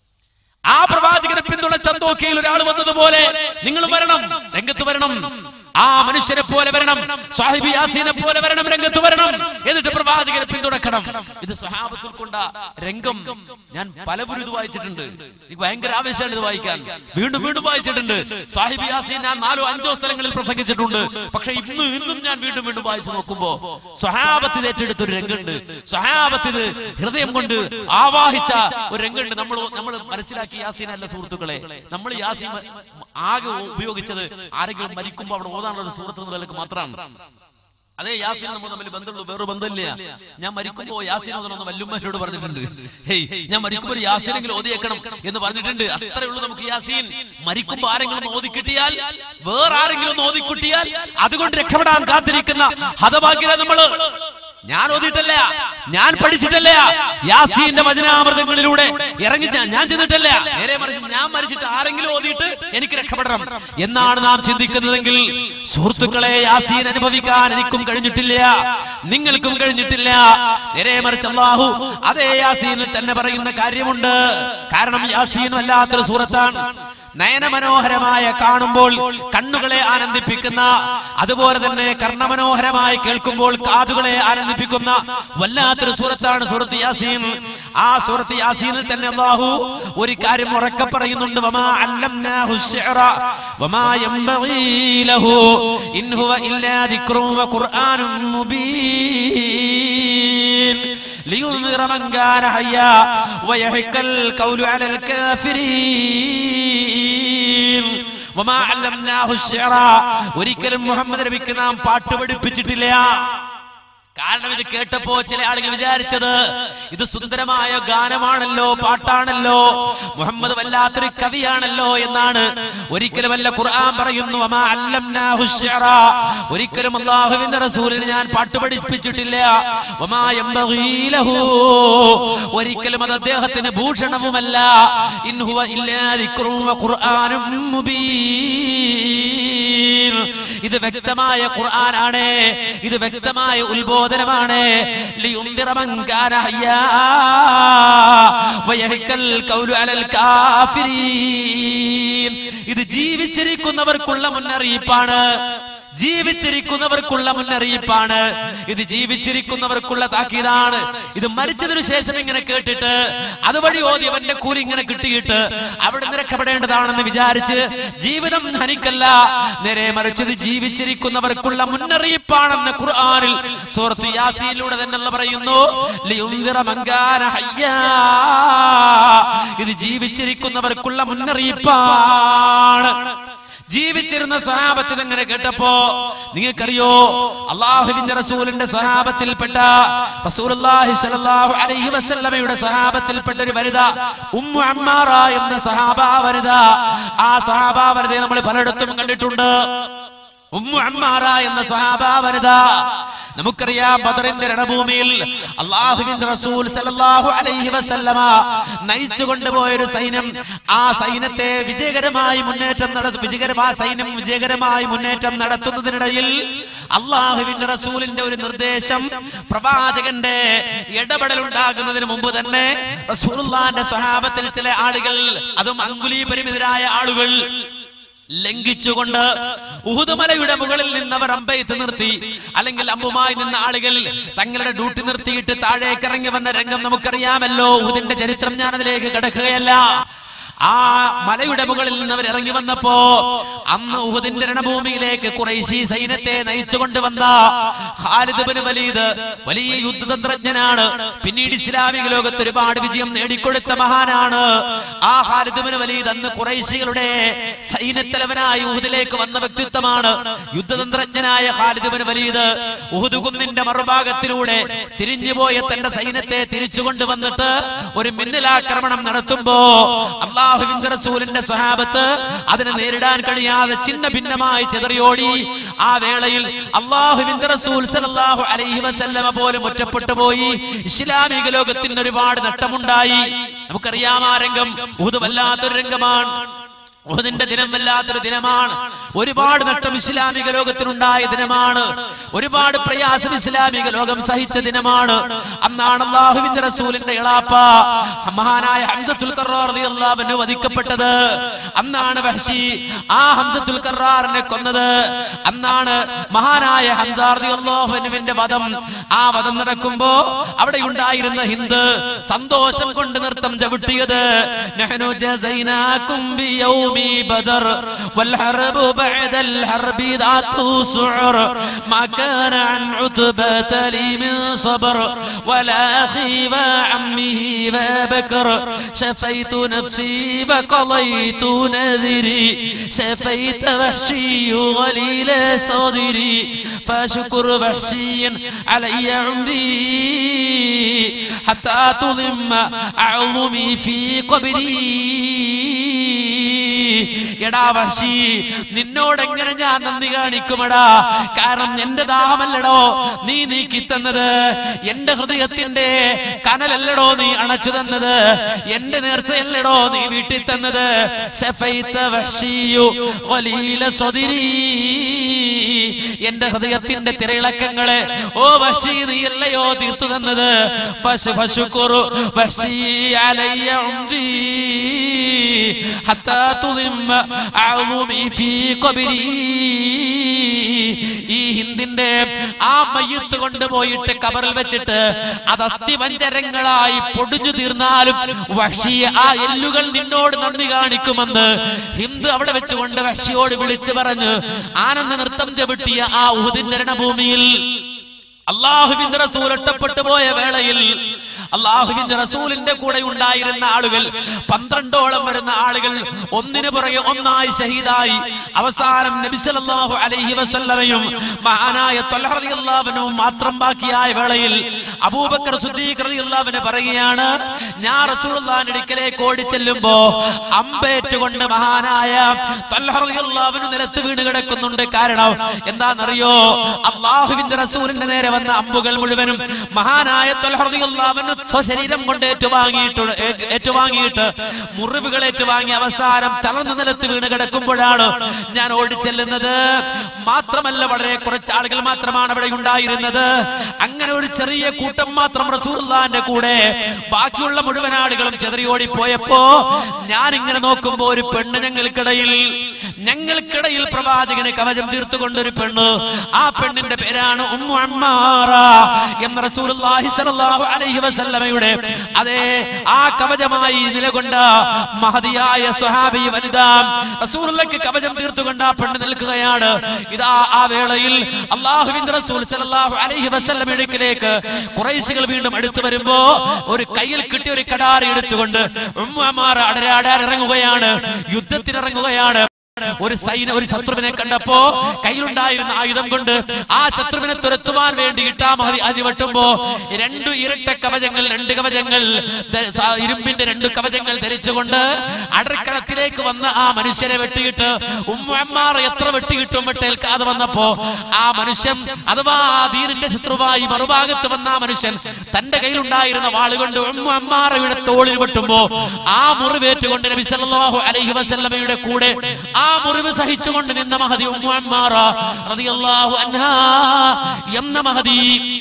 Speaker 2: ആ പ്രവാചകനെ പിന്തുണച്ച അന്തോക്കിയിൽ ഒരാൾ വന്നതുപോലെ നിങ്ങൾ വരണം രംഗത്ത് വരണം ആ മനുഷ്യനെ പോലെ വരണം സാഹിബി യാസീനെ പോലെ വരണം രംഗത്ത് വരണം എന്നിട്ട് പ്രവാചകനെ പിന്തുണക്കണം ഇത് സഹാബത്തിൽ കൊണ്ട രംഗം ഞാൻ പലവരും ഇത് വായിച്ചിട്ടുണ്ട് എനിക്ക് ഭയങ്കര ആവേശമാണ് ഇത് വായിക്കാൻ വീണ്ടും വീണ്ടും വായിച്ചിട്ടുണ്ട് സാഹിബി യാസീൻ ഞാൻ നാലോ അഞ്ചോ സ്ഥലങ്ങളിൽ പ്രസംഗിച്ചിട്ടുണ്ട് പക്ഷെ ഇന്നും ഇന്നും ഞാൻ വീണ്ടും വീണ്ടും വായിച്ചു നോക്കുമ്പോ സ്വഹാബത്ത് ഇത് ഏറ്റെടുത്ത ഒരു രംഗമുണ്ട് സ്വഹാബത്ത് ഇത് ഹൃദയം കൊണ്ട് ആവാഹിച്ച ഒരു രംഗമുണ്ട് നമ്മൾ നമ്മൾ മനസ്സിലാക്കി യാസീൻ അല്ല സുഹൃത്തുക്കളെ നമ്മൾ യാസീൻ ആകെ ഉപയോഗിച്ചത് ആരെങ്കിലും മരിക്കുമ്പോ അവിടെ ഓതാനുള്ള ഒരു സുഹൃത്ത് എന്ന നിലക്ക് മാത്രമാണ് അതേ യാസീൻ നമ്മൾ തമ്മിൽ ബന്ധമുള്ളൂ വേറെ ബന്ധമില്ല ഞാൻ മരിക്കുമ്പോ യാസീൻ ഓതണമെന്ന് വല്ലുമ്മനോട് പറഞ്ഞിട്ടുണ്ട് ഹേയ് ഞാൻ മരിക്കുമ്പോ ഒരു യാസീനെങ്കിലും ഓതിയേക്കണം എന്ന് പറഞ്ഞിട്ടുണ്ട് അത്രേ ഉള്ളൂ നമുക്ക് യാസീൻ മരിക്കുമ്പോ ആരെങ്കിലും ഒന്ന് ഓതി കിട്ടിയാൽ വേറെ ആരെങ്കിലും ഒന്ന് ഓതി കിട്ടിയാൽ അതുകൊണ്ട് രക്ഷപ്പെടാൻ കാത്തിരിക്കുന്ന ഹതഭാഗ്യത നമ്മള് ഞാൻ ഓതിയിട്ടല്ല ഞാൻ പഠിച്ചിട്ടല്ല യാസീന്റെ വചനാമൃതങ്ങളിലൂടെ ഇറങ്ങി ഞാൻ ഞാൻ ചെന്നിട്ടല്ല നേരെ മറിച്ച് ഞാൻ മരിച്ചിട്ട് ആരെങ്കിലും ഓതിയിട്ട് എനിക്ക് രക്ഷപ്പെടണം എന്നാണ് നാം ചിന്തിക്കുന്നതെങ്കിൽ സുഹൃത്തുക്കളെ യാസീൻ അനുഭവിക്കാൻ എനിക്കും കഴിഞ്ഞിട്ടില്ല നിങ്ങൾക്കും കഴിഞ്ഞിട്ടില്ല നേരെ മറിച്ച് അള്ളാഹു അതേ യാസീനിൽ തന്നെ പറയുന്ന കാര്യമുണ്ട് കാരണം യാസീനും അല്ലാത്തൊരു സൂറത്താണ് നയനമനോഹരമായ കാണുമ്പോൾ കണ്ണുകളെ ആനന്ദിപ്പിക്കുന്ന അതുപോലെ തന്നെ കർണമനോഹരമായി കേൾക്കുമ്പോൾ കാതുകളെ ആനന്ദിപ്പിക്കുന്ന വല്ലാത്തൊരു സൂറത്താണ് സൂറത്ത് യാസീൻ ആ സൂറത്ത് യാസീനിൽ തന്നെ അല്ലാഹു ഒരു കാര്യം ഉറക്കെ പറയുന്നുണ്ട് വമാ അല്ലംനാഹു ശിഅറ വമാ യംബഗീ ലഹു ഇൻ ഹുവ ഇല്ലാ ദിക്റും വഖുർആനും മുബീൻ لينذر من كان حيا ويحق القول على الكافرين وما علمناه الشعر ഒരിക്കലും മുഹമ്മദ് നബിക്ക് നാം പാട്ട് പഠിപ്പിച്ചിട്ടില്ല കാരണം ഇത് കേട്ടപ്പോ ചില ആളുകൾ വിചാരിച്ചത് ഇത് സുന്ദരമായ ഗാനമാണല്ലോ പാട്ടാണല്ലോ മുഹമ്മദ് വല്ലാത്തൊരു കവിയാണല്ലോ എന്നാണ് ഒരിക്കലും അല്ല ഖുർആൻ പറയുന്നു വമാ അല്ലംനാഹു ശിഅറ. ഒരിക്കലും അള്ളാഹുവിന്റെ റസൂലിന് ഞാൻ പാട്ട് പഠിപ്പിച്ചിട്ടില്ല വമാ യംബഗീ ലഹു. ഒരിക്കലും അത് അദ്ദേഹത്തിന് ഭൂഷണവുമല്ല ഇൻ ഹുവ ഇല്ലാ ദിക്റും വഖുർആനും മുബീൻ ഇത് വ്യക്തമായ ഖുർആനാണ് ഇത് വ്യക്തമായ ഉത്ബോധനമാണ് ലിയുൻദിറ മൻ കാന ഹയ്യാ വയഹ്കൽ ഖൗലു അലൽ കാഫിരീൻ ഇത് ജീവിച്ചിരിക്കുന്നവർക്കുള്ള മുന്നറിയിപ്പാണ് ജീവിച്ചിരിക്കുന്നവർക്കുള്ള മുന്നറിയിപ്പാണ് ഇത് ജീവിച്ചിരിക്കുന്നവർക്കുള്ള താക്കീതാണ് ഇത് മരിച്ചതിനു ശേഷം ഇങ്ങനെ കേട്ടിട്ട് അതുവഴി ഓതി അവന്റെ കൂലി ഇങ്ങനെ കിട്ടിയിട്ട് അവിടെ നിന്ന് രക്ഷപ്പെടേണ്ടതാണെന്ന് വിചാരിച്ച് ജീവിതം ഹനിക്കല്ല നേരെ മറിച്ചത് ജീവിച്ചിരിക്കുന്നവർക്കുള്ള മുന്നറിയിപ്പാണെന്ന് ഖുർആനിൽ സൂറത്ത് യാസീനിലൂടെ തന്നെ അല്ലാഹ് പറയുന്നു ലിയുൻദിറ മൻ കാന ഹയ്യാ. ഇത് ജീവിച്ചിരിക്കുന്നവർക്കുള്ള മുന്നറിയിപ്പാണ് ജീവിച്ചിരുന്ന സ്വഹാബത്ത് ഇതെങ്ങനെ കേട്ടപ്പോ നിങ്ങൾക്കറിയോ അള്ളാഹുവിന്റെ റസൂലിന്റെ സ്വഹാബത്തിൽപ്പെട്ട റസൂലുള്ളാഹി സ്വല്ലല്ലാഹു അലൈഹി വസല്ലമയുടെ സ്വഹാബത്തിൽപ്പെട്ട ഒരു വനിത ഉമ്മു അമ്മാറ എന്ന സഹാബ വനിത ആ സഹാബ വനിതയെ നമ്മൾ പലയിടത്തും കണ്ടിട്ടുണ്ട് ഉമ്മു അമ്മാറ എന്ന സഹാബ വനിത നമുക്കറിയാം ബദറിന്റെ രണഭൂമിയിൽ അള്ളാഹുവിന്റെ റസൂൽ സല്ലല്ലാഹു അലൈഹി വസല്ലമ നയിച്ചു കൊണ്ടുപോയ ഒരു സൈന്യം ആ സൈന്യത്തെ വിജയകരമായി മുന്നേറ്റം നടത്തു വിജയകരമായ സൈന്യം വിജയകരമായി മുന്നേറ്റം നടത്തുന്നതിനിടയിൽ അള്ളാഹുവിന്റെ റസൂലിന്റെ ഒരു നിർദ്ദേശം പ്രവാചകന്റെ ഇടപെടൽ ഉണ്ടാകുന്നതിന് മുമ്പ് തന്നെ റസൂലുള്ളാന്റെ സ്വഹാബത്തിൽ ചില ആളുകൾ അതും അങ്കുലി പരിമിതരായ ആളുകൾ ലംഘിച്ചുകൊണ്ട് ഉഹുദുമലയുടെ മുകളിൽ നിന്നവർ അമ്പയത്ത് നിർത്തി അല്ലെങ്കിൽ അമ്പുമായി നിന്ന ആളുകൾ തങ്ങളുടെ ഡ്യൂട്ടി നിർത്തിയിട്ട് താഴേക്ക് ഇറങ്ങി വന്ന രംഗം നമുക്കറിയാമല്ലോ ഉഹുദിന്റെ ചരിത്രം ഞാൻ അതിലേക്ക് കിടക്കുകയല്ല ആ മലയുടെ മുകളിൽ നിന്ന് അവർ ഇറങ്ങി വന്നപ്പോ അന്ന് ഉഹുദിന്റെ രണഭൂമിയിലേക്ക് കുറേശി സൈന്യത്തെ നയിച്ചു കൊണ്ടുവന്ന ഖാലിദ് ബിൻ വലീദ് വലിയ യുദ്ധതന്ത്രജ്ഞനാണ് പിന്നീട് ഇസ്ലാമിക ലോകത്ത് ഒരുപാട് വിജയം നേടിക്കൊടുത്ത മഹാനാണ് ആ ഖാലിദ് ബിൻ വലീദ് അന്ന് കുറേശികളുടെ സൈന്യത്തലവനായി ഉഹുദിലേക്ക് വന്ന വ്യക്തിത്വമാണ് യുദ്ധതന്ത്രജ്ഞനായ ഖാലിദ് ബിൻ വലീദ് ഉഹുദ് കുന്നിന്റെ മറുഭാഗത്തിലൂടെ തിരിഞ്ഞുപോയ തന്റെ സൈന്യത്തെ തിരിച്ചു കൊണ്ടുവന്നിട്ട് ഒരു മിന്നലാക്രമണം നടത്തുമ്പോ അള്ളാഹുവിന്റെ റസൂലിന്റെ സ്വഹാബത്ത് അതിനെ നേരിടാൻ കഴിയാതെ ചിന്ന ഭിന്നമായി ചെതറിയോടി ആ വേളയിൽ അള്ളാഹുവിന്റെ റസൂൽ സല്ലല്ലാഹു അലൈഹി വസല്ലമ പോലും ഒറ്റപ്പെട്ടു പോയി ഇസ്ലാമിക ലോകത്തിന് ഒരുപാട് നഷ്ടമുണ്ടായി നമുക്കറിയാം ആ രംഗം ഉഹുദ് വല്ലാത്തൊരു രംഗമാണ് ഉഹദിന്റെ ദിനം വല്ലാത്തൊരു ദിനമാണ് ഒരുപാട് നഷ്ടം ഇസ്ലാമിക ലോകത്തിനുണ്ടായ ദിനമാണ് ഒരുപാട് പ്രയാസം ഇസ്ലാമിക ലോകം സഹിച്ച ദിനമാണ് അന്നാണ് അള്ളാഹുവിന്റെ റസൂലിന്റെ ഇളാപ്പ മഹാനായ ഹംസത്തുൽ കറാർ റളിയല്ലാഹു അൻഹു വധിക്കപ്പെട്ടത് അന്നാണ് വഹ്ശി ആ ഹംസത്തുൽ കറാറിനെ കൊന്നത് അന്നാണ് മഹാനായ ഹംസ റളിയല്ലാഹു അൻഹുവിന്റെ വധം ആ വധം നടക്കുമ്പോ അവിടെ ഉണ്ടായിരുന്ന ഹിന്ദ് സന്തോഷം കൊണ്ട് നൃത്തം ചവിട്ടിയത് നഹ്നു ജസൈനാകും ബിയൗമി ബദർ വൽ ഹർബു ബഅദൽ ഹർബി ദാതു സുഉർ മാ കാന അൻ ഉത്ബത ലി മിൻ صبر ولا أخي وعمه وبكر شفيت نفسي وقضيت نذري شفيت وحشي غليل صدري فاشكر وحشي علي عمري حتى تضم أعظمي في قبري എടാ വശി നിന്നോട് എങ്ങനെ ഞാൻ നന്ദി കാണിക്കുമടാ കാരണം എന്റെ ദാഹമല്ലടോ നീ നീക്കി തന്നത് എന്റെ ഹൃദയത്തിന്റെ കനലല്ലടോ നീ അണച്ചു തന്നത് എന്റെ നേർച്ചയല്ലടോ നീ വീട്ടിൽ തന്നത് ശഫൈത്ത വശിയു വലിയ സ്വതിരീ എന്റെ ഹൃദയത്തിന്റെ തിരയിളക്കങ്ങളെ ഓ വശി നീയല്ലയോ തീർത്തു തന്നത് പശു പശുക്കുറു വശി അലയ്യ ഉംരീ حتى تضم أعظمي في قبري ഈ ഹിന്ദിന്റെ ആ മയ്യത്ത് കൊണ്ടുപോയിട്ട് കബറിൽ വെച്ചിട്ട് അത് അത്തിവഞ്ചരങ്ങളായി പൊടിഞ്ഞു തീർന്നാലും വഷി ആ എല്ലുകൾ നിന്നോട് നന്ദി കാണിക്കുമെന്ന് ഹിന്ദ് അവിടെ വെച്ചുകൊണ്ട് വഷിയോട് വിളിച്ചു പറഞ്ഞ് ആനന്ദ നൃത്തം ചവിട്ടിയ ആ ഉഹുദിന്റെ രണഭൂമിയിൽ അള്ളാഹുവിന്റെ റസൂൽ ഒറ്റപ്പെട്ടു പോയ വേളയിൽ അള്ളാഹുവിന്റെ റസൂലിന്റെ കൂടെ ഉണ്ടായിരുന്ന ആളുകൾ പന്ത്രണ്ടോളം വരുന്ന ആളുകൾ ഒന്നിനു പുറകെ ഒന്നായി ഷഹീദായി അവസാനം നബി സല്ലല്ലാഹു അലൈഹി വസല്ലമയും മഹാനായ ത്വൽഹ റളിയല്ലാഹു അൻഹുവും മാത്രം ബാക്കിയായ വേളയിൽ അബൂബക്കർ സിദ്ദീഖ് റളിയല്ലാഹു അൻഹു പറയുകയാണ് ഞാൻ റസൂലുള്ളാഹിന്റെ അടുക്കലേക്ക് ഓടി ചെല്ലുമ്പോ അമ്പേറ്റുകൊണ്ട് മഹാനായ ത്വൽഹ റളിയല്ലാഹു അൻഹു നിലത്ത് വീണ് കിടക്കുന്നുണ്ട് കാരണം എന്താണെന്നറിയോ അള്ളാഹുവിന്റെ റസൂലിന്റെ നേരെ വന്ന അമ്പുകൾ മുഴുവനും മഹാനായ ത്വൽഹ റളിയല്ലാഹു അൻഹു സ്വശരീരം കൊണ്ട് ഏറ്റുവാങ്ങിയിട്ട് ഏറ്റുവാങ്ങിയിട്ട് മുറിവുകൾ ഏറ്റുവാങ്ങി അവസാനം തളർന്ന നിലത്ത് വീണ് കിടക്കുമ്പോഴാണ് ഞാൻ ഓടിച്ചെല്ലുന്നത് മാത്രമല്ല വളരെ കുറച്ച് ആളുകൾ മാത്രമാണ് അവിടെ ഉണ്ടായിരുന്നത് അങ്ങനെ ഒരു ചെറിയ കൂട്ടം മാത്രം റസൂലുള്ളാന്റെ കൂടെ ബാക്കിയുള്ള മുഴുവൻ ആളുകളും ചെതറിയോടി പോയപ്പോ ഞാൻ ഇങ്ങനെ നോക്കുമ്പോ ഒരു പെണ്ണ് ഞങ്ങൾക്കിടയിൽ ഞങ്ങൾക്കിടയിൽ പ്രവാചകന് കവചം തീർത്തുകൊണ്ട് ഒരു പെണ്ണ് ആ പെണ്ണിന്റെ പേരാണ് ഉമ്മു അമ്മാറ എന്ന റസൂലുള്ളാഹി സ്വല്ലല്ലാഹു അലൈഹി വസല്ലമയുടെ അതെ ആ കവചമായി നിലകൊണ്ട മഹതിയായ സ്വഹാബി വനിത റസൂലുള്ളാഹിക്ക് കവചം തീർത്തുകൊണ്ട് ആ പെണ്ണ് നിൽക്കുകയാണ് ഇതാ ആ വേളയിൽ അള്ളാഹുവിന്റെ റസൂൽ സല്ലല്ലാഹു അലൈഹി വസല്ലമയുടെ അടുക്കിലേക്ക് കുറേശികൾ വീണ്ടും അടുത്തു വരുമ്പോ ഒരു കയ്യിൽ കിട്ടിയ ഒരു കടാറി എടുത്തുകൊണ്ട് ഉമ്മു അമ്മാറ അടരാടാൻ ഇറങ്ങുകയാണ് യുദ്ധത്തിനിറങ്ങുകയാണ് ഒരു സൈന ഒരു ശത്രുവിനെ കണ്ടപ്പോ കയ്യിലുണ്ടായിരുന്ന ആയുധം കൊണ്ട് ആ ശത്രുവിനെ തുരത്തുവാൻ വേണ്ടി ഇട്ടാ മതി അതി വെട്ടുമ്പോ രണ്ടു ഇരട്ട കവചങ്ങൾ രണ്ട് കവചങ്ങൾ ധ- സ- ഇരുമ്പിന്റെ രണ്ട് കവചങ്ങൾ ധരിച്ചുകൊണ്ട് അടർക്കളത്തിലേക്ക് വന്ന ആ മനുഷ്യനെ വെട്ടിയിട്ട് ഉമ്മമാർ എത്ര വെട്ടിയിട്ടും വെട്ടേൽക്കാതെ വന്നപ്പോ ആ മനുഷ്യൻ അഥവാ ആ ദീനിന്റെ ശത്രുവായി മറുഭാഗത്ത് വന്ന ആ മനുഷ്യൻ തന്റെ കയ്യിലുണ്ടായിരുന്ന വാളുകൊണ്ട് ഉമ്മമാറയുടെ തോളിൽ വെട്ടുമ്പോ ആ മുറിവേറ്റുകൊണ്ട് നബി സല്ലല്ലാഹു അലൈഹി വസല്ലമയുടെ കൂടെ ആ മുറിവ് സഹിച്ചുകൊണ്ട് നിന്ന മഹദി ഉമ്മു അമ്മാറ റളിയല്ലാഹു അൻഹാ എന്ന മഹദി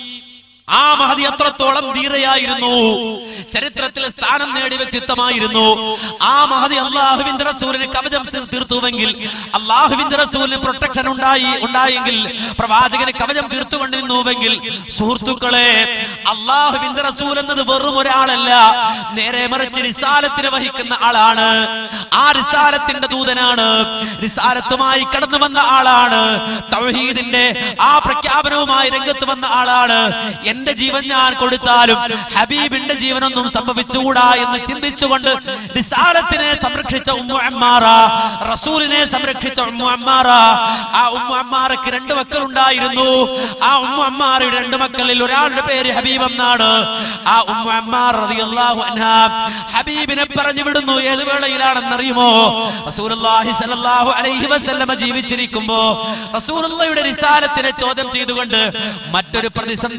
Speaker 2: ആ മഹതി അത്രത്തോളം ധീരയായിരുന്നു ചരിത്രത്തിൽ സ്ഥാനം നേടിയ വ്യക്തിത്വമായിരുന്നു ആ മഹതി അള്ളാഹുവിന്റെ റസൂലിന് കവചം തീർ- തീർത്തുവെങ്കിൽ അള്ളാഹുവിന്റെ റസൂലിന് പ്രൊട്ടക്ഷൻ ഉണ്ടായി ഉണ്ടായെങ്കിൽ പ്രവാചകന് കവചം തീർത്തുകൊണ്ടിരുന്നുവെങ്കിൽ സുഹൃത്തുക്കളെ അള്ളാഹുവിന്റെ റസൂൽ എന്നത് വെറും ഒരാളല്ല നേരെ മറിച്ച് റിസാലത്തിന് വഹിക്കുന്ന ആളാണ് ആ റിസാലത്തിന്റെ ദൂതനാണ് റിസാലത്തുമായി കടന്നു വന്ന ആളാണ് തൗഹീദിന്റെ ആ പ്രഖ്യാപനവുമായി രംഗത്ത് വന്ന ആളാണ് എന്റെ ജീവൻ ഞാൻ കൊടുത്താലും ഹബീബിന്റെ ജീവനൊന്നും സംഭവിച്ചുകൂടാ എന്ന് ചിന്തിച്ചുകൊണ്ട് റിസാലത്തിനെ സംരക്ഷിച്ച ഉമ്മു അമ്മാറ റസൂലിനെ സംരക്ഷിച്ച ഉമ്മു അമ്മാറ ആ ഉമ്മു അമ്മാറയ്ക്ക് രണ്ട് മക്കളുണ്ടായിരുന്നു ആ ഉമ്മു അമ്മാറയുടെ രണ്ട് മക്കളിൽ ഒരാളുടെ പേര് ഹബീബ് എന്നാണ് ആ ഉമ്മു അമ്മാർ റളിയല്ലാഹു അൻഹാ ഹബീബിനെ പറഞ്ഞു വിടുന്നു ഏത് വേളയിലാണെന്നറിയുമോ റസൂലുള്ളാഹി സ്വല്ലല്ലാഹു അലൈഹി വസല്ലമ ജീവിച്ചിരിക്കുമ്പോ റസൂലുള്ളാഹിയുടെ റിസാലത്തിനെ ചോദ്യം ചെയ്തുകൊണ്ട് മറ്റൊരു പ്രതിസന്ധി ഘട്ടം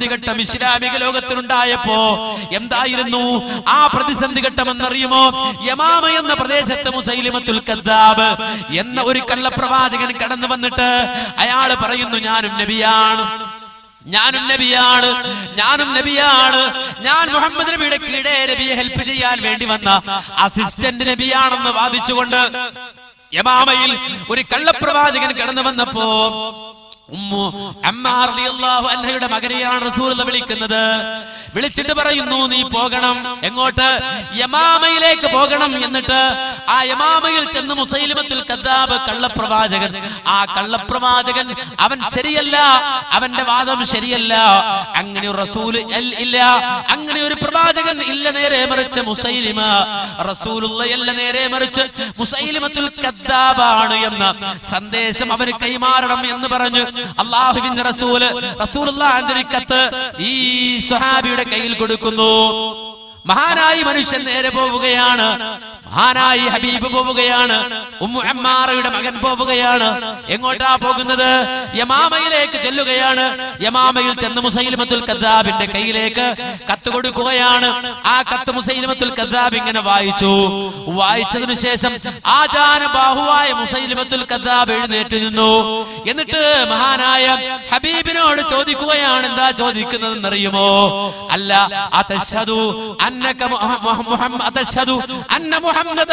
Speaker 2: ഇസ്ലാമിക ലോകത്തിലുണ്ടായപ്പോ എന്തായിരുന്നു ആ പ്രതിസന്ധി ഘട്ടമെന്നറിയുമോ യമാമ എന്ന പ്രദേശത്ത് മുസൈലിമത്തുൽ കദ്ദാബ് എന്ന ഒരു കള്ളപ്രവാചകൻ കടന്നു വന്നിട്ട് അയാൾ പറയുന്നു ഞാനും നബിയാണ് ഞാനും നബിയാണ് ഞാനും നബിയാണ് ഞാൻ മുഹമ്മദ് നബിയുടെ കീഴെ നബിയെ ഹെൽപ്പ് ചെയ്യാൻ വേണ്ടി വന്ന അസിസ്റ്റന്റ് നബിയാണെന്ന് വാദിച്ചുകൊണ്ട് യമാമയിൽ ഒരു കള്ളപ്രവാചകൻ കടന്നു വന്നപ്പോ ഉമ്മു അമ്മാർ റളിയല്ലാഹു അൻഹയുടെ മകനെയാണ് റസൂൽ വിളിക്കുന്നത് വിളിച്ചിട്ട് പറയുന്നു നീ പോകണം എങ്ങോട്ട് യമാമയിലേക്ക് പോകണം എന്നിട്ട് ആ യമാമയിൽ ചെന്ന് മുസൈലിമത്തുൽ കദ്ദാബ് കള്ളപ്രവാചകൻ ആ കള്ളപ്രവാചകൻ അവൻ ശരിയല്ല അവന്റെ വാദം ശരിയല്ല അങ്ങനെ ഒരു റസൂൽ ഇല്ല അങ്ങനെ ഒരു പ്രവാചകൻ ഇല്ല നേരെ മറിച്ച് മുസൈലിമ റസൂലുള്ള നേരെ മറിച്ച് മുസൈലിമത്തുൽ കദ്ദാബാണ് എന്ന സന്ദേശം അവന് കൈമാറണം എന്ന് പറഞ്ഞു അള്ളാഹുവിന്റെ റസൂല് റസൂലുള്ള കത്ത് ഈ സ്വഹാബിയുടെ കയ്യിൽ കൊടുക്കുന്നു മഹാനായി മനുഷ്യൻ നേരെ പോവുകയാണ് മഹാനായി ഹബീബ് പോവുകയാണ് ഉമ്മു അമ്മാറയുടെ മകൻ പോവുകയാണ് എങ്ങോട്ടാ പോകുന്നത് യമാമയിലേക്ക് ചെല്ലുകയാണ് യമാമയിൽ ചെന്ന് മുസൈലിമത്തുൽ കദ്ദാബിന്റെ കയ്യിലേക്ക് കത്ത് കൊടുക്കുകയാണ് ആ കത്ത് മുസൈലിമത്തുൽ കദ്ദാബ് ഇങ്ങനെ വായിച്ചു വായിച്ചതിനു ശേഷം ആചാന ബാഹുവായ മുസൈലിമത്തുൽ കദ്ദാബ് എഴുന്നേറ്റ് നിന്നു എന്നിട്ട് മഹാനായ ഹബീബിനോട് ചോദിക്കുകയാണ് എന്താ ചോദിക്കുന്നതെന്ന് അറിയുമോ അല്ല അതശദു അന്നക മുഹമ്മദ് അതശദു അന്ന മുഹമ്മദ്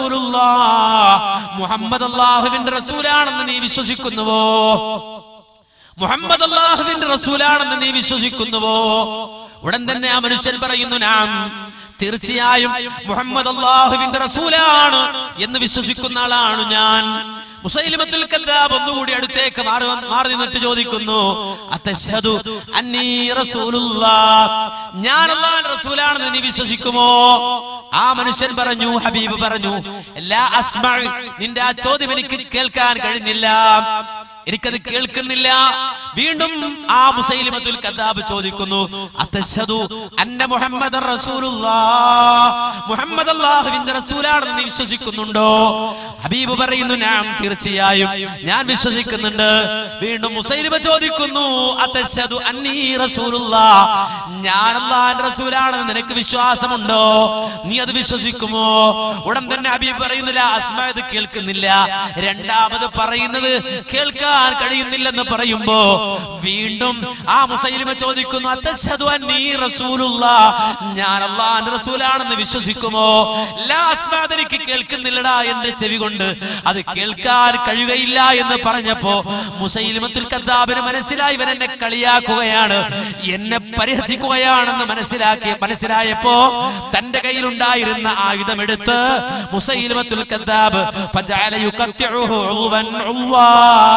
Speaker 2: മുഹമ്മദ് അള്ളാഹുവിന്റെ റസൂലാണെന്ന് നീ വിശ്വസിക്കുന്നുവോ മുഹമ്മദ് അള്ളാഹുവിന്റെ റസൂലാണെന്ന് നീ വിശ്വസിക്കുന്നുവോ ഉടൻ തന്നെ ആ മനുഷ്യൻ പറയുന്നു ഞാൻ തീർച്ചയായും മുഹമ്മദ് അള്ളാഹുവിന്റെ റസൂലാണ് എന്ന് വിശ്വസിക്കുന്ന ആളാണ് ഞാൻ മുസൈലിമത്തുൽ കദ്ദാബ് ഒന്നുകൂടി അടുത്തേക്ക് മാറി വന്ന് മാറി നിന്നിട്ട് ചോദിക്കുന്നു അത്തശ്ഹദു അന്നീ റസൂലുള്ളാഹ് ഞാൻ അല്ലാഹുവിന്റെ റസൂലാണെന്ന് നീ വിശ്വസിക്കുമോ ആ മനുഷ്യൻ പറഞ്ഞു ഹബീബ് പറഞ്ഞു എല്ലാ അസ്മ നിന്റെ ആ ചോദ്യം എനിക്ക് കേൾക്കാൻ കഴിഞ്ഞില്ല എനിക്കത് കേൾക്കുന്നില്ല വീണ്ടും ആ മുസൈലിമത്തുൽ കദ്ദാബ് ചോദിക്കുന്നു അത്തശ്ഹദു അന്ന മുഹമ്മദ് മുഹമ്മദ് അല്ലാഹുവിന്റെ റസൂലാണെന്ന് നീ വിശ്വസിക്കുന്നുണ്ടോ ഹബീബ് പറയുന്നു ഞാൻ തീർച്ചയായും ഞാൻ വിശ്വസിക്കുന്നുണ്ട് വീണ്ടും മുസൈലിമ ചോദിക്കുന്നു അത്തശ്ഹദു അന്നീ റസൂലുള്ളാ ഞാൻ അല്ലാഹുവിന്റെ റസൂലാണെന്ന് നിനക്ക് വിശ്വാസമുണ്ടോ നീ അത് വിശ്വസിക്കുമോ ഉടൻ തന്നെ ഹബീബ് പറയുന്നില്ല അസ്മ ഇത് കേൾക്കുന്നില്ല രണ്ടാമത് പറയുന്നത് കേൾക്കാൻ കഴിയുന്നില്ലെന്ന് പറയുമ്പോ വീണ്ടും ആ മുസൈലിമ ചോദിക്കുന്നു അത്തശ്ഹദു അന്നീ റസൂലുള്ള ഞാൻ അള്ളാഹിന്റെ റസൂലാണെന്ന് വിശ്വസിക്കുമോ ലാ അസ്മ അതെനിക്ക് കേൾക്കുന്നില്ലടാ എന്റെ ചെവി കൊണ്ട് അത് കേൾക്കാൻ കഴിയുകയില്ല എന്ന് പറഞ്ഞപ്പോ മുസൈലിമത്തുൽ കദ്ദാബിന് മനസ്സിലായി ഇവൻ എന്നെ കളിയാക്കുകയാണ് എന്നെ പരിഹസിക്കുകയാണെന്ന് മനസ്സിലാക്കി മനസ്സിലായപ്പോ തന്റെ കയ്യിലുണ്ടായിരുന്ന ആയുധമെടുത്ത് മുസൈലിമത്തുൽ കദ്ദാബ് ഫജഅല യുഖത്തിഉഹു ഉൾവൻ ഉൾവാ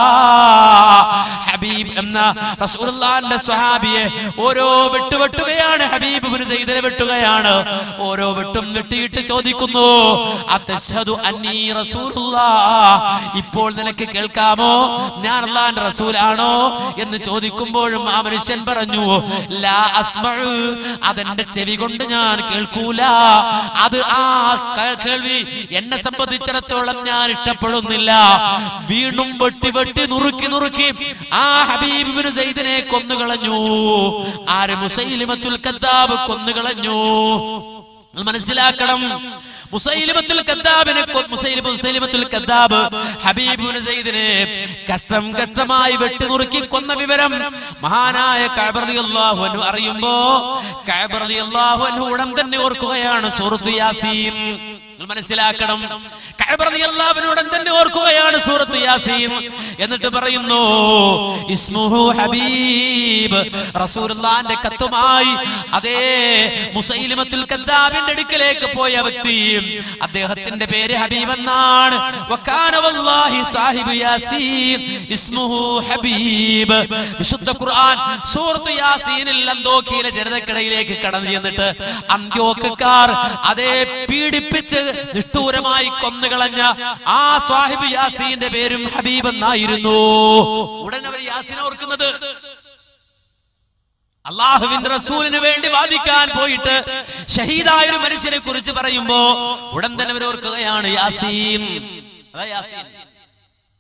Speaker 2: ഹബീബ് എന്ന റസൂലുള്ളാഹിന്റെ സ്വഹാബിയെ ഓരോ വെട്ട് വെട്ടുകയാണ് ഹബീബ് ഇബ്നു സൈദിനെ വെട്ടുകയാണ് ഓരോ വെട്ടും വെട്ടിയിട്ട് ചോദിക്കുന്നു അത്തശ്ഹദു അന്നീ റസൂലുള്ളാഹ് ഇപ്പോൾ നിനക്ക് കേൾക്കാമോ ഞാൻ അള്ളാഹിന്റെ റസൂലാണോ എന്ന് ചോദിക്കുമ്പോഴും ആ മനുഷ്യൻ പറഞ്ഞു ലാ അസ്മഉ അതെന്റെ ചെവി കൊണ്ട് ഞാൻ കേൾക്കൂല അത് ആ ക- കേൾവി എന്നെ സംബന്ധിച്ചിടത്തോളം ഞാൻ ഇഷ്ടപ്പെടുന്നില്ല വീണ്ടും വെട്ടി വെട്ടി നുറുക്കി നുറുക്കി ആ ഹബീബിന് സൈദിനെ കൊന്നുകളഞ്ഞു ആര് മുസൈലിമത്തുൽ കദ്ദാബ് കൊന്നുകളഞ്ഞു നിങ്ങൾ മനസ്സിലാക്കണം മുസൈലിമത്തുൽ കദ്ദാബിനെ കൊ- മുസൈലിമ മുസൈലിമത്തുൽ കദ്ദാബ് ഹബീബുൽ സൈദിനെ ഘട്ടം ഘട്ടമായി വെട്ടിനുറുക്കി കൊന്ന വിവരം മഹാനായ കഅബ് റളിയല്ലാഹു അൻഹു അറിയുമ്പോ കഅബ് റളിയല്ലാഹു അൻഹു ഉടൻ തന്നെ ഓർക്കുകയാണ് സൂറത്തു യാസീൻ നിങ്ങൾ മനസ്സിലാക്കണം കഅബ് റളിയല്ലാഹു അൻഹു ഉടൻ തന്നെ ഓർക്കുകയാണ് സൂറത്തു യാസീൻ എന്നിട്ട് പറയുന്നു ഇസ്മുഹു ഹബീബ് റസൂലുള്ളാഹിന്റെ കത്തുമായി അതേ മുസൈലിമത്തുൽ കദ്ദാബിന്റെ അടുക്കലേക്ക് പോയ വ്യക്തി അദ്ദേഹത്തിന്റെ പേര് ഹബീബ് എന്നാണ് വക്കാന വല്ലാഹി സാഹിബു യാസീൻ ഇസ്മുഹു ഹബീബ് വിശുദ്ധ ഖുർആൻ സൂറത്ത് യാസീനിൽ അന്തോഖിയിലെ ജനതക്കിടയിലേക്ക് കടന്നു ചെന്നിട്ട് അന്ത്യോക്കാർ അതേ പീഡിപ്പിച്ച് നിഷ്ഠൂരമായി കൊന്നുകളഞ്ഞ ആ സ്വാഹിബ് യാസീന്റെ പേരും ഹബീബ് എന്നായിരുന്നു ഉടൻ അവർ യാസീനെ ഓർക്കുന്നത് അള്ളാഹുവിന്റെ റസൂലിന് വേണ്ടി വാദിക്കാൻ പോയിട്ട് ഷഹീദായ ഒരു മനുഷ്യനെ കുറിച്ച് പറയുമ്പോ ഉടൻ തന്നെ അവർ ഓർക്കുകയാണ് യാസീൻ അതാ യാസീൻ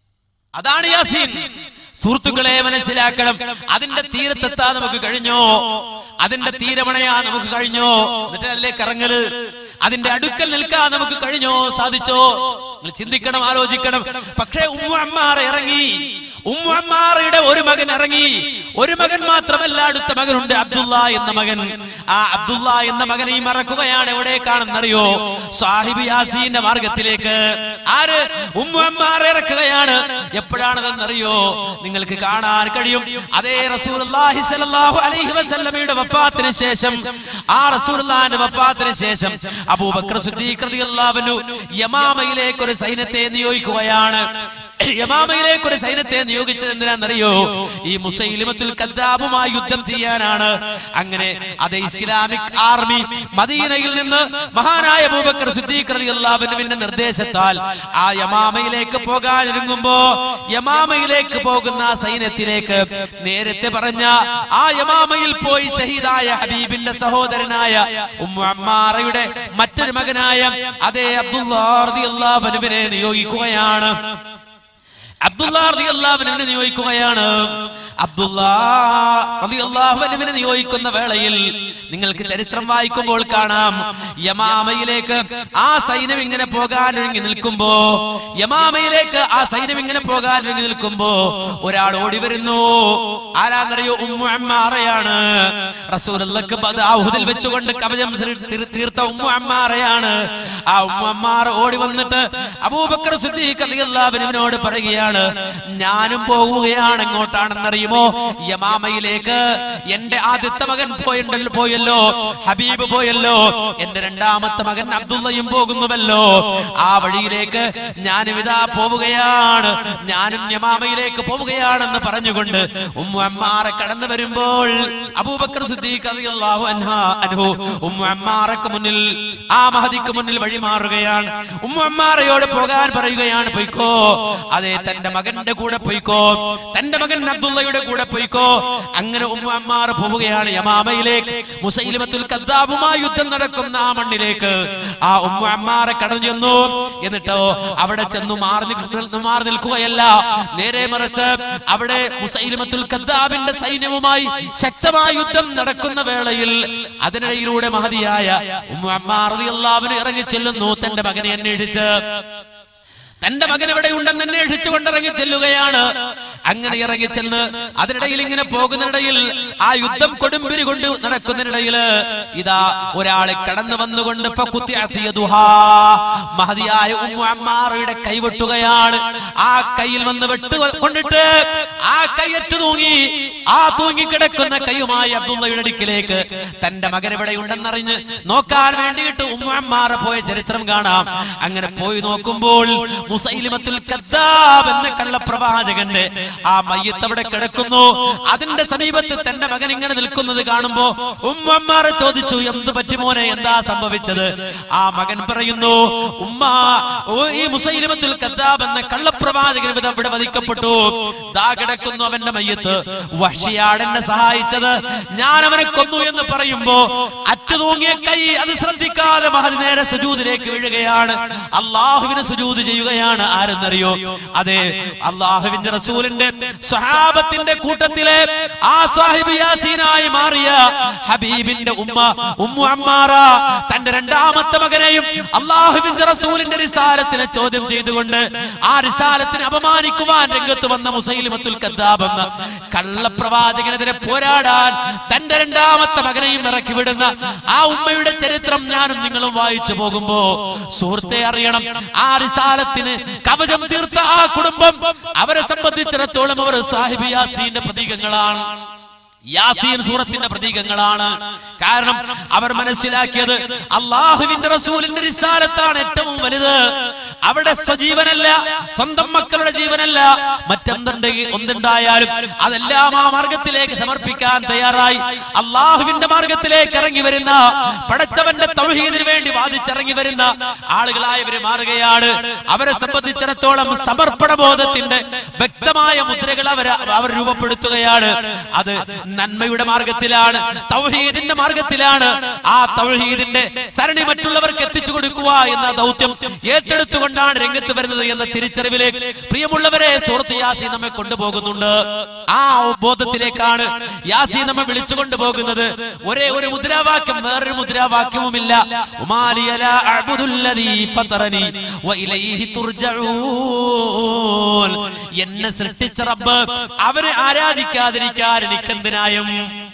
Speaker 2: അതാണ് യാസീൻ സുഹൃത്തുക്കളെ മനസ്സിലാക്കണം അതിന്റെ തീരത്തെത്താൻ നമുക്ക് കഴിഞ്ഞോ അതിന്റെ തീരമണയാ നമുക്ക് കഴിഞ്ഞോ എന്നിട്ട് അതിലേക്ക് ഇറങ്ങല് അതിന്റെ അടുക്കൽ നിൽക്കാൻ നമുക്ക് കഴിഞ്ഞോ സാധിച്ചോ നിങ്ങൾ ചിന്തിക്കണം ആലോചിക്കണം പക്ഷേ ഉമ്മ അമ്മാറ ഇറങ്ങി ഉമ്മ അമ്മാറയുടെ ഒരു മകൻ ഇറങ്ങി ഒരു മകൻ മാത്രമല്ല അടുത്ത മകനുണ്ട് അബ്ദുള്ള എന്ന മകൻ ആ അബ്ദുള്ള എന്ന മകനെ ഈ മറക്കുകയാണ് എവിടേക്കാണെന്നറിയോ സാഹിബ് യാസീന്റെ മാർഗത്തിലേക്ക് ആര് ഉമ്മ അമ്മാറ ഇറക്കുകയാണ് എപ്പോഴാണതെന്നറിയോ നിങ്ങൾക്ക് കാണാൻ കഴിയും അതേ റസൂലുള്ളാഹി സ്വല്ലല്ലാഹു അലൈഹി വസല്ലമയുടെ വഫാത്തിന് ശേഷം ആ റസൂലുള്ളാഹിന്റെ വഫാത്തിന് ശേഷം അബൂബക്കർ സിദ്ദീഖ് റളിയല്ലാഹു അൻഹു യമാമയിലേക്ക് ഒരു സൈന്യത്തെ നിയോഗിക്കുകയാണ് യമാമയിലേക്ക് ഒരു സൈന്യത്തെ നിയോഗിച്ചത് എന്തിനാണെന്നറിയോ ഈ മുസൈലിമത്തുൽ കദ്ദാബുമായി യുദ്ധം ചെയ്യാനാണ് അങ്ങനെ അതേ ഇസ്ലാമിക് ആർമി മദീനയിൽ നിന്ന് മഹാനായ അബൂബക്കർ സിദ്ദീഖ് റളിയല്ലാഹു അൻഹുവിന്റെ നിർദ്ദേശത്താൽ ആ യമാമയിലേക്ക് പോകാൻ ഒരുങ്ങുമ്പോ യമാമയിലേക്ക് പോകുന്ന ആ സൈന്യത്തിലേക്ക് നേരത്തെ പറഞ്ഞ ആ യമാമയിൽ പോയി ഷഹീദായ ഹബീബിന്റെ സഹോദരനായ ഉമ്മു അമ്മാറയുടെ മറ്റൊരു മകനായ അതേ അബ്ദുല്ലാഹ് റളിയല്ലാഹു അൻഹുവിനെ നിയോഗിക്കുകയാണ് അബ്ദുല്ലാഹുവിനെ നിയോഗിക്കുകയാണ് അബ്ദുല്ലാഹുവിനെ നിയോഗിക്കുന്ന വേളയിൽ നിങ്ങൾക്ക് ചരിത്രം വായിക്കുമ്പോൾ കാണാം യമാമയിലേക്ക് ആ സൈന്യം ഇങ്ങനെ പോകാൻ ഒരുങ്ങി നിൽക്കുമ്പോ യമാമയിലേക്ക് ആ സൈന്യം ഇങ്ങനെ പോകാൻ ഒരുങ്ങി നിൽക്കുമ്പോ ഒരാൾ ഓടി വരുന്നു ആരാന്നറിയോ ഉമ്മു അമ്മാറയാണ് റസൂലുള്ളാഹിക്ക് ബദാഹുദിൽ വെച്ചുകൊണ്ട് കവചം തീർ- തീർത്ത ഉമ്മു അമ്മാറയാണ് ആ ഉമ്മു അമ്മാറ ഓടി വന്നിട്ട് അബൂബക്കർ സിദ്ദീഖ് റളിയല്ലാഹു അൻഹുവിനോട് പറയുകയാണ് ഞാനും പോവുകയാണ് എങ്ങോട്ടാണെന്നറിയുമോ യമാമയിലേക്ക് എന്റെ ആദ്യത്തെ മകൻ പോയിണ്ടല്ലോ പോയല്ലോ ഹബീബ് പോയല്ലോ എന്റെ രണ്ടാമത്തെ മകൻ അബ്ദുള്ളയും പോകുന്നുവല്ലോ ആ വഴിയിലേക്ക് ഞാനും ഇതാ പോവുകയാണ് ഞാനും യമാമയിലേക്ക് പോവുകയാണെന്ന് പറഞ്ഞുകൊണ്ട് ഉമ്മു അമ്മാറെ കടന്നു വരുമ്പോൾ അബൂബക്കർ സിദ്ദീഖ് റളിയല്ലാഹു അൻഹ അൻഹു ഉമ്മു അമ്മാറക്ക് മുന്നിൽ ആ മഹദിക്ക് മുന്നിൽ വഴിമാറുകയാണ് ഉമ്മു അമ്മാറയോട് പോകാൻ പറയുകയാണ് പൊയ്ക്കോ അതെ തന്റെ മകന്റെ കൂടെ പൊയ്ക്കോ തന്റെ മകൻ അബ്ദുള്ളയുടെ കൂടെ പൊയ്ക്കോ അങ്ങനെ ഉമ്മു അമ്മാർ പോവുകയാണ് യമാമയിലേക്ക് മുസൈലിമത്തുൽ കദ്ദാബുമായി യുദ്ധം നടക്കുന്ന ആ മണ്ണിലേക്ക് ആ ഉമ്മു അമ്മാറെ കടന്നു ചെന്നു എന്നിട്ടോ അവിടെ ചെന്നു മാറി നിൽക്കുന്ന- മാറി നിൽക്കുകയല്ല നേരെ മറിച്ച് അവിടെ മുസൈലിമത്തുൽ കദ്ദാബിന്റെ സൈന്യവുമായി ശക്തമായ യുദ്ധം നടക്കുന്ന വേളയിൽ അതിനിടയിലൂടെ മഹതിയായ ഉമ്മു അമ്മാർ റളിയല്ലാഹു ഇറങ്ങി ചെല്ലുന്നു തന്റെ മകനെ അന്വേഷിച്ച് തന്റെ മകൻ എവിടെ ഉണ്ടെന്ന് അന്വേഷിച്ചുകൊണ്ട് ഇറങ്ങി ചെല്ലുകയാണ് അങ്ങനെ ഇറങ്ങി ചെന്ന് അതിനിടയിൽ ഇങ്ങനെ പോകുന്നിടയിൽ ആ യുദ്ധം കൊടുമ്പിരി കൊണ്ട് നടക്കുന്നതിനിടയിൽ ഇതാ ഒരാളെ കടന്നു വന്നുകൊണ്ട് ഫഖുത്തിഅത്ത് യദുഹാ. മഹതിയായ ഉമ്മു അമ്മാറയുടെ കൈവെട്ടുകയാണ് ആ കയ്യിൽ വന്ന് വെട്ട് കൊണ്ടിട്ട് ആ കൈയറ്റ് തൂങ്ങി ആ തൂങ്ങിക്കിടക്കുന്ന കൈയുമായി അബ്ദുള്ളയുടെ അടുക്കിലേക്ക് തന്റെ മകൻ എവിടെ ഉണ്ടെന്നറിഞ്ഞ് നോക്കാൻ വേണ്ടിയിട്ട് ഉമ്മു അമ്മാറ പോയ ചരിത്രം കാണാം അങ്ങനെ പോയി നോക്കുമ്പോൾ മുസൈലിമത്തുൽ കദ്ദാബ് എന്ന കള്ളപ്രവാചകന്റെ ആ മയ്യത്ത് അവിടെ കിടക്കുന്നു അതിന്റെ സമീപത്ത് തന്റെ മകൻ ഇങ്ങനെ നിൽക്കുന്നത് കാണുമ്പോ ഉമ്മമാർ ചോദിച്ചു എന്ത് പറ്റി മോനെ എന്താ സംഭവിച്ചത് ആ മകൻ പറയുന്നു ഉമ്മ ഓ ഈ മുസൈലിമത്തുൽ കദ്ദാബ് എന്ന കള്ളപ്രവാചകൻ വിധം ഇവിടെ വധിക്കപ്പെട്ടു ദാ കിടക്കുന്നു അവന്റെ മയ്യത്ത് വഷിയാണ് എന്നെ സഹായിച്ചത് ഞാൻ അവനെ കൊന്നു എന്ന് പറയുമ്പോ അറ്റുതൂങ്ങിയ കൈ അത് ശ്രദ്ധിക്കാതെ മഹതി നേരെ സുജൂദിലേക്ക് വീഴുകയാണ് അള്ളാഹുവിന് സുജൂദ് ചെയ്യുകയാണ് ആരെന്നറിയോ അതെ അള്ളാഹുവിന്റെ റസൂലിന്റെ സ്വഹാബത്തിന്റെ കൂട്ടത്തിലെ ആ സാഹിബ് യാസീനായി മാറിയ ഹബീബിന്റെ ഉമ്മ ഉമ്മു അമ്മാറ തന്റെ രണ്ടാമത്തെ മകനെയും അള്ളാഹുവിന്റെ റസൂലിന്റെ റിസാലത്തിനെ ചോദ്യം ചെയ്തുകൊണ്ട് ആ റിസാലത്തിനെ അപമാനിക്കുവാൻ രംഗത്ത് വന്ന മുസൈലിമത്തുൽ കദ്ദാബ് എന്ന കള്ളപ്രവാചകനെതിരെ പോരാടാൻ തന്റെ രണ്ടാമത്തെ മകനെയും ഇറക്കി വിടുന്ന ആ ഉമ്മയുടെ ചരിത്രം ഞാനും നിങ്ങളും വായിച്ചു പോകുമ്പോ സുഹൃത്തെ അറിയണം ആ റിസാലത്തിന് കവചം തീർത്ത ആ കുടുംബം അവരെ സംബന്ധിച്ചിടത്തോളം അവർ സാഹിബ് യാസീന്റെ പ്രതീകങ്ങളാണ് യാസീൻ സൂറത്തിന്റെ പ്രതീകങ്ങളാണ് കാരണം അവർ മനസ്സിലാക്കിയത് അള്ളാഹുവിന്റെ റസൂലിന്റെ റിസാലത്താണ് ഏറ്റവും വലുത് അവിടെ സ്വജീവനല്ല സ്വന്തം മക്കളുടെ ജീവനല്ല മറ്റെന്തുണ്ടെങ്കിൽ ഒന്നുണ്ടായാലും അതെല്ലാം ആ മാർഗത്തിലേക്ക് സമർപ്പിക്കാൻ തയ്യാറായി അള്ളാഹുവിന്റെ മാർഗത്തിലേക്ക് ഇറങ്ങി വരുന്ന പടച്ചവന്റെ തൗഹീദിന് വേണ്ടി വാദിച്ചിറങ്ങി വരുന്ന ആളുകളായവര് മാറുകയാണ് അവരെ സംബന്ധിച്ചിടത്തോളം സമർപ്പണ ബോധത്തിന്റെ വ്യക്തമായ മുദ്രകൾ അവർ അവർ രൂപപ്പെടുത്തുകയാണ് അത് നന്മയുടെ മാർഗത്തിലാണ് തൗഹീദിന്റെ മാർഗത്തിലാണ് ആ തൗഹീദിന്റെ സരണി മറ്റുള്ളവർക്ക് എത്തിച്ചു കൊടുക്കുക എന്ന ദൗത്യം ഏറ്റെടുത്തുകൊണ്ടാണ് രംഗത്ത് വരുന്നത് എന്ന തിരിച്ചറിവിലേക്ക് പ്രിയമുള്ളവരെ സുഹൃത്ത് യാസി നമ്മെ കൊണ്ടുപോകുന്നുണ്ട് ആ ബോധത്തിലേക്കാണ് യാസി നമ്മെ വിളിച്ചു കൊണ്ടുപോകുന്നത് ഒരേ ഒരു മുദ്രാവാക്യം വേറൊരു മുദ്രാവാക്യവുമില്ല ഉമാലിയ ലാ അഅ്ബുദുല്ലദീ ഫതറനി വഇലൈഹി തുർജഊൻ എന്നെ സൃഷ്ടിച്ച റബ്ബ് അവരെ ആരാധിക്കാതിരിക്കാൻ എനിക്കെന്തിനായും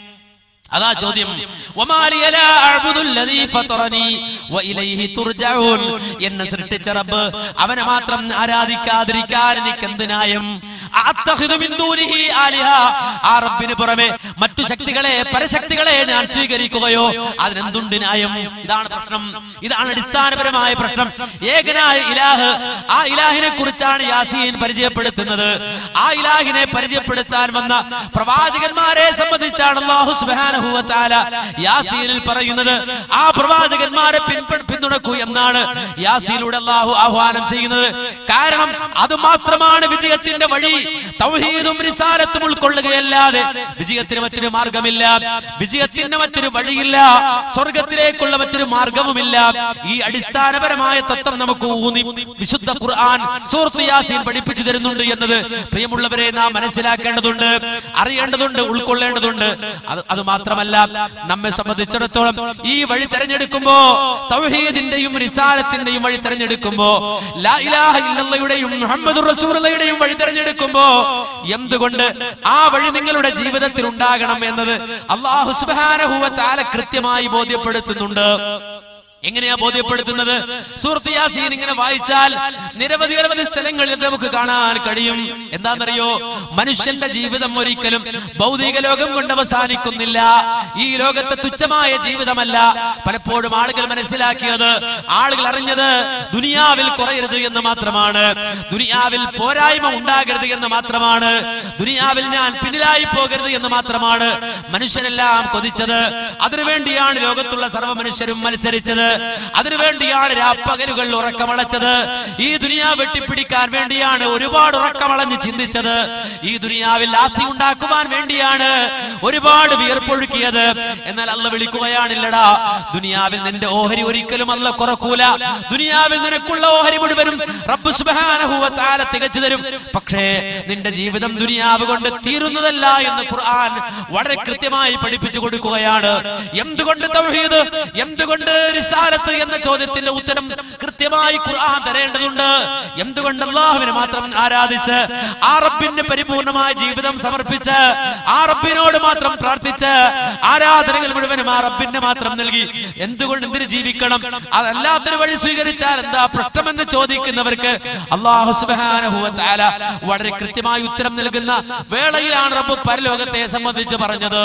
Speaker 2: അതാ ചോദ്യം വമാലിയ ലാ അഅ്ബുദുല്ലദീ ഫതറനി വഇലൈഹി തുർജഊൻ എന്നെ സൃഷ്ടിച്ച റബ്ബ് അവനെ മാത്രം ആരാധിക്കാതിരിക്കാൻ എനിക്കെന്തിനായും അത്തഖിദു മിൻ ദൂനിഹി ആലിഹ ആ റബ്ബിന് പുറമെ മറ്റു ശക്തികളെ പരശക്തികളെ ഞാൻ സ്വീകരിക്കുകയോ അതിനെന്തുണ്ട് ന്യായം ഇതാണ് പ്രശ്നം ഇതാണ് അടിസ്ഥാനപരമായ പ്രശ്നം ഏകനായ ഇലാഹ് ആ ഇലാഹിനെ കുറിച്ചാണ് യാസീൻ പരിചയപ്പെടുത്തുന്നത് ആ ഇലാഹിനെ പരിചയപ്പെടുത്താൻ വന്ന പ്രവാചകന്മാരെ സംബന്ധിച്ചാണ് അല്ലാഹു സുബ്ഹാനഹു വ തആല യാസീനിൽ പറയുന്നത് ആ പ്രവാചകന്മാരെ പിൻപ- പിന്തുണക്കൂ എന്നാണ് യാസീനിലൂടെ അല്ലാഹു ആഹ്വാനം ചെയ്യുന്നത് കാരണം അത് മാത്രമാണ് വിജയത്തിന്റെ വഴി തൗഹീദും റിസാലത്തും ഉൾക്കൊള്ളുകയല്ലാതെ വിജയത്തിന് മറ്റൊരു മാർഗമില്ല വിജയത്തിന് മറ്റൊരു വഴിയില്ല സ്വർഗത്തിലേക്കുള്ള മറ്റൊരു മാർഗവുമില്ല ഈ അടിസ്ഥാനപരമായ തത്വം നമുക്ക് ഊന്നി വിശുദ്ധ ഖുർആൻ സൂറത്ത് യാസീൻ പഠിപ്പിച്ചു തരുന്നുണ്ട് എന്നത് പ്രിയമുള്ളവരെ നാം മനസ്സിലാക്കേണ്ടതുണ്ട് അറിയേണ്ടതുണ്ട് ഉൾക്കൊള്ളേണ്ടതുണ്ട് അത് അത് മാത്രമല്ല നമ്മെ സംബന്ധിച്ചിടത്തോളം ഈ വഴി തെരഞ്ഞെടുക്കുമ്പോ തൗഹീദിന്റെയും റിസാലത്തിന്റെയും വഴി തെരഞ്ഞെടുക്കുമ്പോ ലാ ഇലാഹ ഇല്ലല്ലയുടെയും മുഹമ്മദുർ റസൂലുള്ളയുടെയും വഴി തെരഞ്ഞെടുക്കുമ്പോ എന്തുകൊണ്ട് ആ വഴി നിങ്ങളുടെ ജീവിതത്തിൽ ഉണ്ടാകണം എന്നത് അള്ളാഹു സുബ്ഹാനഹു വ തആല കൃത്യമായി ബോധ്യപ്പെടുത്തുന്നുണ്ട് എങ്ങനെയാ ബോധ്യപ്പെടുത്തുന്നത് സൂറത്ത് യാസീൻ ഇങ്ങനെ വായിച്ചാൽ നിരവധി നിരവധി സ്ഥലങ്ങളിൽ ഇത് നമുക്ക് കാണാൻ കഴിയും എന്താണെന്നറിയോ മനുഷ്യന്റെ ജീവിതം ഒരിക്കലും ഭൗതിക ലോകം കൊണ്ട് അവസാനിക്കുന്നില്ല ഈ ലോകത്തെ തുച്ഛമായ ജീവിതമല്ല പലപ്പോഴും ആളുകൾ മനസ്സിലാക്കിയത് ആളുകൾ അറിഞ്ഞത് ദുനിയാവിൽ കുറയരുത് എന്ന് മാത്രമാണ് ദുനിയാവിൽ പോരായ്മ ഉണ്ടാകരുത് എന്ന് മാത്രമാണ് ദുനിയാവിൽ ഞാൻ പിന്നിലായി പോകരുത് എന്ന് മാത്രമാണ് മനുഷ്യരെല്ലാം കൊതിച്ചത് അതിനുവേണ്ടിയാണ് ലോകത്തുള്ള സർവ്വ മനുഷ്യരും മത്സരിച്ചത് അതിനുവേണ്ടിയാണ് രാപ്പകലുകൾ ഉറക്കമളച്ചത് ഈ ദുനിയാവ് വെട്ടിപ്പിടിക്കാൻ വേണ്ടിയാണ് ഒരുപാട് ഉറക്കമളഞ്ഞ് ചിന്തിച്ചത് ഈ ദുനിയാവിൽ ആസ്തി ഉണ്ടാക്കുവാൻ വേണ്ടിയാണ് ഒരുപാട് വിയർപ്പൊഴുക്കിയത് എന്നാൽ അല്ല വിളിക്കുകയാണില്ലടാ ദുനിയാവിൽ നിന്റെ ഓഹരി ഒരിക്കലും അല്ല കുറക്കൂല ദുനിയാവിൽ നിനക്കുള്ള ഓഹരി മുഴുവനും റബ്ബ് സുബ്ഹാനഹു വ തആല തികച്ചു തരും പക്ഷേ നിന്റെ ജീവിതം ദുനിയാവ് കൊണ്ട് തീരുന്നതല്ല എന്ന് ഖുർആൻ വളരെ കൃത്യമായി പഠിപ്പിച്ചു കൊടുക്കുകയാണ് എന്തുകൊണ്ട് തൗഹീദ് എന്തുകൊണ്ട് റിസാലത്ത് എന്ന ചോദ്യത്തിന്റെ ഉത്തരം കൃത്യമായി ഖുർആൻ തരേണ്ടതുണ്ട് എന്തുകൊണ്ട് അള്ളാഹുവിനെ മാത്രം ആരാധിച്ച് ആ റബ്ബിന് പരിപൂർണമായ ജീവിതം സമർപ്പിച്ച് ആ റബ്ബിനോട് മാത്രം പ്രാർത്ഥിച്ച് ആരാധനകൾ മുഴുവനും ആ റബ്ബിന് മാത്രം നൽകി എന്തുകൊണ്ട് എന്തിന് ജീവിക്കണം അതല്ലാത്തൊരു വഴി സ്വീകരിച്ചാൽ എന്താ പ്രശ്നമെന്ന് ചോദിക്കുന്നവർക്ക് അള്ളാഹു സുബ്ഹാനഹു വ തആല വളരെ കൃത്യമായി ഉത്തരം നൽകുന്ന വേളയിലാണ് റബ്ബ് പരലോകത്തെ സംബന്ധിച്ച് പറഞ്ഞത്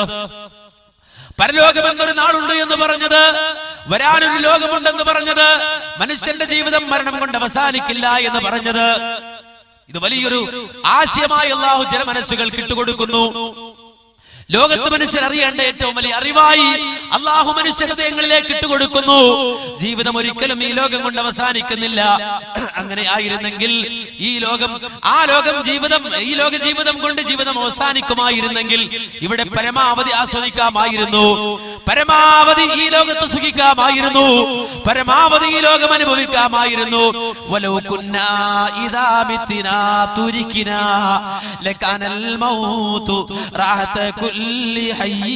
Speaker 2: പരലോകം എന്നൊരു നാളുണ്ട് എന്ന് പറഞ്ഞത് വരാനൊരു ലോകമുണ്ടെന്ന് പറഞ്ഞത് മനുഷ്യന്റെ ജീവിതം മരണം കൊണ്ട് അവസാനിക്കില്ല എന്ന് പറഞ്ഞത് ഇത് വലിയൊരു ആശയമായി അള്ളാഹു ജനമനസ്സുകൾ കിട്ടുകൊടുക്കുന്നു ലോകത്ത് മനുഷ്യർ അറിയേണ്ട ഏറ്റവും വലിയ അറിവായി അള്ളാഹു മനുഷ്യ ഹൃദയങ്ങളിലേക്ക് ഇട്ടുകൊടുക്കുന്നു ജീവിതം ഒരിക്കലും ഈ ലോകം കൊണ്ട് അവസാനിക്കുന്നില്ല അങ്ങനെ ആയിരുന്നെങ്കിൽ ഈ ലോകം ആ ലോകം ജീവിതം ഈ ലോക ജീവിതം കൊണ്ട് ജീവിതം അവസാനിക്കുമായിരുന്നെങ്കിൽ ഇവിടെ പരമാവധി ആസ്വദിക്കാമായിരുന്നു പരമാവധി ഈ ലോകത്ത് സുഖിക്കാമായിരുന്നു പരമാവധി ഈ ലോകം അനുഭവിക്കാമായിരുന്നു വലൗ കുന്നാ ഇദാ മിത്നാ തുരിക്കിനാ ലകാനൽ മൗതു റാഹത കുല്ലി ഹയ്യ്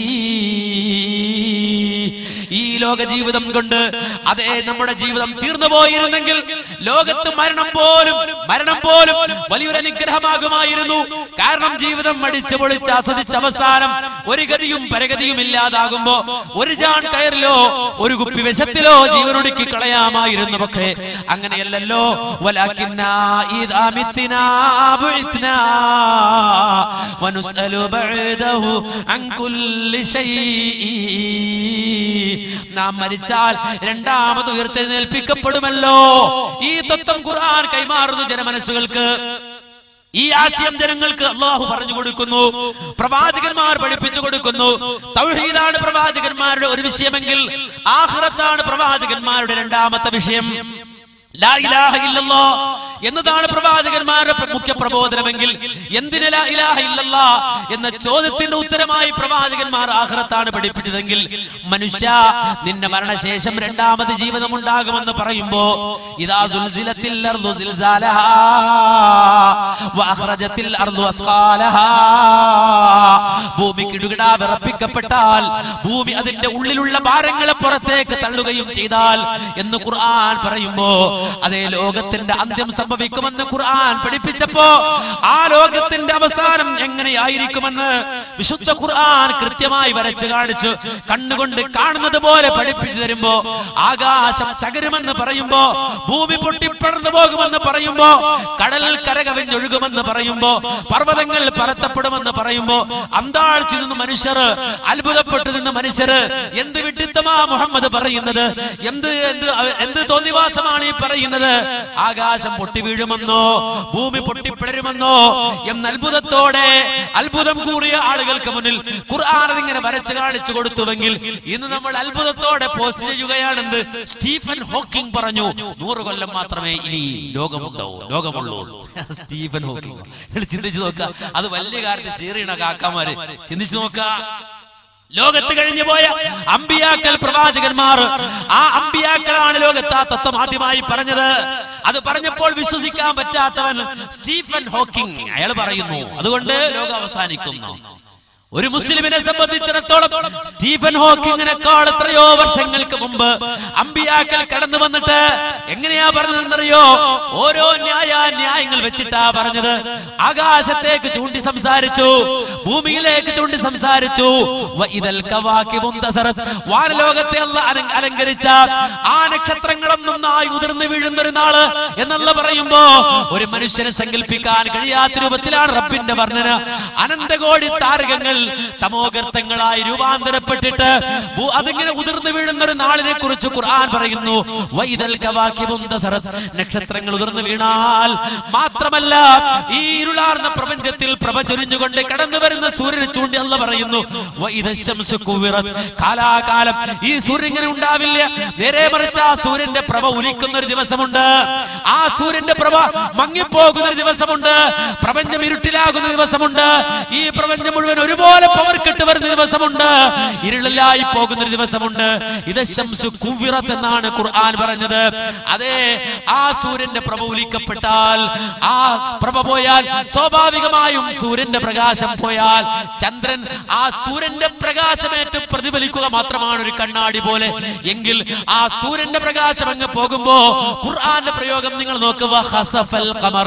Speaker 2: ഈ ലോക ജീവിതം കൊണ്ട് അതേ നമ്മുടെ ജീവിതം തീർന്നു പോയിരുന്നെങ്കിൽ ലോകത്ത് മരണം പോലും മരണം പോലും വലിയൊരു അനുഗ്രഹമാകുമായിരുന്നു കാരണം ജീവിതം മടിച്ചു പൊളിച്ച് ആസ്വദിച്ച അവസാനം ഒരു ഗതിയും പരഗതിയും ഇല്ലാതാകുമ്പോ ഒരു ജാൺ കയറിലോ ഒരു കുപ്പി വിശത്തിലോ ജീവനൊടുക്കി കളയാമായിരുന്നു പക്ഷേ അങ്ങനെയല്ലല്ലോ വലാക്കിന്നാ ഇദാ മിത്നാ ബുഇത്നാ വനുസ്അലു ബഅദഹു അൻ കുല്ലി ശൈഇ നാം മരിച്ചാൽ രണ്ടാമത് ഉയർത്തെഴുന്നേൽപ്പിക്കപ്പെടുമല്ലോ ഈ തത്വം ഖുർആൻ കൈമാറുന്നു ജനമനസ്സുകൾക്ക് ഈ ആശയം ജനങ്ങൾക്ക് അള്ളാഹു പറഞ്ഞു കൊടുക്കുന്നു പ്രവാചകന്മാർ പഠിപ്പിച്ചു കൊടുക്കുന്നു തൗഹീദാണ് പ്രവാചകന്മാരുടെ ഒരു വിഷയമെങ്കിൽ ആഹ്റത്താണ് പ്രവാചകന്മാരുടെ രണ്ടാമത്തെ വിഷയം ലാ ഇലാഹ ഇല്ലല്ലാഹ് എന്നതാണ് പ്രവാചകന്മാരുടെ പ്ര- മുഖ്യ പ്രബോധനമെങ്കിൽ എന്തിന് ലാ ഇലാഹ ഇല്ലല്ലാ എന്ന ചോദ്യത്തിന്റെ ഉത്തരമായി പ്രവാചകന്മാർ ആഖിറത്താണ് പഠിപ്പിച്ചതെങ്കിൽ മനുഷ്യ നിന്റെ മരണശേഷം രണ്ടാമത് ജീവിതം ഉണ്ടാകുമെന്ന് പറയുമ്പോ ഇതാ സുൽസിലത്തിൽ അർദു സിൽസാലഹാ വഅഖ്റജത്തിൽ അർദു അത്ഖാലഹാ ഭൂമി കിടുകിടാ വിറപ്പിക്കപ്പെട്ടാൽ ഭൂമി അതിന്റെ ഉള്ളിലുള്ള ഭാരങ്ങളെ പുറത്തേക്ക് തള്ളുകയും ചെയ്താൽ എന്ന് ഖുർആൻ പറയുമ്പോ അതേ ലോകത്തിന്റെ അന്ത്യം സംഭവിക്കുമെന്ന് ഖുർആൻ പഠിപ്പിച്ചപ്പോ ആ ലോകത്തിന്റെ അവസാനം എങ്ങനെയായിരിക്കുമെന്ന് വിശുദ്ധ ഖുർആൻ കൃത്യമായി വരച്ചു കാണിച്ചു കണ്ണുകൊണ്ട് കാണുന്നത് പോലെ പഠിപ്പിച്ചു തരുമ്പോ ആകാശം തകരുമെന്ന് പറയുമ്പോ ഭൂമി പൊട്ടിപ്പടർന്നു പോകുമെന്ന് പറയുമ്പോ കടൽ കരകവിഞ്ഞൊഴുകുമെന്ന് പറയുമ്പോ പർവ്വതങ്ങൾ പരത്തപ്പെടുമെന്ന് പറയുമ്പോ അന്താഴ്ച നിന്ന് മനുഷ്യർ അത്ഭുതപ്പെട്ടു നിന്ന് മനുഷ്യർ എന്ത് വിഡിത്തമാ മുഹമ്മദ് പറയുന്നത് എന്ത് എന്ത് എന്ത് തോന്നിവാസമാണ് ഈ പറയുന്നത് ആകാശം പൊട്ടി വീഴുമെന്നോ ഭൂമി പൊട്ടിപ്പിടരുമെന്നോ എന്ന അത്ഭുതത്തോടെ അത്ഭുതം കൂറിയ ആളുകൾക്ക് മുന്നിൽ ഖുർആൻ ഇങ്ങനെ വരച്ചു കാണിച്ചു കൊടുത്തുവെങ്കിൽ ഇന്ന് നമ്മൾ അത്ഭുതത്തോടെ പോസ്റ്റ് ചെയ്യുകയാണെന്ന് സ്റ്റീഫൻ ഹോക്കിംഗ് പറഞ്ഞു നൂറ് കൊല്ലം മാത്രമേ ഇനി ലോകമുണ്ടോ ലോകമുള്ളൂ സ്റ്റീഫൻ ഹോക്കിംഗ് നിങ്ങൾ ചിന്തിച്ചു നോക്കുക അത് വലിയ കാര്യത്തിൽ ഷീറിണ കാക്കാമാര് ചിന്തിച്ചു നോക്കുക ലോകത്ത് കഴിഞ്ഞു പോയ അമ്പിയാക്കൽ പ്രവാചകന്മാർ ആ അമ്പിയാക്കളാണ് ലോകത്ത് ആ തത്വം ആദ്യമായി പറഞ്ഞത് അത് പറഞ്ഞപ്പോൾ വിശ്വസിക്കാൻ പറ്റാത്തവൻ സ്റ്റീഫൻ ഹോക്കിംഗ് അയാൾ പറയുന്നു അതുകൊണ്ട് ലോകം അവസാനിക്കുന്നു ഒരു മുസ്ലിമിനെ സംബന്ധിച്ചിടത്തോളം സ്റ്റീഫൻ ഹോക്കിങ്ങിനേക്കാൾ എത്രയോ വർഷങ്ങൾക്ക് മുമ്പ് അമ്പിയാക്കൽ കടന്നു വന്നിട്ട് എങ്ങനെയാ പറഞ്ഞതെന്നറിയോ ഓരോ ന്യായ ന്യായങ്ങൾ വെച്ചിട്ടാ പറഞ്ഞത് ആകാശത്തേക്ക് ചൂണ്ടി സംസാരിച്ചു ഭൂമിയിലേക്ക് ചൂണ്ടി സംസാരിച്ചു വ ഇദൽ കവാകിബും തസറത്. വാനലോകത്തെ അല്ല അലങ്കരിച്ച ആ നക്ഷത്രങ്ങളൊന്നൊന്നായി ഉതിർന്നു വീഴുന്ന ഒരു നാള് എന്നുള്ള പറയുമ്പോ ഒരു മനുഷ്യനെ സങ്കല്പിക്കാൻ കഴിയാത്ത രൂപത്തിലാണ് റബ്ബിന്റെ വർണ്ണന അനന്തകോടി താരകങ്ങൾ തമോഗർത്തങ്ങളായി രൂപാന്തരപ്പെട്ടിട്ട് ഭൂ- അതിങ്ങനെ ഉതിർന്നു വീഴുന്ന ഒരു നാളിനെ കുറിച്ച് ഖുർആൻ പറയുന്നു വൈതൽ കവാകിബും തസറത്. നക്ഷത്രങ്ങൾ ഉതിർന്നു വീണാൽ മാത്രമല്ല ഈ ഇരുളാർന്ന പ്രപഞ്ചത്തിൽ പ്രഭ ചൊരിഞ്ഞുകൊണ്ട് കടന്നു വരുന്ന സൂര്യനെ ചൂണ്ടി അല്ല പറയുന്നു വൈദ ശംസു കുവിറത്. കാലാകാലം ഈ സൂര്യൻ ഇങ്ങനെ ഉണ്ടാവില്ല നേരെ മറിച്ച് ആ സൂര്യന്റെ പ്രഭ ഉലിക്കുന്ന ഒരു ദിവസമുണ്ട് ആ സൂര്യന്റെ പ്രഭ മങ്ങിപ്പോകുന്ന ഒരു ദിവസമുണ്ട് പ്രപഞ്ചം ഇരുട്ടിലാകുന്ന ദിവസമുണ്ട് ഈ പ്രപഞ്ചം മുഴുവൻ ഒരുപോലെ പവർ കെട്ട് വരുന്ന ദിവസമുണ്ട് ഇരുളിലായി പോകുന്ന ഒരു ദിവസമുണ്ട് ഇത് ശംസു കുവിറത്ത് എന്നാണ് ഖുർആൻ പറഞ്ഞത് അതെ ആ സൂര്യന്റെ പ്രഭ ഉലിക്കപ്പെട്ടാൽ ആ പ്രഭ പോയാൽ സ്വാഭാവികമായും സൂര്യന്റെ പ്രകാശം പോയാൽ ചന്ദ്രൻ ആ സൂര്യന്റെ പ്രകാശമേറ്റ് പ്രതിഫലിക്കുക മാത്രമാണ് ഒരു കണ്ണാടി പോലെ എങ്കിൽ ആ സൂര്യന്റെ പ്രകാശം അങ്ങ് പോകുമ്പോ ഖുർആന്റെ പ്രയോഗം നിങ്ങൾ നോക്കുക ഹസഫൽ ഖമർ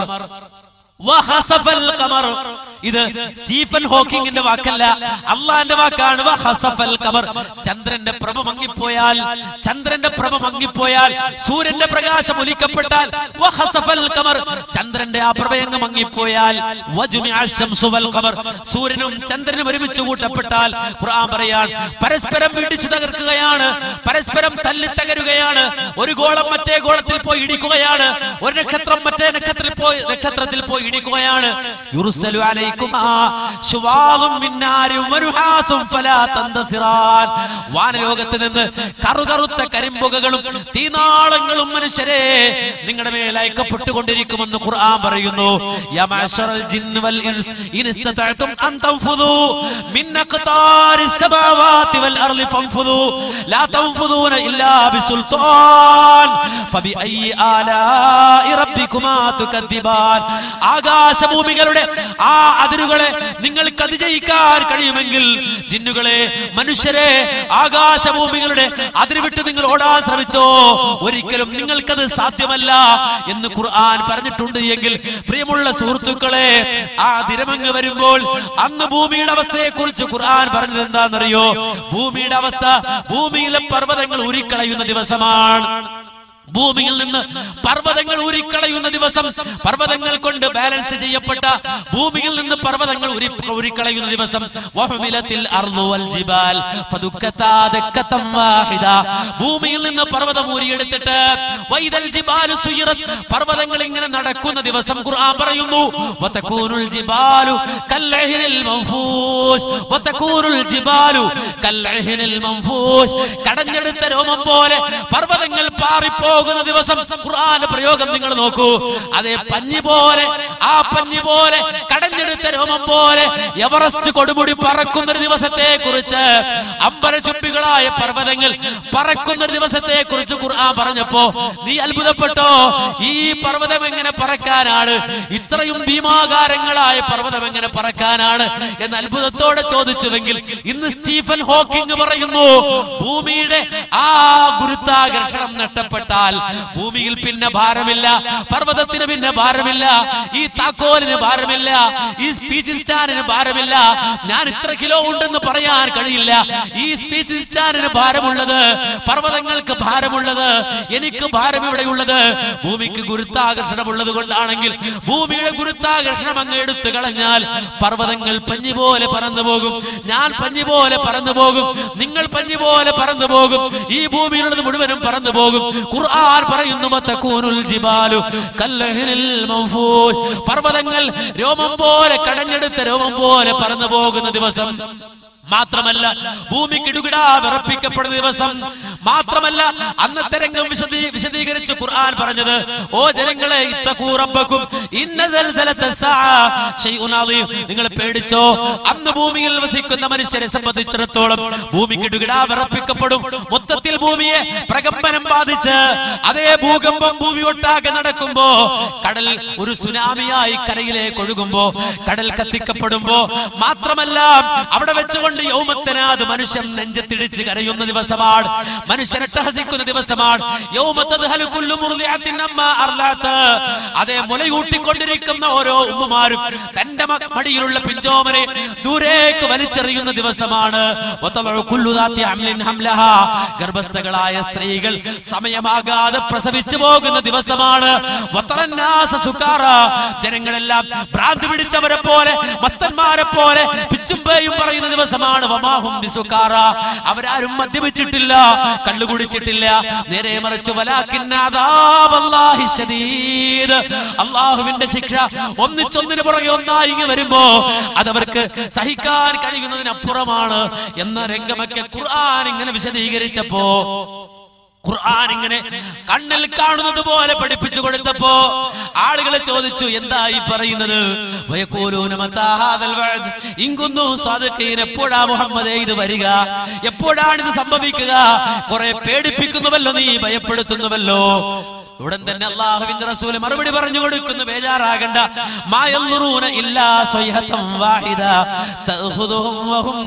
Speaker 2: വഹസഫൽ ഖമർ. ഇത് സ്റ്റീഫൻ ഹോക്കിങ്ങിന്റെ വാക്കല്ല അള്ളാന്റെ വാക്കാണ് വഹസഫൽ ഖമർ. ചന്ദ്രന്റെ പ്രഭ മങ്ങിപ്പോയാൽ ചന്ദ്രന്റെ പ്രഭ മങ്ങിപ്പോയാൽ സൂര്യന്റെ പ്രകാശം ഒലിക്കപ്പെട്ടാൽ വഹസഫൽ ഖമർ. ചന്ദ്രന്റെ ആ പ്രഭയങ്ങ് മങ്ങിപ്പോയാൽ വജുമിഅ ശംസു വൽ ഖമർ. സൂര്യനും ചന്ദ്രനും ഒരുമിച്ച് കൂട്ടപ്പെട്ടാൽ ഖുർആൻ പറയാൻ പരസ്പരം പിടിച്ചു തകർക്കുകയാണ് പരസ്പരം തല്ലി തകരുകയാണ് ഒരു ഗോളം മറ്റേ ഗോളത്തിൽ പോയി ഇടിക്കുകയാണ് ഒരു നക്ഷത്രം മറ്റേ നക്ഷത്രത്തിൽ പോയി നക്ഷത്രത്തിൽ പോയി ഇടിക്കുകയാണ് യുർസലു അലൈക്കുമാ ശുവാദും മിന്നാരും വനുഹാസും ഫലാ തന്തസിറാൻ വാനലോകത്ത് നിന്ന് കറുകറുത്ത കരിമ്പുകകളും തീനാളങ്ങളും മനുഷ്യരെ നിങ്ങളുടെ മേൽ അയക്കപ്പെട്ടുകൊണ്ടിരിക്കുമെന്ന് ഖുർആൻ പറയുന്നു യാ മഅശറൽ ജിന്ന് വൽ ഇൻസ് ഇൻ ഇസ്തതഅതും അൻ തൻഫുദു മിൻ അഖ്താരിസ് സമാവാതി വൽ അർളി ഫൻഫുദു ലാ തൻഫുദൂന ഇല്ലാ ബിസുൽത്താൻ ഫബിഅയ്യി ആലാഇ റബ്ബികുമാ തുകദ്ദിബാൻ ആകാശഭൂമികളുടെ ആ അതിരുകളെ നിങ്ങൾക്ക് അതിജയിക്കാൻ കഴിയുമെങ്കിൽ ജിന്നുകളെ മനുഷ്യരെ ആകാശഭൂമികളുടെ അതിരുവിട്ട് നിങ്ങൾ ഓടാൻ ശ്രമിച്ചോ ഒരിക്കലും നിങ്ങൾക്കത് സാധ്യമല്ല എന്ന് ഖുർആൻ പറഞ്ഞിട്ടുണ്ട് എങ്കിൽ പ്രിയമുള്ള സുഹൃത്തുക്കളെ ആ ദിനമങ്ങ് വരുമ്പോൾ അന്ന് ഭൂമിയുടെ അവസ്ഥയെ കുറിച്ച് ഖുർആൻ പറഞ്ഞത് എന്താണെന്നറിയോ ഭൂമിയുടെ അവസ്ഥ ഭൂമിയിലെ പർവ്വതങ്ങൾ ഉരുക്കളയുന്ന ദിവസമാണ് ഭൂമിയിൽ നിന്ന് പർവ്വതങ്ങൾ ഊരിക്കളയുന്ന ദിവസം പർവ്വതങ്ങൾ കൊണ്ട് ബാലൻസ് ചെയ്യപ്പെട്ട ഭൂമിയിൽ നിന്ന് പർവ്വതങ്ങൾ ഉരി ഊരിക്കളയുന്ന ദിവസം വഹുമിലത്തിൽ അർളു വൽ ജിബാൽ ഫദുക്കത്താ ദക്കത്തം വാഹിദ ഭൂമിയിൽ നിന്ന് പർവ്വതം ഊരിയെടുത്തിട്ട് വൈദൽ ജിബാലു സുയിറത് പർവ്വതങ്ങൾ ഇങ്ങനെ നടക്കുന്ന ദിവസം ഖുർആൻ പറയുന്നു വതകൂനുൽ ജിബാലു കൽഅഹിനിൽ മൻഫൂഷ് വതകൂനുൽ ജിബാലു കൽഅഹിനിൽ മൻഫൂഷ് കടഞ്ഞെടുത്ത രോമം പോലെ പർവ്വതങ്ങൾ പാറിപ്പോ പോകുന്ന ദിവസം ഖുർആന്റെ പ്രയോഗം നിങ്ങൾ നോക്കൂ അതേ പഞ്ഞി പോലെ ആ പഞ്ഞി പോലെ കടഞ്ഞെടുത്ത രോമം പോലെ എവറസ്റ്റ് കൊടുമുടി പറക്കുന്ന ഒരു ദിവസത്തെ കുറിച്ച് അമ്പരചുപ്പികളായ പർവ്വതങ്ങൾ പറക്കുന്ന ഒരു ദിവസത്തെ കുറിച്ച് ഖുർആൻ പറഞ്ഞപ്പോ നീ അത്ഭുതപ്പെട്ടോ ഈ പർവ്വതം എങ്ങനെ പറക്കാനാണ് ഇത്രയും ഭീമാകാരങ്ങളായ പർവ്വതം എങ്ങനെ പറക്കാനാണ് എന്ന് അത്ഭുതത്തോടെ ചോദിച്ചുവെങ്കിൽ ഇന്ന് സ്റ്റീഫൻ ഹോക്കിംഗ് പറയുന്നു ഭൂമിയുടെ ആ ഗുരുത്വാകർഷണം നഷ്ടപ്പെട്ടാൽ ഭൂമിയിൽ പിന്നെ ഭാരമില്ല പർവ്വതത്തിന് പിന്നെ ഭാരമില്ല ഈ താക്കോലിന് ഭാരമില്ല ഈ സ്പീച്ച് സ്റ്റാൻഡിന് ഭാരമില്ല ഞാൻ ഇത്ര കിലോ ഉണ്ടെന്ന് പറയാൻ കഴിയില്ല ഈ സ്പീച്ച് സ്റ്റാൻഡിന് ഭാരമുള്ളത് പർവ്വതങ്ങൾക്ക് ഭാരമുള്ളത് എനിക്ക് ഭാരം ഇവിടെയുള്ളത് ഭൂമിക്ക് ഗുരുത്വാകർഷണം ഉള്ളത് കൊണ്ടാണെങ്കിൽ ഭൂമിയുടെ ഗുരുത്വാകർഷണം അങ്ങ് എടുത്തു കളഞ്ഞാൽ പർവ്വതങ്ങൾ പഞ്ഞി പോലെ പറന്നു പോകും ഞാൻ പഞ്ഞി പോലെ പറന്നു പോകും നിങ്ങൾ പഞ്ഞി പോലെ പറന്നു പോകും ഈ ഭൂമിയിലുള്ളത് മുഴുവനും പറന്നു പോകും ഖുർആൻ പറയുന്നു "വതകൂനുൽ ജിബാലു കല്ലഹിനിൽ മൻഫൂഷ്." പർവ്വതങ്ങൾ രോമം പോലെ കടഞ്ഞെടുത്ത രോമം പോലെ പറന്നു പോകുന്ന ദിവസം മാത്രമല്ല ഭൂമി കിടുകിടാ വിറപ്പിക്കപ്പെടുന്ന ദിവസം മാത്രമല്ല അന്നത്തെ രംഗം വിശദീ വിശദീകരിച്ച് ഖുർആൻ പറഞ്ഞത് ഓ ജനങ്ങളെ ഇത്തഖൂ റബ്ബക്കും ഇന്ന സൽസലത്ത സാഅ ശൈഉൻ അദീം നിങ്ങൾ പേടിച്ചോ അന്ന് ഭൂമിയിൽ വസിക്കുന്ന മനുഷ്യരെ സംബന്ധിച്ചിടത്തോളം ഭൂമി കിടുകിടാ വിറപ്പിക്കപ്പെടും മൊത്തത്തിൽ ഭൂമിയെ പ്രകമ്പനം ബാധിച്ച് അതേ ഭൂകമ്പം ഭൂമി ഒട്ടാകെ നടക്കുമ്പോ കടൽ ഒരു സുനാമിയായി കരയിലേക്ക് ഒഴുകുമ്പോ കടൽ കത്തിക്കപ്പെടുമ്പോ മാത്രമല്ല അവിടെ വെച്ചുകൊണ്ട് യൗമത്തനാത് മനുഷ്യൻ നെഞ്ചത്തിടിച്ച് കരയുന്ന ദിവസമാണ് മനുഷ്യൻ അട്ടഹസിക്കുന്ന ദിവസമാണ് യൗമത്തദ്ഹലു കുല്ലു മുർദിഅത്തിൻ അമ്മാ അർലാത്ത്. അതേ മുലയൂട്ടിക്കൊണ്ടിരിക്കുന്ന ഓരോ ഉമ്മമാരും തന്റെ മ- മടിയിലുള്ള പിഞ്ചോമനെ ദൂരേക്ക് വലിച്ചെറിയുന്ന ദിവസമാണ് വതളഉ കുല്ലു ദാത്തി ഹംലിൻ ഹംലഹാ. ഗർഭസ്ഥകളായ സ്ത്രീകൾ സമയമാകാതെ പ്രസവിച്ചു പോകുന്ന ദിവസമാണ് വതറന്നാസ സുകാറ. ജനങ്ങളെല്ലാം ഭ്രാന്തി പിടിച്ചവരെ പോലെ മത്തന്മാരെ പോലെ പിച്ചുമ്പേയും പറയുന്ന ദിവസമാണ് വമാഹും ബിസുകാറ. അവരാരും മദ്യപിച്ചിട്ടില്ല കള്ളു കുടിച്ചിട്ടില്ല നേരെ മറിച്ച് വലാക്കിന്നാദാബല്ലാഹി ശദീദ്. അള്ളാഹുവിന്റെ ശിക്ഷ ഒന്നിച്ചൊന്നിന് പുറകെ ഒന്നായി ഇങ്ങ് വരുമ്പോ അതവർക്ക് സഹിക്കാൻ കഴിയുന്നതിനപ്പുറമാണ് എന്ന രംഗമൊക്കെ ഖുർആൻ ഇങ്ങനെ വിശദീകരിച്ചപ്പോ ഖുർആൻ ഇങ്ങനെ കണ്ണിൽ കാണുന്നത് പോലെ പഠിപ്പിച്ചു കൊടുത്തപ്പോ ആളുകളെ ചോദിച്ചു എന്താ ഈ പറയുന്നത് വയഖൂലൂന മത്താ ഹാദൽ വഅദ്? ഇൻ കുന്തും സാദിഖീൻ. എപ്പോഴാ മുഹമ്മദേ ഇത് വരിക എപ്പോഴാണ് ഇത് സംഭവിക്കുക കുറെ പേടിപ്പിക്കുന്നുവല്ലോ നീ ഭയപ്പെടുത്തുന്നുവല്ലോ ഉടൻ തന്നെ അള്ളാഹുവിന്റെ റസൂല് മറുപടി പറഞ്ഞു കൊടുക്കുന്നു ബേജാറാകണ്ട മായല്ലുറൂന ഇല്ലാ സ്വൈഹത്തം വാഹിദ തഅഖുദുഹും വഹും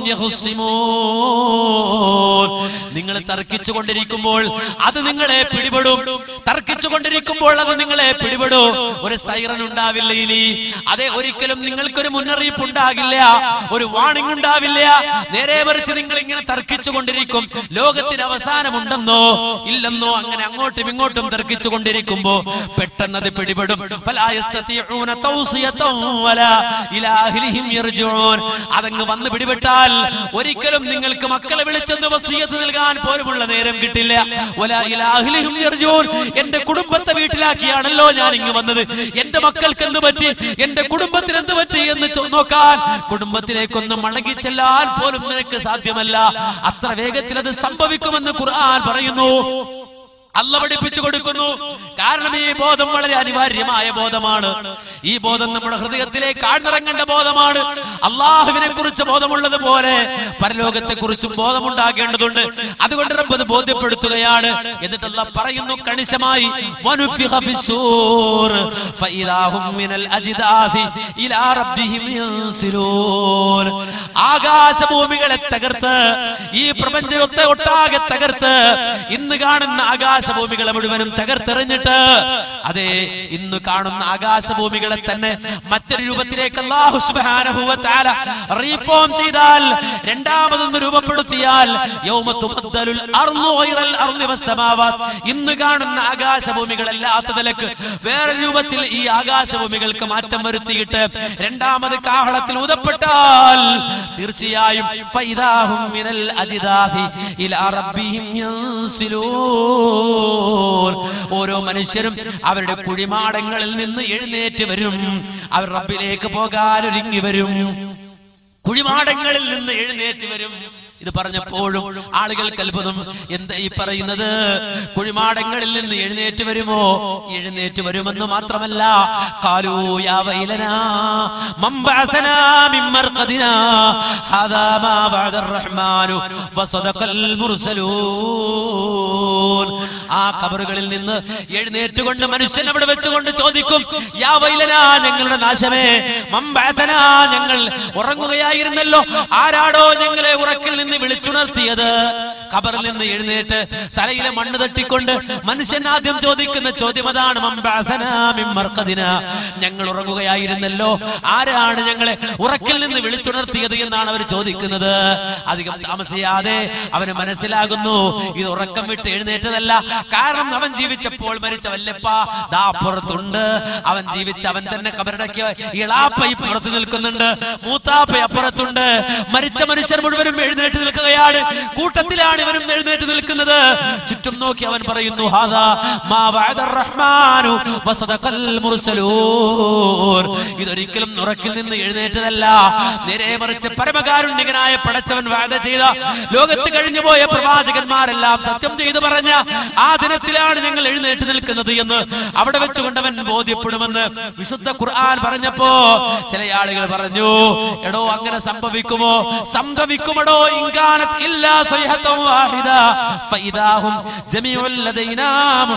Speaker 2: യഖ്സിമൂൻ നിങ്ങൾ തർക്കിച്ചു കൊണ്ടിരിക്കുമ്പോൾ അത് നിങ്ങളെ പിടിപെടും തർക്കിച്ചു കൊണ്ടിരിക്കുമ്പോൾ അത് നിങ്ങളെ പിടിപെടും ഒരു സൈറൻ ഉണ്ടാവില്ല ഇനി അതെ ഒരിക്കലും നിങ്ങൾക്കൊരു മുന്നറിയിപ്പ് ഉണ്ടാകില്ല ഒരു വാണിംഗ് ഉണ്ടാവില്ല നേരെ മറിച്ച് നിങ്ങൾ ഇങ്ങനെ തർക്കിച്ചു കൊണ്ടിരിക്കും ലോകത്തിന് അവസാനമുണ്ടെന്നോ ഇല്ലെന്നോ അങ്ങനെ അങ്ങോട്ടും ഇങ്ങോട്ടും തർക്കിച്ചു കൊണ്ടിരിക്കുമ്പോ പെട്ടെന്ന് അത് പിടിപെടും ഫലാ യസ്തതിഊന തൗസിയതൻ വലാ ഇലാ അഹ്ലിഹിം യർജിഊൻ അതങ്ങ് വന്ന് പിടിപെട്ടാൽ ഒരിക്കലും നിങ്ങൾക്ക് മക്കളെ വിളിച്ചെന്ന് വസിയത്ത് നൽകാൻ പോലുമുള്ള നേരം കിട്ടില്ല വലാ ഇലാ അഹ്ലിഹിം യർജിഊൻ എന്റെ കുടുംബത്തെ വീട്ടിലാക്കിയാണല്ലോ ഞാൻ ഇങ്ങ് വന്നത് എന്റെ മക്കൾക്ക് എന്ത് പറ്റി എന്റെ കുടുംബത്തിന് എന്ത് പറ്റി എന്ന് ചോ- നോക്കാൻ കുടുംബത്തിലേക്കൊന്ന് മടങ്ങി ചെല്ലാൻ പോലും നിനക്ക് സാധ്യമല്ല അത്ര വേഗത്തിൽ അത് സംഭവിക്കുമെന്ന് ഖുർആൻ പറയുന്നു അല്ല പഠിപ്പിച്ചു കൊടുക്കുന്നു കാരണം ഈ ബോധം വളരെ അനിവാര്യമായ ബോധമാണ് ഈ ബോധം നമ്മുടെ ഹൃദയത്തിലേക്ക് ആഴ്ന്നിറങ്ങേണ്ട ബോധമാണ് അള്ളാഹുവിനെ കുറിച്ച് ബോധമുള്ളത് പോലെ പരലോകത്തെ കുറിച്ചും ബോധമുണ്ടാകേണ്ടതുണ്ട് അതുകൊണ്ട് റബ്ബ് അത് ബോധ്യപ്പെടുത്തുകയാണ് എന്നിട്ട് അല്ല പറയുന്നു കണിശമായി വനുഫിഖ ഫിസ്സൂർ ഫഇദാ ഹും മിനൽ അജ്ദാദി ഇലാ റബ്ബിഹിം യൻസിലൂൻ ആകാശഭൂമികളെ തകർത്ത് ഈ പ്രപഞ്ചത്തെ ഒട്ടാകെ തകർത്ത് ഇന്ന് കാണുന്ന ആകാശഭൂമികളെ മുഴുവനും തകർത്തെറിഞ്ഞിട്ട് അതെ ഇന്ന് കാണുന്ന ആകാശഭൂമികളെ തന്നെ മറ്റൊരു രൂപത്തിലേക്ക് അല്ലാഹു സുബ്ഹാനഹു വ തആല റീഫോം ചെയ്താൽ രണ്ടാമതൊന്ന് രൂപപ്പെടുത്തിയാൽ യൗമ തുബദ്ദലുൽ അർളു ഗൈറൽ അർളി വസ്സമാവാത് ഇന്ന് കാണുന്ന ആകാശഭൂമികളല്ലാത്ത നിലക്ക് വേറെ രൂപത്തിൽ ഈ ആകാശഭൂമികൾക്ക് മാറ്റം വരുത്തിയിട്ട് രണ്ടാമത് കാഹളത്തിൽ ഊതപ്പെട്ടാൽ തീർച്ചയായും ഫൈദാഹും മിനൽ അജിദാദി ഇലാ റബ്ബിഹിം യൻസിലൂൻ ഓരോ മനുഷ്യരും അവരുടെ കുഴിമാടങ്ങളിൽ നിന്ന് എഴുന്നേറ്റ് വരും അവർ റബ്ബിലേക്ക് പോകാൻ ഒരുങ്ങി വരും കുഴിമാടങ്ങളിൽ നിന്ന് എഴുന്നേറ്റ് വരും ഇത് പറഞ്ഞപ്പോഴും ആളുകൾക്ക് അത്ഭുതം എന്താ ഈ പറയുന്നത് കുഴിമാടങ്ങളിൽ നിന്ന് എഴുന്നേറ്റ് വരുമോ എഴുന്നേറ്റ് വരുമെന്ന് മാത്രമല്ല കാലൂ യാ വൈലനാ മംബഅസനാ മിൻ മർഖദിനാ ഹാദാ മാ ബഅദ റഹ്മാനു വസദഖൽ മുർസലൂൻ ആ കബറുകളിൽ നിന്ന് എഴുന്നേറ്റ് കൊണ്ട് മനുഷ്യൻ അവിടെ വെച്ചുകൊണ്ട് ചോദിക്കും യാ വൈലനാ ഞങ്ങളുടെ നാശമേ മംബഅസനാ ഞങ്ങൾ ഉറങ്ങുകയായിരുന്നല്ലോ ആരാടോ ഞങ്ങളെ ഉറക്കിൽ നിന്ന് വിളിച്ചുണർത്തിയത് ഖബറിൽ നിന്ന് എഴുന്നേറ്റ് തലയിലെ മണ്ണ് തട്ടിക്കൊണ്ട് മനുഷ്യൻ ആദ്യം ചോദിക്കുന്ന ചോദ്യം അതാണ് മംബഅസനാ മിൻ മർഖദിനാ. ഞങ്ങൾ ഉറങ്ങുകയായിരുന്നല്ലോ ആരാണ് ഞങ്ങളെ ഉറക്കിൽ നിന്ന് വിളിച്ചുണർത്തിയത് എന്നാണ് അവർ ചോദിക്കുന്നത് അധികം താമസിയാതെ അവന് മനസ്സിലാകുന്നു ഇത് ഉറക്കം വിട്ട് എഴുന്നേറ്റതല്ല കാരണം അവൻ ജീവിച്ചപ്പോൾ മരിച്ച വല്ലപ്പ ദാ അപ്പുറത്തുണ്ട് അവൻ ജീവിച്ച അവൻ തന്നെ കബറടക്കിയ ഇളാപ്പ ഇപ്പുറത്ത് നിൽക്കുന്നുണ്ട് മൂത്താപ്പ അപ്പുറത്തുണ്ട് മരിച്ച മനുഷ്യർ മുഴുവനും എഴുന്നേറ്റ് നിൽക്കുകയാണ് കൂട്ടത്തിലാണ് ഇവരും എഴുന്നേറ്റ് നിൽക്കുന്നത് ചുറ്റും നോക്കി അവൻ പറയുന്നു ഹാദാ മാ വഅദ റഹ്മാനു വസദഖൽ മുർസലൂൻ ഇതൊരിക്കലും ഉറക്കിൽ നിന്ന് എഴുന്നേറ്റതല്ല നേരെ മറിച്ച് പരമകാരുണ്യകനായ പടച്ചവൻ വാദ ചെയ്ത ലോകത്ത് കഴിഞ്ഞു പോയ പ്രവാചകന്മാരെല്ലാം സത്യം ചെയ്തു പറഞ്ഞ ആ ദിനത്തിലാണ് ഞങ്ങൾ എഴുന്നേറ്റ് നിൽക്കുന്നത് എന്ന് അവിടെ വെച്ചുകൊണ്ടവൻ ബോധ്യപ്പെടുമെന്ന് വിശുദ്ധ ഖുർആൻ പറഞ്ഞപ്പോ ചില ആളുകൾ പറഞ്ഞു എടോ അങ്ങനെ സംഭവിക്കുമോ സംഭവിക്കുമടോ ഇൻകാനത്ത് ഇല്ലാ സൈഹത്തം വാഹിദ ഫൈദാഹും ജമീഉൽ ലദൈനാ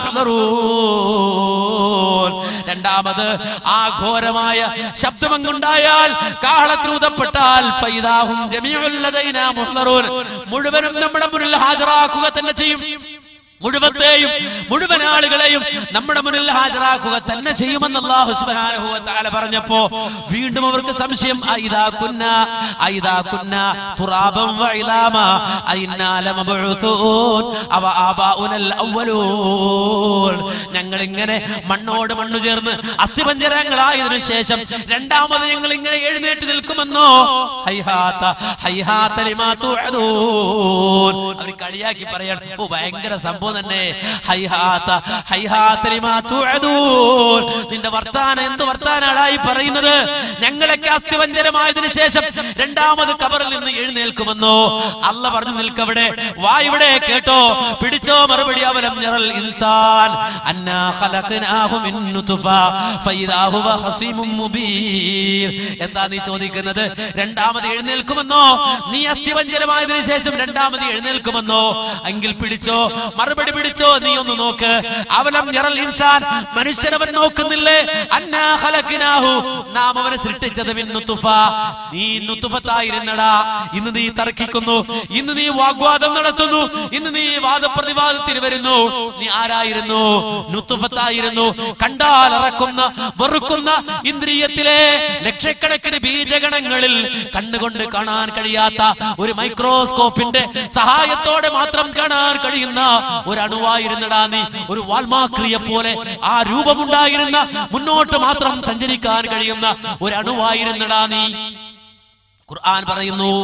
Speaker 2: മുഹ്ദറൂൻ രണ്ടാമത് ആ ഘോരമായ ശബ്ദമങ്ങുണ്ടായാൽ കാഹളത്തിലൂതപ്പെട്ടാൽ ഫൈദാഹും ജമീഉൽ ലദൈനാ മുഹ്ദറൂൻ മുഴുവനും നമ്മുടെ മുന്നിൽ ഹാജരാക്കുക തന്നെ ചെയ്യും മുഴുവത്തെയും മുഴുവൻ ആളുകളെയും നമ്മുടെ മുന്നിൽ ഹാജരാക്കുക തന്നെ ചെയ്യുമെന്ന് അല്ലാഹു സുബ്ഹാനഹു വ തആല പറഞ്ഞപ്പോ വീണ്ടും അവർക്ക് സംശയം ഐദാ കുന്ന ഐദാ കുന്ന തുറാബൻ വ ഇലാമ ഐന്നാ ലമബഉസൂൻ അവ ആബാഉനൽ അവ്വലൂൻ ഞങ്ങൾ ഇങ്ങനെ മണ്ണോട് മണ്ണു ചേർന്ന് അസ്ഥിപഞ്ജരങ്ങളായതിനു ശേഷം രണ്ടാമത് ഞങ്ങൾ ഇങ്ങനെ എഴുന്നേറ്റ് നിൽക്കുമെന്നോ ഹൈഹാത്ത ഹൈഹാത്ത ലിമാ തുഅദൂൻ അവർ കളിയാക്കി പറയാണ് ഓ ഭയങ്കര സംഭവം തന്നെ ഹൈഹാത്ത ഹൈഹാത്ത ലിമാ തുഅദൂൻ നിന്റെ വർത്താനം എന്ത് വർത്താനാടായി പറയുന്നത് ഞങ്ങളൊക്കെ അസ്ഥിവഞ്ചരമായതിനു ശേഷം രണ്ടാമത് കബറിൽ നിന്ന് എഴുന്നേൽക്കുമെന്നോ അല്ല പറഞ്ഞു നിൽക്കവിടെ വാ ഇവിടെ കേട്ടോ പിടിച്ചോ മറുപടി അവലം ഞറൽ ഇൻസാൻ അന്നാ ഖലഖനാഹു മിൻ നുത്ഫ ഫൈദാ ഹുവ ഖസീമും മുബീൻ എന്താ നീ ചോദിക്കുന്നത് രണ്ടാമത് എഴുന്നേൽക്കുമെന്നോ നീ അസ്ഥിവഞ്ചരമായതിനു ശേഷം രണ്ടാമത് എഴുന്നേൽക്കുമെന്നോ എങ്കിൽ പിടിച്ചോ മറുപടി പിടിച്ചോ നീ ഒന്ന് നോക്ക് അവലം ഞറൽ ഇൻസാൻ മനുഷ്യനവൻ നോക്കുന്നില്ലേ അന്നാ ഖലഖനാഹു നാം അവനെ സൃഷ്ടിച്ചത് മിൻ നുത്ഫ നീ നുത്ഫത്തായിരുന്നടാ ഇന്ന് നീ തർക്കിക്കുന്നു ഇന്ന് നീ വാഗ്വാദം നടത്തുന്നു ഇന്ന് നീ വാദപ്രതിവാദത്തിന് വരുന്നു നീ ആരായിരുന്നു നുത്തുഫത്തായിരുന്നു കണ്ടാൽ അറക്കുന്ന വെറുക്കുന്ന ഇന്ദ്രിയത്തിലെ ലക്ഷക്കണക്കിന് ബീജഗണങ്ങളിൽ കണ്ണുകൊണ്ട് കാണാൻ കഴിയാത്ത ഒരു മൈക്രോസ്കോപ്പിന്റെ സഹായത്തോടെ മാത്രം കാണാൻ കഴിയുന്ന ഒരു അണുവായിരുന്നടാ നീ ഒരു വാൽമാക്രിയെ പോലെ ആ രൂപമുണ്ടായിരുന്ന മുന്നോട്ട് മാത്രം സഞ്ചരിക്കാൻ കഴിയുന്ന ഒരു അണുവായിരുന്നടാ നീ ഖുർആൻ പറയുന്നു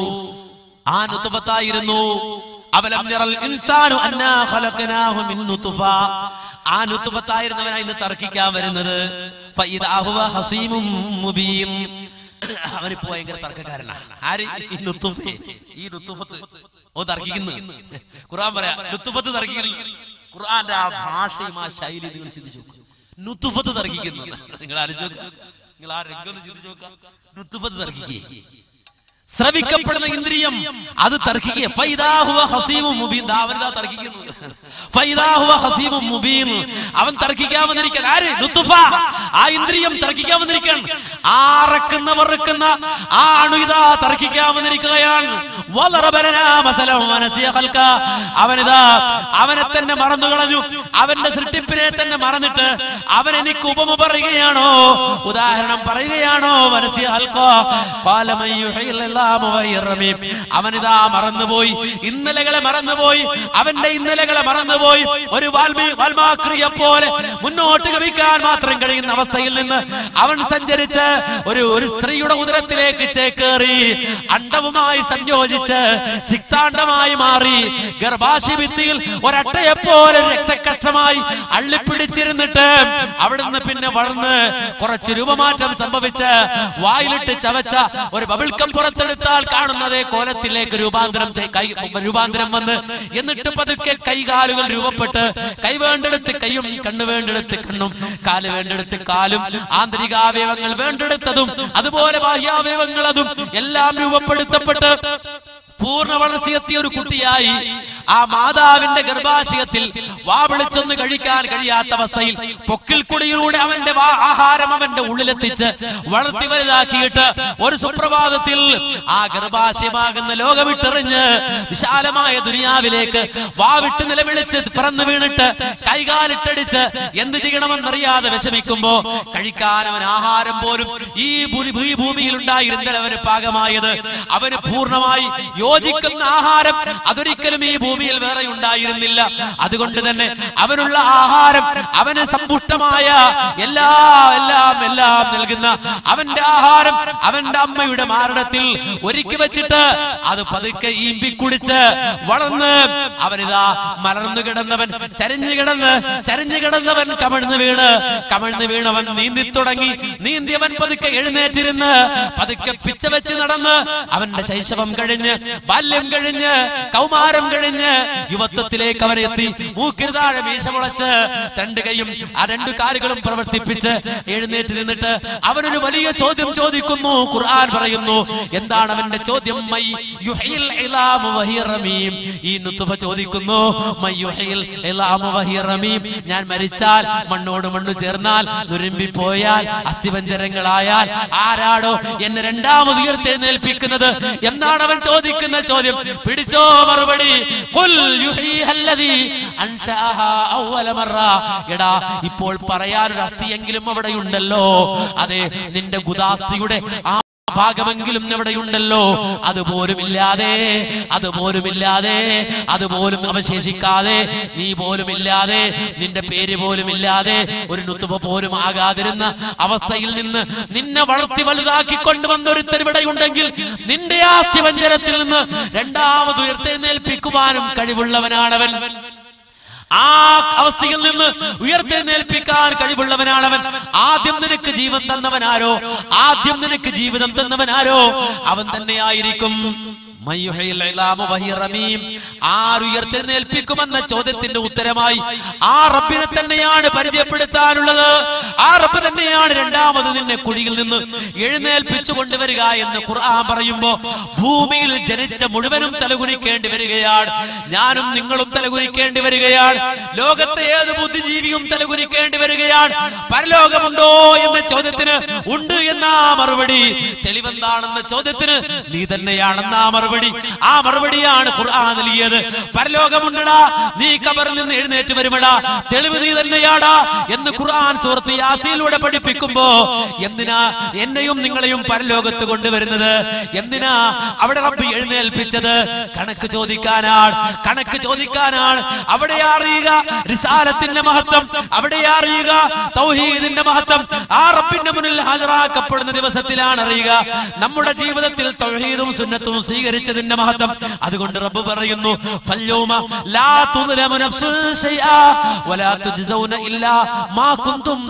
Speaker 2: ആ നുത്തുഫത്തായിരുന്നു അവലം നിറൽ ഇൻസാനു അന്നാ ഖലഖനാഹു മിൻ നുത്ഫ ആ നുത്തുഫത്തായിരുന്നവനാ ഇന്ന് തർക്കിക്കാൻ വരുന്നത് ഫഇദാ ഹുവ ഹസീമും മുബീൻ അവനിപ്പോ ഭയങ്കര തർക്കക്കാരനാണ് ആര് ഈ നുത്തുഫെ ഈ നുത്തുഫത്ത് ഓ തർക്കിക്കുന്നു ഖുർആൻ പറയാ നുത്തുഫത്ത് തർക്കിക്കുന്നു ഖുർആന്റെ ആ ഭാഷയും ആ ശൈലി നിങ്ങൾ ചിന്തിച്ചു നോക്കൂ. നുത്തുഫത്ത് തർക്കിക്കുന്നു നിങ്ങൾ ആലോചിച്ച് നോക്ക്. നിങ്ങൾ ആ രംഗം ഒന്ന് ചിന്തിച്ചു നോക്കാം നുത്തുഫത്ത് തർക്കിക്കേ ശ്രവിക്കപ്പെടുന്ന ഇന്ദ്രിയം അത് തർക്കിക്കുക ഫൈദാഹുവ ഹസീമും മുബീൻ ദാ അവനിതാ തർക്കിക്കുന്നു ഫൈദാഹുവ ഹസീമും മുബീൻ അവൻ തർക്കിക്കാൻ വന്നിരിക്കാൻ ആര് ലുത്തുഫ ആ ഇന്ദ്രിയം തർക്കിക്കാൻ വന്നിരിക്കാൻ ആറക്കുന്ന വറുക്കുന്ന ആ അണു ഇതാ തർക്കിക്കാൻ വന്നിരിക്കുകയാണ് വളറബലനാ മസലം വനസിയ ഖൽക. അവനിതാ അവനെ തന്നെ മറന്നു കളഞ്ഞു അവന്റെ സൃഷ്ടിപ്പിനെ തന്നെ മറന്നിട്ട് അവൻ എനിക്ക് ഉപമ പറയുകയാണോ ഉദാഹരണം പറയുകയാണോ മനസ്സിയ അവനിതാ മറന്നുപോയി ഇന്നലകളെ മറന്നുപോയി അവന്റെ ഇന്നലകളെ മറന്നുപോയി ഒരു വാൽമീ വാൽമാക്രിയെ പോലെ മുന്നോട്ട് ഗമിക്കാൻ മാത്രം കഴിയുന്ന അവസ്ഥയിൽ നിന്ന് അവൻ സഞ്ചരിച്ച് ഒരു ഒരു സ്ത്രീയുടെ ഉദരത്തിലേക്ക് ചേക്കേറി അണ്ടവുമായി സംയോജിച്ച് സിക്താണ്ഡമായി മാറി ഗർഭാശയ ഭിത്തിയിൽ ഒരട്ടയെ പോലെ രക്തക്കക്ഷമായി അള്ളിപ്പിടിച്ചിരുന്നിട്ട് അവിടുന്ന് പിന്നെ വളർന്ന് കുറച്ച് രൂപമാറ്റം സംഭവിച്ച് വായിലിട്ട് ചവച്ച ഒരു ബബിൾക്കം പുറത്തെടുത്ത് പുറത്തെടുത്താൽ കാണുന്നതേ കോലത്തിലേക്ക് രൂപാന്തരം ചെയ്- കൈ രൂപാന്തരം വന്ന് എന്നിട്ട് പതുക്കെ കൈകാലുകൾ രൂപപ്പെട്ട് കൈ വേണ്ടെടുത്ത് കൈയും കണ്ണു വേണ്ടെടുത്ത് കണ്ണും കാല് വേണ്ടെടുത്ത് കാലും ആന്തരികാവയവങ്ങൾ വേണ്ടെടുത്തതും അതുപോലെ ബാഹ്യാവയവങ്ങൾ അതും എല്ലാം രൂപപ്പെടുത്തപ്പെട്ട് പൂർണ്ണ വളർച്ചയെത്തിയ ഒരു കുട്ടിയായി ആ മാതാവിന്റെ ഗർഭാശയത്തിൽ വാ വിളിച്ചൊന്ന് കഴിക്കാൻ കഴിയാത്ത അവസ്ഥയിൽ പൊക്കിൽ കുടിയിലൂടെ അവന്റെ വാ ആഹാരം അവന്റെ ഉള്ളിലെത്തിച്ച് വളർത്തി വലുതാക്കിയിട്ട് ഒരു സുപ്രഭാതത്തിൽ ആ ഗർഭാശയമാകുന്ന ലോകമിട്ടെറിഞ്ഞ് വിശാലമായ ദുനിയാവിലേക്ക് വാവിട്ട് നിലവിളിച്ച് പിറന്നു വീണിട്ട് കൈകാലിട്ടടിച്ച് എന്ത് ചെയ്യണമെന്നറിയാതെ വിഷമിക്കുമ്പോ കഴിക്കാൻ അവൻ ആഹാരം പോലും ഈ ഭൂമി- ഈ ഭൂമിയിൽ ഉണ്ടായിരുന്നില്ല അവന് പാകമായത് അവന് പൂർണ്ണമായി യോജിക്കുന്ന ആഹാരം അതൊരിക്കലും ഈ ഭൂമിയിൽ വേറെ ഉണ്ടായിരുന്നില്ല അതുകൊണ്ട് തന്നെ അവനുള്ള ആഹാരം അവന് സമ്പുഷ്ടമായ എല്ലാ എല്ലാം എല്ലാം നൽകുന്ന അവന്റെ ആഹാരം അവന്റെ അമ്മയുടെ മാരണത്തിൽ ഒരുക്കി വെച്ചിട്ട് അത് പതുക്കെ ഈമ്പി കുടിച്ച് വളർന്ന് അവനിതാ മലർന്നു കിടന്നവൻ ചരിഞ്ഞു കിടന്ന് ചരിഞ്ഞു കിടന്നവൻ കമഴ്ന്നു വീണ് കമഴ്ന്നു വീണവൻ നീന്തി തുടങ്ങി നീന്തിയവൻ പതുക്കെ എഴുന്നേറ്റിരുന്ന് പതുക്കെ പിച്ച വെച്ച് നടന്ന് അവന്റെ ശൈശവം കഴിഞ്ഞ് ബാല്യം കഴിഞ്ഞ് കൗമാരം കഴിഞ്ഞ് യുവത്വത്തിലേക്ക് അവൻ എത്തി മൂക്കിന് താഴെ മീശ മുളച്ച് രണ്ട് കൈയും ആ രണ്ട് കാലുകളും പ്രവർത്തിപ്പിച്ച് എഴുന്നേറ്റ് നിന്നിട്ട് അവനൊരു വലിയ ചോദ്യം ചോദിക്കുന്നു ഖുർആൻ പറയുന്നു എന്താണ് അവന്റെ ചോദ്യം മൈ യുഹയിൽ ഇലാമു വഹിയ റമീം ഈ നുത്തുബ ചോദിക്കുന്നു മൈ യുഹയിൽ ഇലാമു വഹിയ റമീം ഞാൻ മരിച്ചാൽ മണ്ണോട് മണ്ണു ചേർന്നാൽ നുരുമ്പി പോയാൽ അസ്ഥിപഞ്ചരങ്ങളായാൽ ആരാടോ എന്നെ രണ്ടാമത് ഉയർത്തെഴുന്നേൽപ്പിക്കുന്നത് എന്നാണ് അവൻ ചോദിക്കുന്ന ചോദ്യം പിടിച്ചോ മറുപടി ഖുൽ യുഹീഹല്ലദീ അൻശഅഹാ അവ്വല മറ എടാ ഇപ്പോൾ പറയാനൊരു അസ്ഥിയെങ്കിലും അവിടെയുണ്ടല്ലോ അതെ നിന്റെ ഗുദാസ്തിയുടെ ആ ഭാഗമെങ്കിലും എവിടെയുണ്ടല്ലോ അതുപോലും ഇല്ലാതെ അതുപോലും ഇല്ലാതെ അതുപോലും അവശേഷിക്കാതെ നീ പോലും ഇല്ലാതെ നിന്റെ പേര് പോലും ഇല്ലാതെ ഒരു നുത്തുവ പോലും ആകാതിരുന്ന അവസ്ഥയിൽ നിന്ന് നിന്നെ വളർത്തി വലുതാക്കി കൊണ്ടുവന്ന ഒരുത്തർ ഇവിടെയുണ്ടെങ്കിൽ നിന്റെ ആസ്തി വഞ്ചനത്തിൽ നിന്ന് രണ്ടാമത് ഉയർത്തെഴുന്നേൽപ്പിക്കുവാനും കഴിവുള്ളവനാണവൻ ആ അവസ്ഥയിൽ നിന്ന് ഉയർത്തെഴുന്നേൽപ്പിക്കാൻ കഴിവുള്ളവനാണവൻ ആദ്യം നിനക്ക് ജീവൻ തന്നവനാരോ ആദ്യം നിനക്ക് ജീവിതം തന്നവനാരോ അവൻ തന്നെയായിരിക്കും മയ്യുഹയിൽ ഇലാമ വഹിയ റമീം. ആരുയർത്തെഴുന്നേൽപ്പിക്കുമെന്ന ചോദ്യത്തിന്റെ ഉത്തരമായി ആ റബ്ബിനെ തന്നെയാണ് പരിചയപ്പെടുത്താനുള്ളത് ആ റബ്ബ് തന്നെയാണ് രണ്ടാമത് നിന്നെ കുഴിയിൽ നിന്ന് എഴുന്നേൽപ്പിച്ചു കൊണ്ടുവരിക എന്ന് ഖുർആൻ പറയുമ്പോ ഭൂമിയിൽ ജനിച്ച മുഴുവനും തലകുനിക്കേണ്ടി വരികയാണ് ഞാനും നിങ്ങളും തലകുനിക്കേണ്ടി വരികയാണ് ലോകത്തെ ഏത് ബുദ്ധിജീവിയും തലകുനിക്കേണ്ടി വരികയാണ് പരലോകമുണ്ടോ എന്ന ചോദ്യത്തിന് ഉണ്ട് എന്ന മറുപടി തെളിവെന്താണെന്ന ചോദ്യത്തിന് നീ തന്നെയാണെന്ന ആ മറുപടി ആ മറുപടിയാണ് ഖുർആൻ നൽകിയത് പരലോകമുണ്ടടാ നീ കബറിൽ നിന്ന് എഴുന്നേറ്റ് വരുമടാ തെളിവ് നീ തന്നെയാടാ എന്ന് ഖുർആൻ സുഹൃത്ത് യാസിയിലൂടെ പഠിപ്പിക്കുമ്പോ എന്തിനാ എന്നെയും നിങ്ങളെയും പരലോകത്ത് കൊണ്ടുവരുന്നത് എന്തിനാ അവിടെ റബ്ബ് എഴുന്നേൽപ്പിച്ചത് കണക്ക് ചോദിക്കാനാണ് കണക്ക് ചോദിക്കാനാണ് അവിടെ അറിയുക റിസാലത്തിന്റെ മഹത്വം അവിടെ അറിയുക തൗഹീദിന്റെ മഹത്വം ആ റബ്ബിന്റെ മുന്നിൽ ഹാജരാക്കപ്പെടുന്ന ദിവസത്തിലാണ് അറിയുക നമ്മുടെ ജീവിതത്തിൽ തൗഹീദും സുന്നത്തും സ്വീകരിച്ചതിന്റെ മഹത്വം അതുകൊണ്ട് റബ്ബ് പറയുന്നു ഫല്യൗമ ലാ തുദ്ലമു നഫ്സുൻ ശൈആ വലാ തുജ്സൗന ഇല്ലാ മാ കുന്തും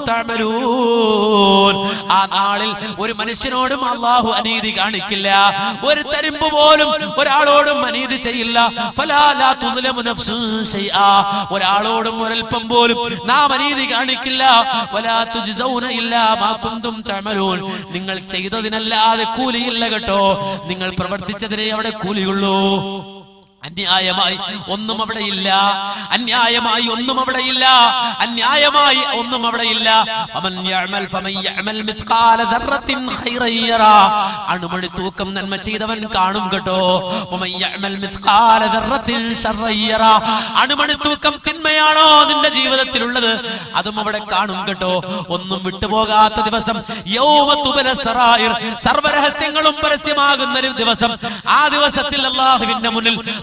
Speaker 2: തഅമലൂൻ ആ നാളിൽ ഒരു മനുഷ്യനോടും അള്ളാഹു അനീതി കാണിക്കില്ല ഒരു തരിമ്പ് പോലും ഒരാളോടും അനീതി ചെയ്യില്ല ഫലാ ലാ തുദ്ലമു നഫ്സുൻ ശൈആ ഒരാളോടും ഒരൽപ്പം പോലും നാം അനീതി കാണിക്കില്ല വലാ തുജ്സൗന ഇല്ലാ മാ കുന്തും തഅമലൂൻ നിങ്ങൾ ചെയ്തതിനല്ലാതെ കൂലിയില്ല കേട്ടോ നിങ്ങൾ പ്രവർത്തിച്ചതിനെ അവിടെ കൂലിയുള്ളൂ അന്യായമായി ഒന്നും അവിടെ ഇല്ല അന്യായമായി ഒന്നും അവിടെ ഇല്ല അന്യായമായി ഒന്നും അവിടെ ഇല്ല അവൻ യഅമൽ ഫമൻ യഅമൽ മിത്കാല ദർറത്തിൻ ഖൈറൻ യറാ അണുമണി തൂക്കം നന്മ ചെയ്തവൻ കാണും കേട്ടോ വമൻ യഅമൽ മിത്കാല ദർറത്തിൻ ശർറൻ യറാ അണുമണി തൂക്കം തിന്മയാണോ നിന്റെ ജീവിതത്തിലുള്ളത് അതും അവിടെ കാണും കേട്ടോ ഒന്നും വിട്ടുപോകാത്ത ദിവസം യൗമ തുബല സറായിർ സർവ്വരഹസ്യങ്ങളും പരസ്യമാകുന്ന ഒരു ദിവസം ആ ദിവസത്തിൽ അള്ളാഹുവിന്റെ മുന്നിൽ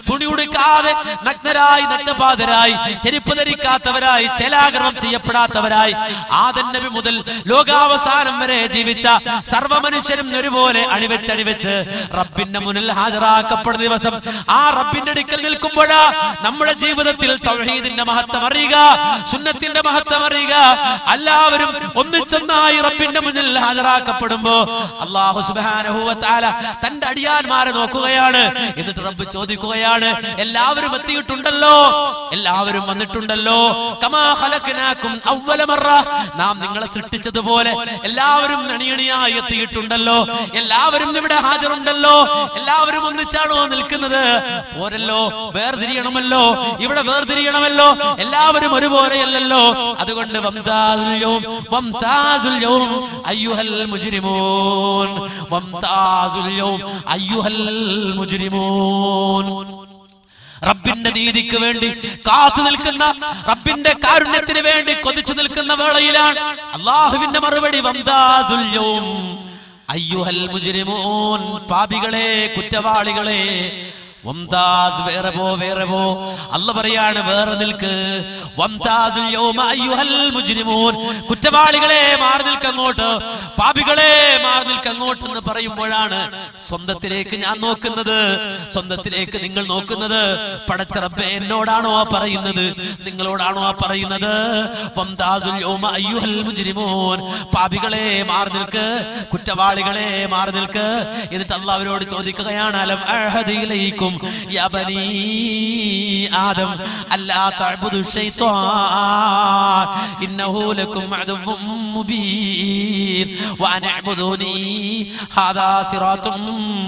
Speaker 2: തുണി ഉടുക്കാതെ നഗ്നരായി നഗ്നപാതരായി ചെരുപ്പ് ധരിക്കാത്തവരായി ചേലാകരണം ചെയ്യപ്പെടാത്തവരായി ആദൻ നബി മുതൽ ലോകാവസാനം വരെ ജീവിച്ച സർവ്വ മനുഷ്യരും ഒരുപോലെ അണിവെച്ചണിവെച്ച് റബ്ബിന്റെ മുന്നിൽ ഹാജരാക്കപ്പെടുന്ന ദിവസം ആ റബ്ബിന്റെ അടുക്കൽ നിൽക്കുമ്പോഴാ നമ്മുടെ ജീവിതത്തിൽ തൗഹീദിന്റെ മഹത്വം അറിയുക സുന്നത്തിന്റെ മഹത്വം അറിയുക എല്ലാവരും ഒന്നിച്ചൊന്നായി റബ്ബിന്റെ മുന്നിൽ ഹാജരാക്കപ്പെടുമ്പോ അള്ളാഹു സുബ്ഹാനഹു വ തആല തന്റെ അടിയാന്മാരെ നോക്കുകയാണ് എന്നിട്ട് റബ്ബ് ചോദിക്കുകയാണ് എല്ലാവരും എത്തിയിട്ടുണ്ടല്ലോ എല്ലാവരും വന്നിട്ടുണ്ടല്ലോ കമാ ഖലഖനാകും അവ്വല മറ നാം നിങ്ങളെ സൃഷ്ടിച്ചതുപോലെ എല്ലാവരും അണിയണിയായി എത്തിയിട്ടുണ്ടല്ലോ എല്ലാവരും ഇവിടെ ഹാജറുണ്ടല്ലോ എല്ലാവരും ഒന്നിച്ചാണോ നിൽക്കുന്നത് പോരല്ലോ വേർതിരിയണമല്ലോ ഇവിടെ വേർതിരിയണമല്ലോ എല്ലാവരും ഒരുപോലെയല്ലല്ലോ അതുകൊണ്ട് വംതാസുൽ യൗം വംതാസുൽ യൗം അയ്യുഹൽ മുജ്രിമൂൻ വംതാസുൽ യൗം അയ്യുഹൽ മുജ്രിമൂൻ റബ്ബിന്റെ നീതിക്ക് വേണ്ടി കാത്തു നിൽക്കുന്ന റബ്ബിന്റെ കാരുണ്യത്തിന് വേണ്ടി കൊതിച്ചു നിൽക്കുന്ന വേളയിലാണ് അള്ളാഹുവിന്റെ മറുപടി വംദാസുൽ യൗം. അയ്യുഹൽ മുജ്രിമൂൻ പാപികളെ കുറ്റവാളികളെ വംതാസ് വേറെ പോ വേറെ പോ അല്ല പറയാണ് വേറെ നിൽക്ക് വംതാസുൽ യൗമ അയ്യുഹൽ മുജ്രിമൂൻ കുറ്റവാളികളെ മാറി നിൽക്കങ്ങോട്ട് പാപികളെ മാറി നിൽക്കങ്ങോട്ട് എന്ന് പറയുമ്പോഴാണ് സ്വന്തത്തിലേക്ക് ഞാൻ നോക്കുന്നത് സ്വന്തത്തിലേക്ക് നിങ്ങൾ നോക്കുന്നത് പടച്ചറബെ എന്നോടാണോ ആ പറയുന്നത് നിങ്ങളോടാണോ ആ പറയുന്നത് വംതാസുൽ യൗമ അയ്യുഹൽ മുജ്രിമൂൻ പാപികളെ മാറി നിൽക്ക് കുറ്റവാളികളെ മാറി നിൽക്ക് എന്നിട്ട് അള്ളാഹ് അവരോട് ചോദിക്കുകയാണ് അലം അഹദിയിലേക്കും യാ ബനീ ആദം അല്ലാ തഅബുദു ശൈത്വാൻ ഇന്നഹു ലക്കും അദുവ്വും മുബീൻ വഅൻ അഅ്ബുദൂനി ഹാദാ സിറാത്തും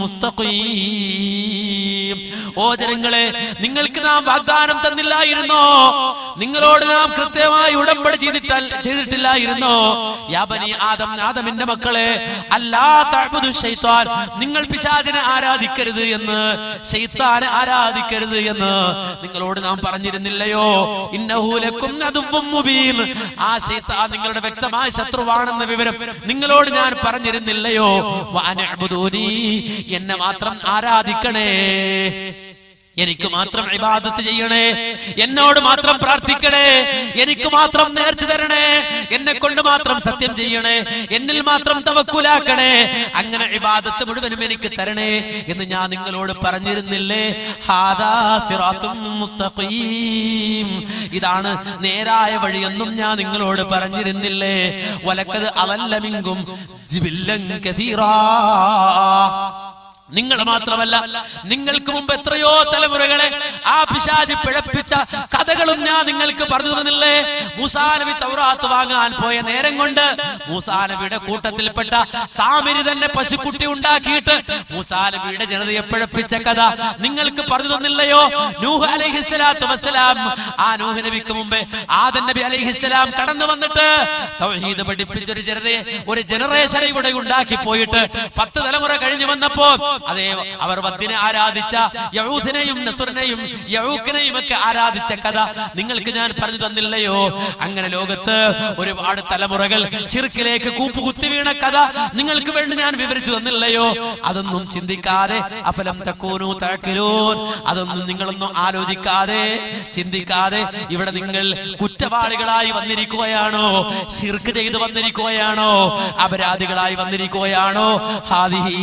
Speaker 2: മുസ്തഖീം ഓ ജനങ്ങളെ നിങ്ങൾക്ക് നാം വാഗ്ദാനം തന്നില്ലായിരുന്നോ നിങ്ങളോട് നാം കൃത്യമായി ഉടമ്പടി ചെയ്തിട്ട ചെയ്തിട്ടില്ലായിരുന്നോ യാ ബനി ആദം ആദമിന്റെ മക്കളെ അല്ലാ തഅബുദു ശൈത്താൻ നിങ്ങൾ പിശാചിനെ ആരാധിക്കരുത് എന്ന് ശൈത്താനെ ആരാധിക്കരുത് എന്ന് നിങ്ങളോട് നാം പറഞ്ഞിരുന്നില്ലയോ ഇന്നഹു ലക്കും അദുവ്വും മുബീൻ ആ ശൈത്താൻ നിങ്ങളുടെ വ്യക്തമായ ശത്രുവാണെന്ന വിവരം നിങ്ങളോട് ഞാൻ പറഞ്ഞിരുന്നില്ലയോ വഅനഅ്ബുദൂനി എന്നെ മാത്രം ആരാധിക്കണേ എനിക്ക് മാത്രം ഇബാദത്ത് ചെയ്യണേ എന്നോട് മാത്രം പ്രാർത്ഥിക്കണേ എനിക്ക് മാത്രം നേർച്ച തരണേ എന്നെ കൊണ്ട് മാത്രം സത്യം ചെയ്യണേ എന്നിൽ മാത്രം തവക്കുലാക്കണേ അങ്ങനെ ഇബാദത്ത് മുഴുവനും എനിക്ക് തരണേ എന്ന് ഞാൻ നിങ്ങളോട് പറഞ്ഞിരുന്നില്ലേ ഹാദാ സിറാത്തും മുസ്തഖീം ഇതാണ് നേരായ വഴിയെന്നും ഞാൻ നിങ്ങളോട് പറഞ്ഞിരുന്നില്ലേ വലക്കത് അവല്ലമിങ്കും ജിബില്ലൻ കതീറാ നിങ്ങൾ മാത്രമല്ല നിങ്ങൾക്ക് മുമ്പ് എത്രയോ തലമുറകളെ ആ പിശാചി പിഴപ്പിച്ച കഥകളും ഞാൻ നിങ്ങൾക്ക് പറഞ്ഞു തന്നില്ലേ മൂസാനബി തൗറാത്ത് വാങ്ങാൻ പോയ നേരം കൊണ്ട് മൂസാനബിയുടെ കൂട്ടത്തിൽപ്പെട്ട സാമിരി തന്നെ പശുക്കുട്ടി ഉണ്ടാക്കിയിട്ട് മൂസാനബിയുടെ ജനതയെ പിഴപ്പിച്ച കഥ നിങ്ങൾക്ക് പറഞ്ഞു തന്നില്ലയോ നൂഹ് അലൈഹിസ്സലാത്തു വസ്സലാം ആ നൂഹ് നബിക്ക് മുമ്പേ ആദൻ നബി അലൈഹിസ്സലാം കടന്നു വന്നിട്ട് തൗഹീദ് പഠിപ്പിച്ച ഒരു ജനതയെ ഒരു ജനറേഷനെ ഇവിടെ ഉണ്ടാക്കി പോയിട്ട് പത്ത് തലമുറ കഴിഞ്ഞു വന്നപ്പോ അതേ അവർ വദ്ദിനെ ആരാധിച്ച യഹൂദിനെയും നസുറിനെയും യഹൂക്കിനെയും ഒക്കെ ആരാധിച്ച കഥ നിങ്ങൾക്ക് ഞാൻ പറഞ്ഞു തന്നില്ലയോ അങ്ങനെ ലോകത്ത് ഒരുപാട് തലമുറകൾ ശിർക്കിലേക്ക് കൂപ്പ് കുത്തി വീണ കഥ നിങ്ങൾക്ക് വേണ്ടി ഞാൻ വിവരിച്ചു തന്നില്ലയോ അതൊന്നും ചിന്തിക്കാതെ അഫലം തക്കൂനു തഴക്കിലൂൻ അതൊന്നും നിങ്ങളൊന്നും ആലോചിക്കാതെ ചിന്തിക്കാതെ ഇവിടെ നിങ്ങൾ കുറ്റവാളികളായി വന്നിരിക്കുകയാണോ ശിർക്ക് ചെയ്ത് വന്നിരിക്കുകയാണോ അപരാധികളായി വന്നിരിക്കുകയാണോ ഹാദിഹി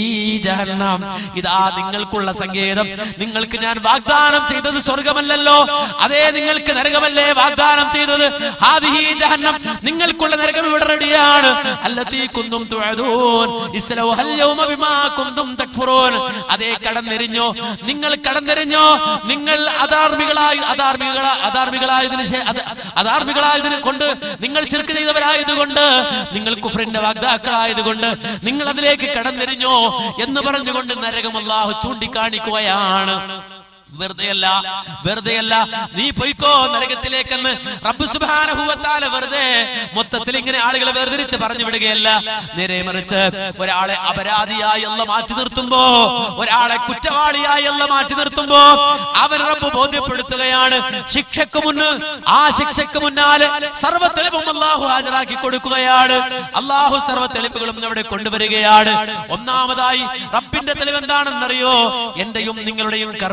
Speaker 2: ജഹന്നം ഇതാ നിങ്ങൾക്കുള്ള സങ്കേതം നിങ്ങൾക്ക് ഞാൻ വാഗ്ദാനം ചെയ്തത് സ്വർഗമല്ലല്ലോ അതേ നിങ്ങൾക്ക് നരകമല്ലേ വാഗ്ദാനം ചെയ്തത് ഹാദിഹി ജഹന്നം നിങ്ങൾക്കുള്ള നരകം ഇവിടെ റെഡിയാണ് അല്ലതീ കുന്തും തുഅദൂൻ ഇസ്ലൗഹൽ യൗമ ബിമാ കുന്തും തക്ഫുറൂൻ അതേ കടന്നെരിഞ്ഞോ നിങ്ങൾ കടന്നെരിഞ്ഞോ നിങ്ങൾ അധാർമികളായി അധാർമികള അധാർമികളായതിനു ശേ- അത്- അധാർമികളായതിന് കൊണ്ട് നിങ്ങൾ ശിർക്ക് ചെയ്തവരായതുകൊണ്ട് നിങ്ങൾ കുഫറിന്റെ വാഗ്ദാക്കളായതുകൊണ്ട് നിങ്ങൾ അതിലേക്ക് കടന്നെരിഞ്ഞോ എന്ന് പറഞ്ഞുകൊണ്ട് നരകം അല്ലാഹു ചൂണ്ടിക്കാണിക്കുകയാണ് വെറുതെയല്ല വെറുതെയല്ല നീ പൊയ്ക്കോ നരകത്തിലേക്കെന്ന് റബ്ബ് സുബ്ഹാനഹു വ തആല വെറുതെ മൊത്തത്തിൽ ഇങ്ങനെ ആളുകളെ വേർതിരിച്ച് പറഞ്ഞു വിടുകയല്ല നേരെ മറിച്ച് ഒരാളെ അപരാധിയായി അല്ല മാറ്റി നിർത്തുമ്പോ ഒരാളെ കുറ്റവാളിയായി അല്ല മാറ്റി നിർത്തുമ്പോ അവൻ റബ്ബ് ബോധ്യപ്പെടുത്തുകയാണ് ശിക്ഷക്ക് മുന്ന് ആ ശിക്ഷക്ക് മുന്നാലെ സർവ്വ തെളിവും അള്ളാഹു ഹാജരാക്കി കൊടുക്കുകയാണ് അള്ളാഹു സർവ്വ തെളിവുകളും അവിടെ കൊണ്ടുവരികയാണ് ഒന്നാമതായി റബ്ബിന്റെ തെളിവ് എന്താണെന്നറിയോ എന്റെയും നിങ്ങളുടെയും കർമ്മരേഖ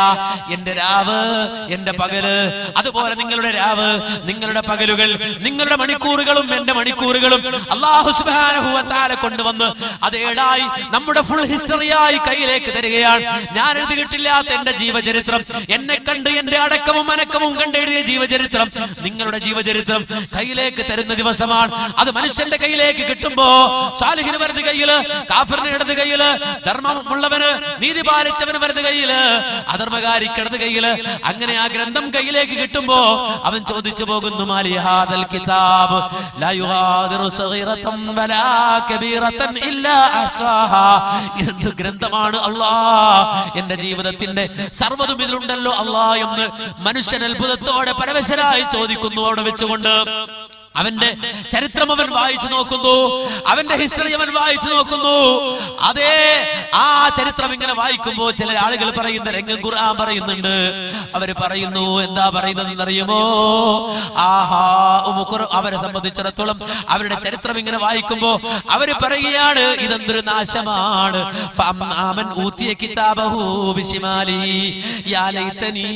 Speaker 2: എന്റെ രാവ് എന്റെ പകല് അതുപോലെ നിങ്ങളുടെ രാവ് നിങ്ങളുടെ പകലുകൾ നിങ്ങളുടെ മണിക്കൂറുകളും എന്റെ മണിക്കൂറുകളും അള്ളാഹു സുബ്ഹാനഹു വ തആല കൊണ്ടുവന്ന് അത് ഏഴായി നമ്മുടെ ഫുൾ ഹിസ്റ്ററിയായി കയ്യിലേക്ക് തരികയാണ് ഞാൻ എഴുതിയിട്ടില്ലാത്ത എന്റെ ജീവചരിത്രം എന്നെ കണ്ട് എന്റെ അടക്കവും അനക്കവും കണ്ടെഴുതിയ ജീവചരിത്രം നിങ്ങളുടെ ജീവചരിത്രം കയ്യിലേക്ക് തരുന്ന ദിവസമാണ് അത് മനുഷ്യന്റെ കയ്യിലേക്ക് കിട്ടുമ്പോ സാലിഹിന് വലത് കയ്യില് കാഫിറിന് ഇടത് കയ്യില് ധർമ്മമുള്ളവന് നീതി പാലിച്ചവന് വലത് കയ്യില് അധർമ്മകാരിക്ക് ഇടത് കയ്യില് അങ്ങനെ ആ ഗ്രന്ഥം കയ്യിലേക്ക് കിട്ടുമ്പോ അവൻ ചോദിച്ചു പോകുന്നു മാലി ഹാദൽ കിതാബ് ലാ യുഗാദിറു സഗീറതൻ വലാ കബീറതൻ ഇല്ലാ അഹ്സാഹാ എന്ത് ഗ്രന്ഥമാണ് അല്ലാ എന്റെ ജീവിതത്തിന്റെ സർവ്വതും ഇതിലുണ്ടല്ലോ അല്ലാ എന്ന് മനുഷ്യൻ അത്ഭുതത്തോടെ പരവശരായി ചോദിക്കുന്നു അവിടെ വെച്ചുകൊണ്ട് അവന്റെ ചരിത്രം അവൻ വായിച്ചു നോക്കുന്നു അവന്റെ ഹിസ്റ്ററി അവൻ വായിച്ചു നോക്കുന്നു അതേ ആ ചരിത്രം ഇങ്ങനെ വായിക്കുമ്പോ ചില ആളുകൾ പറയുന്ന രംഗം ഖുർആൻ പറയുന്നുണ്ട് അവര് പറയുന്നു എന്താ പറയുന്നത് അറിയുമോ ആഹാ ഉമുഖുർ അവരെ സംബന്ധിച്ചിടത്തോളം അവരുടെ ചരിത്രം ഇങ്ങനെ വായിക്കുമ്പോ അവര് പറയുകയാണ് ഇതെന്തൊരു നാശമാണ് ഫഅമ്മാമൻ ഊതിയ കിതാബഹു ബിശിമാലി യാ ലൈതനി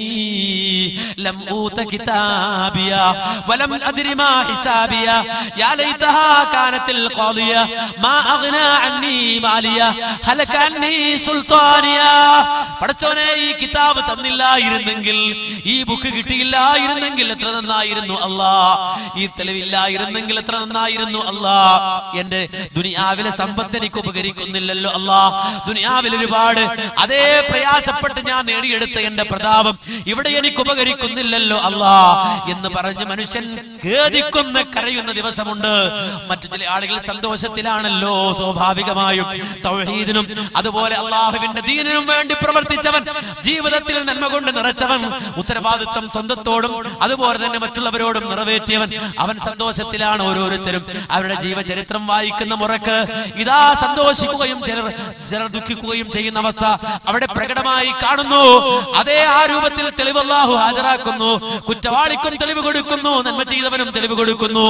Speaker 2: ലം ഊത കിതാബിയ വലം അദ്രി മാ ഹിസാബിയ യാ ലൈതഹാ കാനത്തിൽ ഖാദിയ മാ അഗ്നാ അന്നി മാലിയ ഹലക അന്നി സുൽത്താനിയ പടച്ചോനെ ഈ കിതാബ് തന്നില്ലായിരുന്നെങ്കിൽ ഈ ബുക്ക് കിട്ടിയില്ലായിരുന്നെങ്കിൽ എത്ര നന്നായിരുന്നു അല്ലാ ഈ തെളിവില്ലായിരുന്നെങ്കിൽ എത്ര നന്നായിരുന്നു അല്ലാ എന്റെ ദുനിയാവിലെ സമ്പത്ത് എനിക്ക് ഉപകരിക്കുന്നില്ലല്ലോ അല്ലാ ദുനിയാവിൽ ഒരുപാട് അതേ പ്രയാസപ്പെട്ട് ഞാൻ നേടിയെടുത്ത എന്റെ പ്രതാപം ഇവിടെ എനിക്ക് ഉപകരിക്കുന്നില്ലല്ലോ അല്ലാ എന്ന് പറഞ്ഞ് മനുഷ്യൻ ഖേദിക്കുന്ന കരയുന്ന ദിവസമുണ്ട് മറ്റു ചില ആളുകൾ സന്തോഷത്തിലാണല്ലോ സ്വാഭാവികമായും തൗഹീദിനും അതുപോലെ അള്ളാഹുവിന്റെ ദീനിനും വേണ്ടി പ്രവർത്തിച്ചവൻ ജീവിതത്തിൽ നന്മ കൊണ്ട് നിറച്ചവൻ ഉത്തരവാദിത്വം സ്വന്തത്തോടും അതുപോലെ തന്നെ മറ്റുള്ളവരോടും നിറവേറ്റിയവൻ അവൻ സന്തോഷത്തിലാണ് ഓരോരുത്തരും അവരുടെ ജീവചരിത്രം വായിക്കുന്ന മുറക്ക് ഇതാ സന്തോഷിക്കുകയും ചിലർ ചിലർ ദുഃഖിക്കുകയും ചെയ്യുന്ന അവസ്ഥ അവിടെ പ്രകടമായി കാണുന്നു അതേ ആ രൂപത്തിൽ തെളിവ് അല്ലാഹു ഹാജരാക്കുന്നു കുറ്റവാളിക്കും തെളിവ് കൊടുക്കുന്നു നന്മ ചെയ്തവനും തെളിവ് കൊടുക്കുന്നു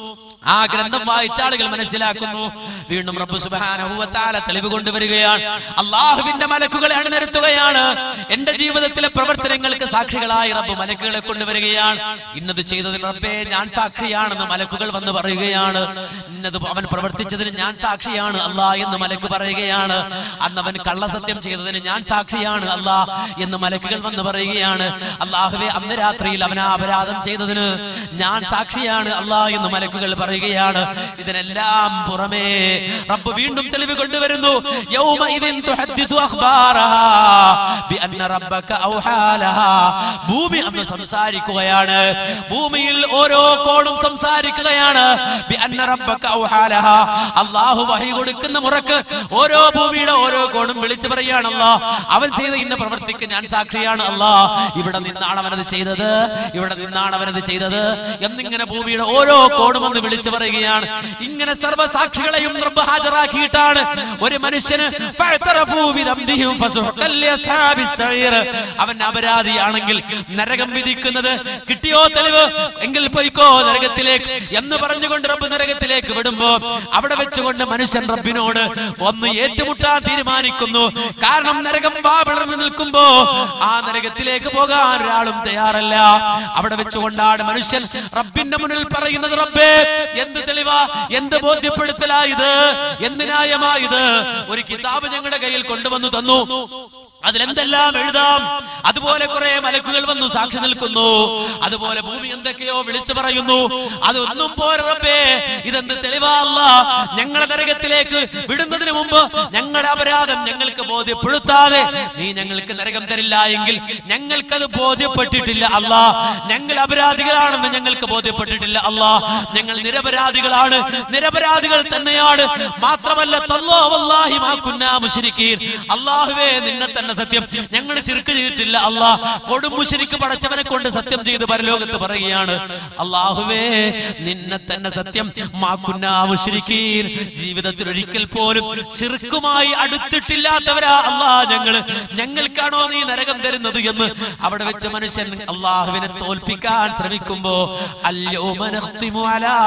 Speaker 2: ആ ഗ്രന്ഥം വായിച്ച ആളുകൾ മനസ്സിലാക്കുന്നു വീണ്ടും റബ്ബ് സുബ്ഹാനഹു വ തആല തെളിവ് കൊണ്ടുവരികയാണ് അള്ളാഹുവിന്റെ മലക്കുകളെ അണിനിരത്തുകയാണ് എന്റെ ജീവിതത്തിലെ പ്രവർത്തനങ്ങൾക്ക് സാക്ഷികളായി റബ്ബ് മലക്കുകളെ കൊണ്ടുവരികയാണ് ഇന്നത് ചെയ്തതിന് റബ്ബേ ഞാൻ സാക്ഷിയാണെന്ന് മലക്കുകൾ വന്ന് പറയുകയാണ് ഇന്നത് അവൻ പ്രവർത്തിച്ചതിന് ഞാൻ സാക്ഷിയാണ് അല്ലാ എന്ന് മലക്ക് പറയുകയാണ് അന്ന് അവൻ കള്ളസത്യം ചെയ്തതിന് ഞാൻ സാക്ഷിയാണ് അല്ലാ എന്ന് മലക്കുകൾ വന്ന് പറയുകയാണ് അള്ളാഹുവെ അന്ന് രാത്രിയിൽ അവൻ ആ അപരാധം ചെയ്തതിന് ഞാൻ സാക്ഷിയാണ് അല്ലാ എന്ന് മലക്കുകൾ പറയുകയാണ് ഇതിനെല്ലാം പുറമേ റബ്ബ് വീണ്ടും തെളിവ് കൊണ്ടുവരുന്നു യൗമഇദിൻ തുഹദ്ദിഥു അഖ്ബാറഹാ ബിഅന്ന റബ്ബക ഔഹാ ലഹാ ഭൂമി അന്ന് സംസാരിക്കുകയാണ് ഭൂമിയിൽ ഓരോ കോണും സംസാരിക്കുകയാണ് ബിഅന്ന റബ്ബക ഔഹാ ലഹാ അല്ലാഹു വഹി കൊടുക്കുന്ന മുറക്ക് ഓരോ ഭൂമിയുടെ ഓരോ കോണും വിളിച്ചു പറയാണ് അല്ലാ അവൻ ചെയ്ത ഇന്ന പ്രവർത്തിക്ക് ഞാൻ സാക്ഷിയാണ് അല്ലാ ഇവിടെ നിന്നാണ് അവനത് ചെയ്തത് ഇവിടെ നിന്നാണ് അവനത് ചെയ്തത് എന്നിങ്ങനെ ഭൂമിയുടെ ഓരോ കോണും ഒന്ന് വിളിച്ചു പറയുകയാണ് ഇങ്ങനെ സർവ്വസാക്ഷികളെയും റബ്ബ് ഹാജരാക്കിയിട്ടാണ് ഒരു മനുഷ്യന് ഫഅ്തറഫൂ ബിദംബിഹിം ഫസുഹ്ഖൻ ലിഅസ്ഹാബിസ് സഈർ. അവൻ അപരാധിയാണെങ്കിൽ നരകം വിധിക്കുന്നത് കിട്ടിയോ തെളിവ് എങ്കിൽ പോയിക്കോ നരകത്തിലേക്ക് എന്ന് പറഞ്ഞുകൊണ്ട് റബ്ബ് നരകത്തിലേക്ക് വിടുമ്പോ അവിടെ വെച്ചുകൊണ്ട് മനുഷ്യൻ റബ്ബിനോട് ഒന്ന് ഏറ്റുമുട്ടാൻ തീരുമാനിക്കുന്നു കാരണം നരകം വാ പിളർന്നു നിൽക്കുമ്പോ ആ നരകത്തിലേക്ക് പോകാൻ ഒരാളും തയ്യാറല്ല അവിടെ വെച്ചുകൊണ്ടാണ് മനുഷ്യൻ റബ്ബിന്റെ മുന്നിൽ പറയുന്നത് റബ്ബേ എന്ത് തെളിവാ എന്ത് ബോധ്യപ്പെടുത്തലായത് എന്ത് ന്യായമായത് ഒരു കിതാബ് ഞങ്ങളുടെ കയ്യിൽ കൊണ്ടുവന്നു തന്നു അതിലെന്തെല്ലാം എഴുതാം അതുപോലെ കുറെ മലക്കുകൾ വന്നു സാക്ഷി നിൽക്കുന്നു അതുപോലെ ഭൂമി എന്തൊക്കെയോ വിളിച്ചു പറയുന്നു അതൊന്നും പോരപ്പേ ഇതെന്ത് തെളിവല്ല ഞങ്ങളെ നരകത്തിലേക്ക് വിടുന്നതിന് മുമ്പ് ഞങ്ങളുടെ അപരാധം ഞങ്ങൾക്ക് ബോധ്യപ്പെടുത്താതെ നീ ഞങ്ങൾക്ക് നരകം തരില്ല എങ്കിൽ ഞങ്ങൾക്കത് ബോധ്യപ്പെട്ടിട്ടില്ല അല്ലാ ഞങ്ങൾ അപരാധികളാണെന്ന് ഞങ്ങൾക്ക് ബോധ്യപ്പെട്ടിട്ടില്ല അല്ലാ ഞങ്ങൾ നിരപരാധികളാണ് നിരപരാധികൾ തന്നെയാണ് മാത്രമല്ല തല്ലോ വല്ലാഹി മാ കുന്നാ മുശ്രിക്കീൻ അല്ലാഹുവേ നിന്നെ തന്നെ സത്യം ഞങ്ങൾ ശിർക്ക് ചെയ്തിട്ടില്ല അല്ലാ കൊടും മുശ്രിക്ക് പടച്ചവനെ കൊണ്ട് സത്യം ചെയ്ത് പരലോകത്ത് പറയുകയാണ് അല്ലാഹുവേ നിന്നെ തന്നെ സത്യം മാ കുന്നാ മുശ്രിക്കീൻ ജീവിതത്തിൽ ഒരിക്കൽ പോലും ശിർക്കുമായി അടുത്തിട്ടില്ലാത്തവരാ അല്ലാ ഞങ്ങള് ഞങ്ങൾക്കാണോ നീ നരകം തരുന്നത് എന്ന് അവിടെ വെച്ച് മനുഷ്യൻ അള്ളാഹുവിനെ തോൽപ്പിക്കാൻ ശ്രമിക്കുമ്പോ اليوم نختم على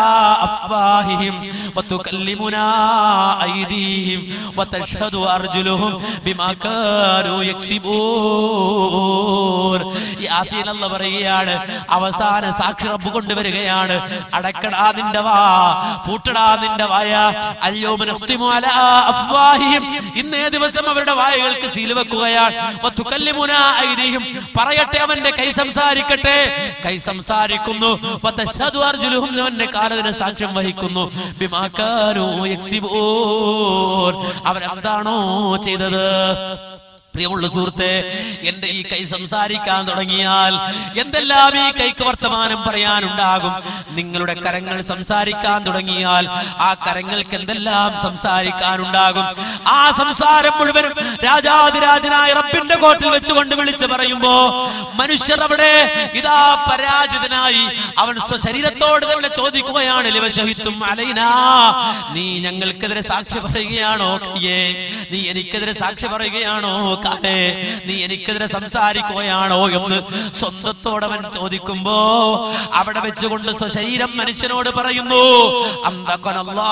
Speaker 2: أفواههم وتكلمنا أيديهم وتشهد أرجلهم بما كانوا യക്സിബൂൻ യാസീൻ അല്ല പറയുകയാണ് അവസാന സാക്ഷി റബ്ബ് കൊണ്ടുവരികയാണ് അടക്കടാ നിന്റെ വാ പൂട്ടടാ നിന്റെ വായ അല്യോമ നഖ്തിമു അലാ അഫ്വാഹിഹിം ഇന്നേ ദിവസം അവരുടെ വായകൾക്ക് സീൽ വെക്കുകയാണ് വതുകല്ലിമുനാ ഐദിഹിം പറയട്ടെ അവന്റെ കൈ സംസാരിക്കട്ടെ കൈ സംസാരിക്കുന്നു വതശ്ഹദു അർജുലുഹും അവന്റെ കാലത്തിന് സാക്ഷ്യം വഹിക്കുന്നു ബിമാ കാനൂ യക്സിബൂൻ അവരെന്താണോ ചെയ്തത് പ്രിയമുള്ള സുഹൃത്തെ എന്റെ ഈ കൈ സംസാരിക്കാൻ തുടങ്ങിയാൽ എന്തെല്ലാം ഈ കൈക്ക് വർത്തമാനം പറയാനുണ്ടാകും നിങ്ങളുടെ കരങ്ങൾ സംസാരിക്കാൻ തുടങ്ങിയാൽ ആ കരങ്ങൾക്ക് എന്തെല്ലാം സംസാരിക്കാനുണ്ടാകും ആ സംസാരം മുഴുവനും രാജാതിരാജനായ റബ്ബിന്റെ കോട്ടിൽ വെച്ചുകൊണ്ട് വിളിച്ചു പറയുമ്പോ മനുഷ്യർ അവിടെ ഇതാ പരാജിതനായി അവൻ സ്വശരീരത്തോട് തന്നെ ചോദിക്കുകയാണ് ലിവശഹിത്തും അലൈനാ നീ ഞങ്ങൾക്കെതിരെ സാക്ഷി പറയുകയാണോ കയ്യേ നീ എനിക്കെതിരെ സാക്ഷി പറയുകയാണോ കാലേ നീ എനിക്കെതിരെ സംസാരിക്കുകയാണോ എന്ന് സ്വന്തത്തോടവൻ ചോദിക്കുമ്പോ അവിടെ വെച്ചുകൊണ്ട് സ്വശരീരം മനുഷ്യനോട് പറയുന്നു അന്തകനല്ലാ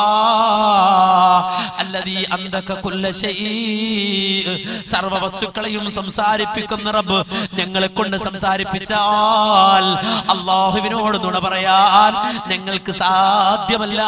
Speaker 2: അല്ലതീ അന്തക കുല്ല ശൈ സർവ വസ്തുക്കളെയും സംസാരിപ്പിക്കുന്ന റബ്ബ് ഞങ്ങളെ കൊണ്ട് സംസാരിപ്പിച്ചാൽ അള്ളാഹുവിനോട് നുണ പറയാൻ ഞങ്ങൾക്ക് സാധ്യമല്ല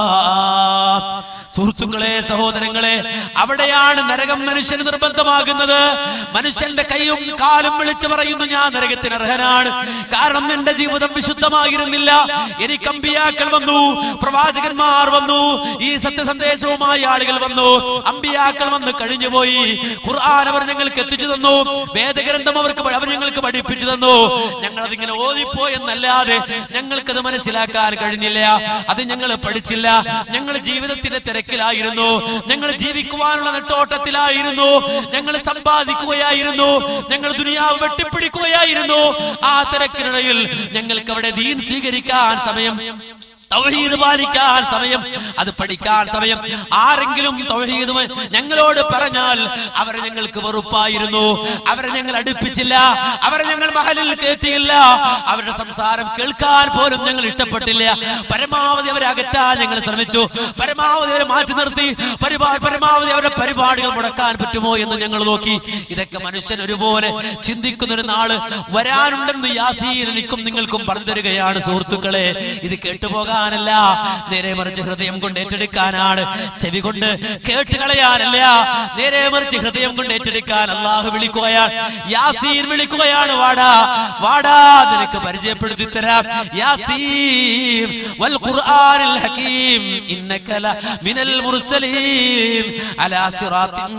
Speaker 2: സുഹൃത്തുക്കളെ സഹോദരങ്ങളെ അവിടെയാണ് നരകം മനുഷ്യന് നിർബന്ധമാകുന്നത് മനുഷ്യന്റെ കൈയും കാലും വിളിച്ചു പറയുന്നു ഞാൻ നരകത്തിന് അർഹനാണ് കാരണം എന്റെ ജീവിതം വിശുദ്ധമായിരുന്നില്ല എനിക്ക് അമ്പിയാക്കൾ വന്നു പ്രവാചകന്മാർ വന്നു ഈ സത്യസന്ദേശവുമായി ആളുകൾ വന്നു അമ്പിയാക്കൾ വന്ന് കഴിഞ്ഞുപോയി ഖുർആൻ അവർ ഞങ്ങൾക്ക് എത്തിച്ചു തന്നു വേദഗ്രന്ഥം അവർക്ക് പ- അവർ ഞങ്ങൾക്ക് പഠിപ്പിച്ചു തന്നു ഞങ്ങൾ അതിങ്ങനെ ഓതിപ്പോയെന്നല്ലാതെ ഞങ്ങൾക്കത് മനസ്സിലാക്കാൻ കഴിഞ്ഞില്ല അത് ഞങ്ങൾ പഠിച്ചില്ല ഞങ്ങൾ ജീവിതത്തിന്റെ തിരക്കിലായിരുന്നു ഞങ്ങൾ ജീവിക്കുവാനുള്ള നെട്ടോട്ടത്തിലായിരുന്നു ഞങ്ങൾ സമ്പാദിക്കുകയായിരുന്നു ഞങ്ങൾ ദുനിയാവ് വെട്ടിപ്പിടിക്കുകയായിരുന്നു ആ തിരക്കിനിടയിൽ ഞങ്ങൾക്ക് അവിടെ ദീൻ സ്വീകരിക്കാൻ സമയം തൗഹീദ് പാലിക്കാൻ സമയം അത് പഠിക്കാൻ സമയം ആരെങ്കിലും തൗഹീദ് ഞങ്ങളോട് പറഞ്ഞാൽ അവരെ ഞങ്ങൾക്ക് വെറുപ്പായിരുന്നു അവരെ ഞങ്ങൾ അടുപ്പിച്ചില്ല അവരെ ഞങ്ങൾ മഹലിൽ കേട്ടിയില്ല അവരുടെ സംസാരം കേൾക്കാൻ പോലും ഞങ്ങൾ ഇഷ്ടപ്പെട്ടില്ല പരമാവധി അവരെ അകറ്റാൻ ഞങ്ങൾ ശ്രമിച്ചു പരമാവധി അവരെ മാറ്റി നിർത്തി പരിപാടി പരമാവധി അവരുടെ പരിപാടികൾ മുടക്കാൻ പറ്റുമോ എന്ന് ഞങ്ങൾ നോക്കി ഇതൊക്കെ മനുഷ്യൻ ഒരുപോലെ ചിന്തിക്കുന്ന ഒരു നാള് വരാനുണ്ടെന്ന് യാസീൻ എനിക്കും നിങ്ങൾക്കും പറഞ്ഞു തരികയാണ് സുഹൃത്തുക്കളെ ഇത് കേട്ടുപോകാനല്ല നേരെ മറിച്ച് ഹൃദയം കൊണ്ട് ഏറ്റെടുക്കാനാണ് ചെവി കൊണ്ട് കേട്ട് കളയാനല്ല നേരെ മറിച്ച് ഹൃദയം കൊണ്ട് ഏറ്റെടുക്കാൻ അള്ളാഹു വിളിക്കുകയാണ് യാസീൻ വിളിക്കുകയാണ് വാടാ വാടാ നിനക്ക് പരിചയപ്പെടുത്തി തരാം യാസീൻ വൽ ഖുർആനിൽ ഹകീം ഇന്നക ല മിനൽ മുർസലീൻ അലാ സിറാത്തിൻ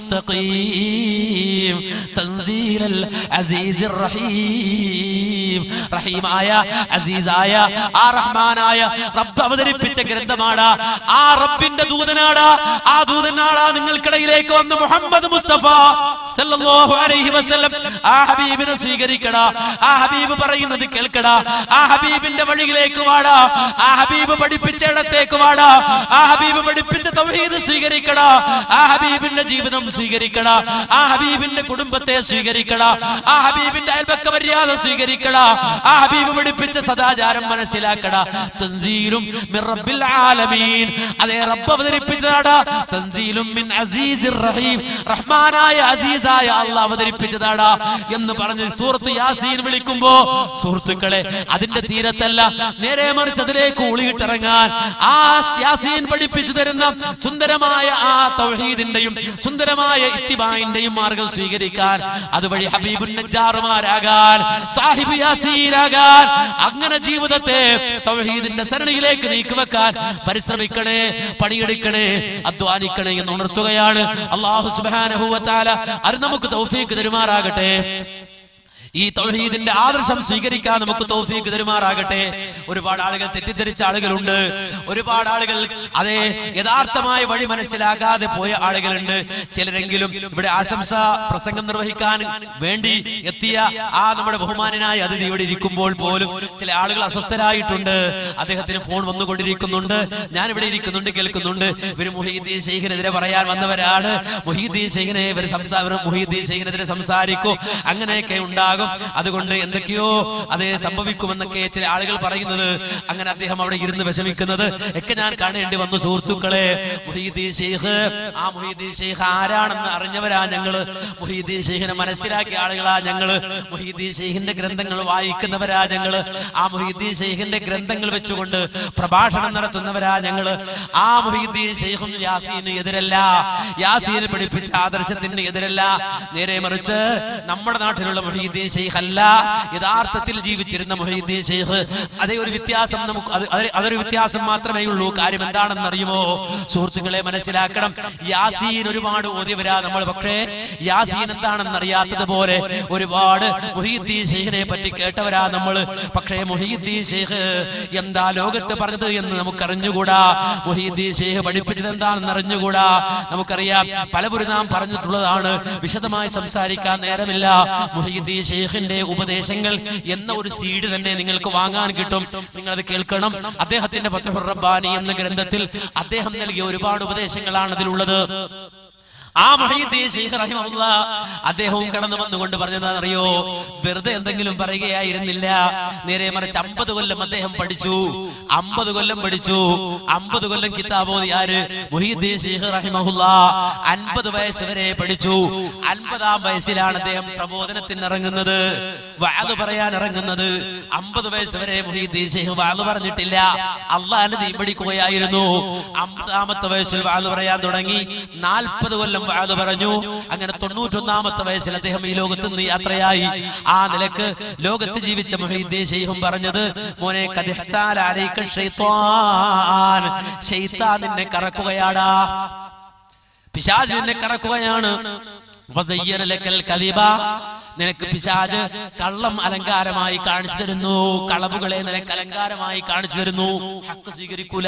Speaker 2: മുസ്തഖീം തൻസീലൽ അസീസിർ റഹീം റഹീമായ അസീസായ ആ റഹ്മാനായ റബ്ബ് അവതരിപ്പിച്ച ഗ്രന്ഥമാണ് ആ റബ്ബിന്റെ ദൂതനാണ് ആ ദൂതനാണ് നിങ്ങൾക്കിടയിലേക്ക് വന്ന് മുഹമ്മദ് മുസ്തഫ സല്ലല്ലാഹു അലൈഹി വസല്ലം ആ ഹബീബിനെ സ്വീകരിക്കടാ ആ ഹബീബ് പറയുന്നത് കേൾക്കടാ ആ ഹബീബിന്റെ വഴിയിലേക്ക് വാടാ ആ ഹബീബ് പഠിപ്പിച്ച ഇടത്തേക്ക് വാടാ ആ ഹബീബ് പഠിപ്പിച്ച തൗഹീദ് സ്വീകരിക്കടാ ആ ഹബീബിന്റെ ജീവിതം സ്വീകരിക്കടാ ആ ഹബീബിന്റെ കുടുംബത്തെ സ്വീകരിക്കടാ ആ ഹബീബിന്റെ അയൽപക്ക മര്യാദ സ്വീകരിക്കടാ ആ ഹബീബ് പഠിപ്പിച്ച സദാചാരം മനസ്സിലാക്കടാ തൻസീലും മിൻ റബ്ബിൽ ആലമീൻ അതേ റബ്ബ് അവതരിപ്പിച്ചതാടാ തൻസീലും മിൻ അസീസിർ റഹീം റഹ്മാനായ അസീസായ അള്ളാഹ് അവതരിപ്പിച്ചതാടാ എന്ന് പറഞ്ഞ് സൂറത്ത് യാസീൻ വിളിക്കുമ്പോ സുഹൃത്തുക്കളെ അതിന്റെ തീരത്തല്ല നേരെ മറിച്ച് അതിലേക്ക് ഉളിയിട്ടിറങ്ങാൻ ആ യാസീൻ പഠിപ്പിച്ചു തരുന്ന സുന്ദരമായ ആ തൗഹീദിന്റെയും സുന്ദരമായ ഇത്തിബായിന്റെയും മാർഗം സ്വീകരിക്കാൻ അതുവഴി ഹബീബുൻ നജ്ജാറുമാരാകാൻ സാഹിബ് യാസീനാകാൻ അങ്ങനെ ജീവിതത്തെ തൗഹീദിന്റെ സരണിയിലേക്ക് നീക്കുവെക്കാൻ പരിശ്രമിക്കണേ പണിയെടുക്കണേ അധ്വാനിക്കണേ എന്ന് ഉണർത്തുകയാണ് അള്ളാഹു സുബ്ഹാനഹു വ തആല അത് നമുക്ക് തൗഫീക്ക് തരുമാറാകട്ടെ ഈ തൗഹീദിന്റെ ആദർശം സ്വീകരിക്കാൻ നമുക്ക് തൗഫീക്ക് തരുമാറാകട്ടെ ഒരുപാട് ആളുകൾ തെറ്റിദ്ധരിച്ച ആളുകളുണ്ട് ഒരുപാട് ആളുകൾ അതേ യഥാർത്ഥമായ വഴി മനസ്സിലാകാതെ പോയ ആളുകളുണ്ട് ചിലരെങ്കിലും ഇവിടെ ആശംസ പ്രസംഗം നിർവഹിക്കാൻ വേണ്ടി എത്തിയ ആ നമ്മുടെ ബഹുമാനനായ അതിഥി ഇവിടെ ഇരിക്കുമ്പോൾ പോലും ചില ആളുകൾ അസ്വസ്ഥരായിട്ടുണ്ട് അദ്ദേഹത്തിന് ഫോൺ വന്നുകൊണ്ടിരിക്കുന്നുണ്ട് ഞാൻ ഇവിടെ ഇരിക്കുന്നുണ്ട് കേൾക്കുന്നുണ്ട് ഇവർ മുഹീദ്ദീൻ ഷെയ്ഖിനെതിരെ പറയാൻ വന്നവരാണ് മുഹീദ്ദീൻ ഷെയ്ഖിനെ ഇവർ സംസാ ഇവർ മുഹീദ്ദീൻ ഷെയ്ഖിനെതിരെ സംസാരിക്കും അങ്ങനെയൊക്കെ ഉണ്ടാകും ഉണ്ടാകും അതുകൊണ്ട് എന്തൊക്കെയോ അത് സംഭവിക്കുമെന്നൊക്കെ ചില ആളുകൾ പറയുന്നത് അങ്ങനെ അദ്ദേഹം അവിടെ ഇരുന്ന് വിഷമിക്കുന്നത് ഒക്കെ ഞാൻ കാണേണ്ടി വന്നു സുഹൃത്തുക്കളെ മുഹീദ്ദീൻ ഷെയ്ഖ് ആ മുഹീദ്ദീൻ ഷെയ്ഖ് ആരാണെന്ന് അറിഞ്ഞവരാ ഞങ്ങള് മുഹീദ്ദീൻ ഷെയ്ഖിനെ മനസ്സിലാക്കിയ ആളുകളാ ഞങ്ങള് മുഹീദ്ദീൻ ഷെയ്ഖിന്റെ ഗ്രന്ഥങ്ങൾ വായിക്കുന്നവരാ ഞങ്ങള് ആ മുഹീദ്ദീൻ ഷെയ്ഖിന്റെ ഗ്രന്ഥങ്ങൾ വെച്ചുകൊണ്ട് പ്രഭാഷണം നടത്തുന്നവരാ ഞങ്ങള് ആ മുഹീദ്ദീൻ ഷെയ്ഖും യാസീന് എതിരല്ല യാസീന് പഠിപ്പിച്ച ആദർശത്തിന് എതിരല്ല നേരെ മറിച്ച് നമ്മുടെ നാട്ടിലുള്ള മുഹീദ്ദീൻ ഷെയ്ഖ് അല്ല യഥാർത്ഥത്തിൽ ജീവിച്ചിരുന്ന മുഹീദ്ദീൻ ഷെയ്ഖ് അതേ ഒരു വ്യത്യാസം നമുക്ക് അത് അത് അതൊരു വ്യത്യാസം മാത്രമേ ഉള്ളൂ കാര്യം എന്താണെന്ന് അറിയുമോ സുഹൃത്തുക്കളെ മനസ്സിലാക്കണം യാസീൻ ഒരുപാട് ഓതിയവരാ നമ്മൾ പക്ഷേ യാസീൻ എന്താണെന്ന് അറിയാത്തതുപോലെ ഒരുപാട് മുഹീദ്ദീൻ ഷെയ്ഖിനെ പറ്റി കേട്ടവരാ നമ്മൾ പക്ഷേ മുഹീദ്ദീൻ ഷെയ്ഖ് എന്താ ലോകത്ത് പറഞ്ഞത് എന്ന് നമുക്ക് അറിഞ്ഞുകൂടാ മുഹീദ്ദീൻ ഷെയ്ഖ് പഠിപ്പിച്ചത് എന്താണെന്ന് അറിഞ്ഞുകൂടാ നമുക്കറിയാം പലവരും നാം പറഞ്ഞിട്ടുള്ളതാണ് വിശദമായി സംസാരിക്കാൻ നേരമില്ല മുഹീദ്ദീൻ ഷെയ്ഖിന്റെ ഉപദേശങ്ങൾ എന്ന ഒരു സീഡ് തന്നെ നിങ്ങൾക്ക് വാങ്ങാൻ കിട്ടും നിങ്ങൾ അത് കേൾക്കണം അദ്ദേഹത്തിന്റെ ഫതഹുർ റബ്ബാനി എന്ന ഗ്രന്ഥത്തിൽ അദ്ദേഹം നൽകിയ ഒരുപാട് ഉപദേശങ്ങളാണ് അതിലുള്ളത് ആ മഹീദ്ദീൻ ശൈഖ് റഹിമഹുല്ലാ അദ്ദേഹവും കടന്നു വന്നുകൊണ്ട് പറഞ്ഞത് അറിയോ വെറുതെ എന്തെങ്കിലും പറയുകയായിരുന്നില്ല നേരെ മറിച്ച് അമ്പത് കൊല്ലം അദ്ദേഹം പഠിച്ചു അമ്പത് കൊല്ലം പഠിച്ചു അമ്പത് കൊല്ലം കിതാബ് ഓതി ആര് മുഹീദ്ദീൻ ശൈഖ് റഹിമഹുല്ലാ അൻപത് വയസ്സ് വരെ പഠിച്ചു അൻപതാം വയസ്സിലാണ് അദ്ദേഹം പ്രബോധനത്തിന് ഇറങ്ങുന്നത് വാത് പറയാൻ ഇറങ്ങുന്നത് അമ്പത് വയസ്സ് വരെ മുഹീദ്ദീൻ ശൈഖ് വാത് പറഞ്ഞിട്ടില്ല അള്ളാഹിന് നീ പഠിക്കുകയായിരുന്നു അമ്പതാമത്തെ വയസ്സിൽ വാത് പറയാൻ തുടങ്ങി നാൽപ്പത് കൊല്ലം വാത് പറഞ്ഞു അങ്ങനെ തൊണ്ണൂറ്റൊന്നാമത്തെ വയസ്സിൽ അദ്ദേഹം ഈ ലോകത്ത് നിന്ന് യാത്രയായി ആ നിലക്ക് ലോകത്ത് ജീവിച്ച മുഹീദ്ദീൻ ശൈഖും പറഞ്ഞത് മോനെ കദിഹ്താൽ അലൈക ശൈത്വാൻ ശൈത്താൻ നിന്നെ കറക്കുകയാടാ പിശാജ് നിന്നെ കറക്കുകയാണ് വസയ്യന ലക്കൽ കദിബ. നിനക്ക് പിശാജ് കള്ളം അലങ്കാരമായി കാണിച്ചു തരുന്നു കളവുകളെ നിനക്ക് അലങ്കാരമായി കാണിച്ചു തരുന്നു ഹക്ക് സ്വീകരിക്കൂല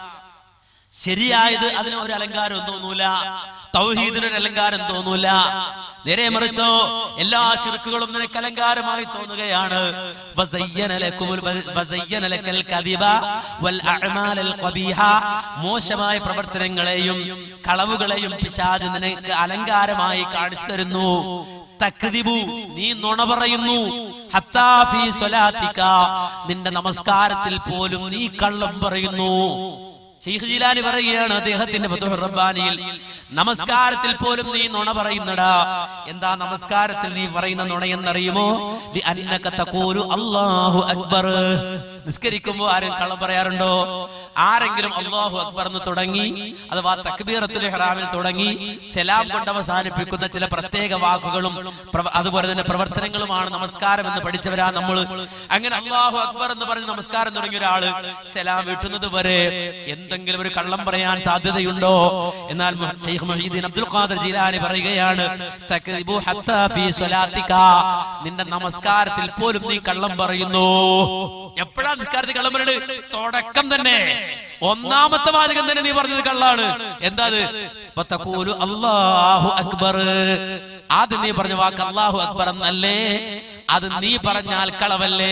Speaker 2: ശരിയായത് അതിന് ഒരു അലങ്കാരം തോന്നൂല തൗഹീദിന് ഒരു അലങ്കാരം തോന്നൂല നേരെ മറിച്ചോ എല്ലാ ശിർക്കുകളും നിനക്ക് അലങ്കാരമായി തോന്നുകയാണ് വസയ്യന ലക്കുമുൽ വ- വസയ്യന ലക്കൽ കദിബ വൽ അഅ്മാലൽ ഖബീഹ. മോശമായ പ്രവർത്തനങ്ങളെയും കളവുകളെയും പിശാച് നിനക്ക് അലങ്കാരമായി കാണിച്ചു തരുന്നു തക്ദിബു നീ നുണ പറയുന്നു ഹത്താ ഫീ സ്വലാത്തിക. നിന്റെ നമസ്കാരത്തിൽ പോലും നീ കള്ളം പറയുന്നു ശൈഖ് ജീലാനി പറയുകയാണ് അദ്ദേഹത്തിന്റെ ഫതുഹുർ റബ്ബാനിയിൽ നമസ്കാരത്തിൽ പോലും നീ നുണ പറയുന്നടാ എന്താ നമസ്കാരത്തിൽ നീ പറയുന്ന നുണ എന്നറിയുമോ ലി അന്നക തഖൂലു അല്ലാഹു അക്ബർ നിസ്കരിക്കുമ്പോ ആരും കള്ളം പറയാറുണ്ടോ ആരെങ്കിലും അല്ലാഹു അക്ബർ എന്ന് തുടങ്ങി അഥവാ തക്ബീറത്തുൽ ഇഹ്റാമിൽ തുടങ്ങി സലാം കൊണ്ട് അവസാനിപ്പിക്കുന്ന ചില പ്രത്യേക വാക്കുകളും പ്രവ- അതുപോലെ തന്നെ പ്രവർത്തനങ്ങളുമാണ് നമസ്കാരം എന്ന് പഠിച്ചവരാ നമ്മൾ അങ്ങനെ അല്ലാഹു അക്ബർ എന്ന് പറഞ്ഞ് നമസ്കാരം തുടങ്ങിയ ഒരാള് സലാം വീട്ടുന്നത് വരെ എന്തെങ്കിലും ഒരു കള്ളം പറയാൻ സാധ്യതയുണ്ടോ എന്നാൽ മു- Sheikh Muhyiddin Abdul Qadir Jilani പറയുകയാണ് തക്ദിബു ഹത്താ ഫീ സ്വലാത്തിക. നിന്റെ നമസ്കാരത്തിൽ പോലും നീ കള്ളം പറയുന്നു എപ്പോഴാ നിസ്കാരത്തിൽ കള്ളം പറയുന്നത് തുടക്കം തന്നെ ഒന്നാമത്തെ വാചകം തന്നെ നീ പറഞ്ഞത് കള്ളാണ് എന്താ അത് ഫതഖൂലു അല്ലാഹു അക്ബർ ആദ്യം നീ പറഞ്ഞ വാക്ക് അല്ലാഹു അക്ബർ എന്നല്ലേ അത് നീ പറഞ്ഞാൽ കളവല്ലേ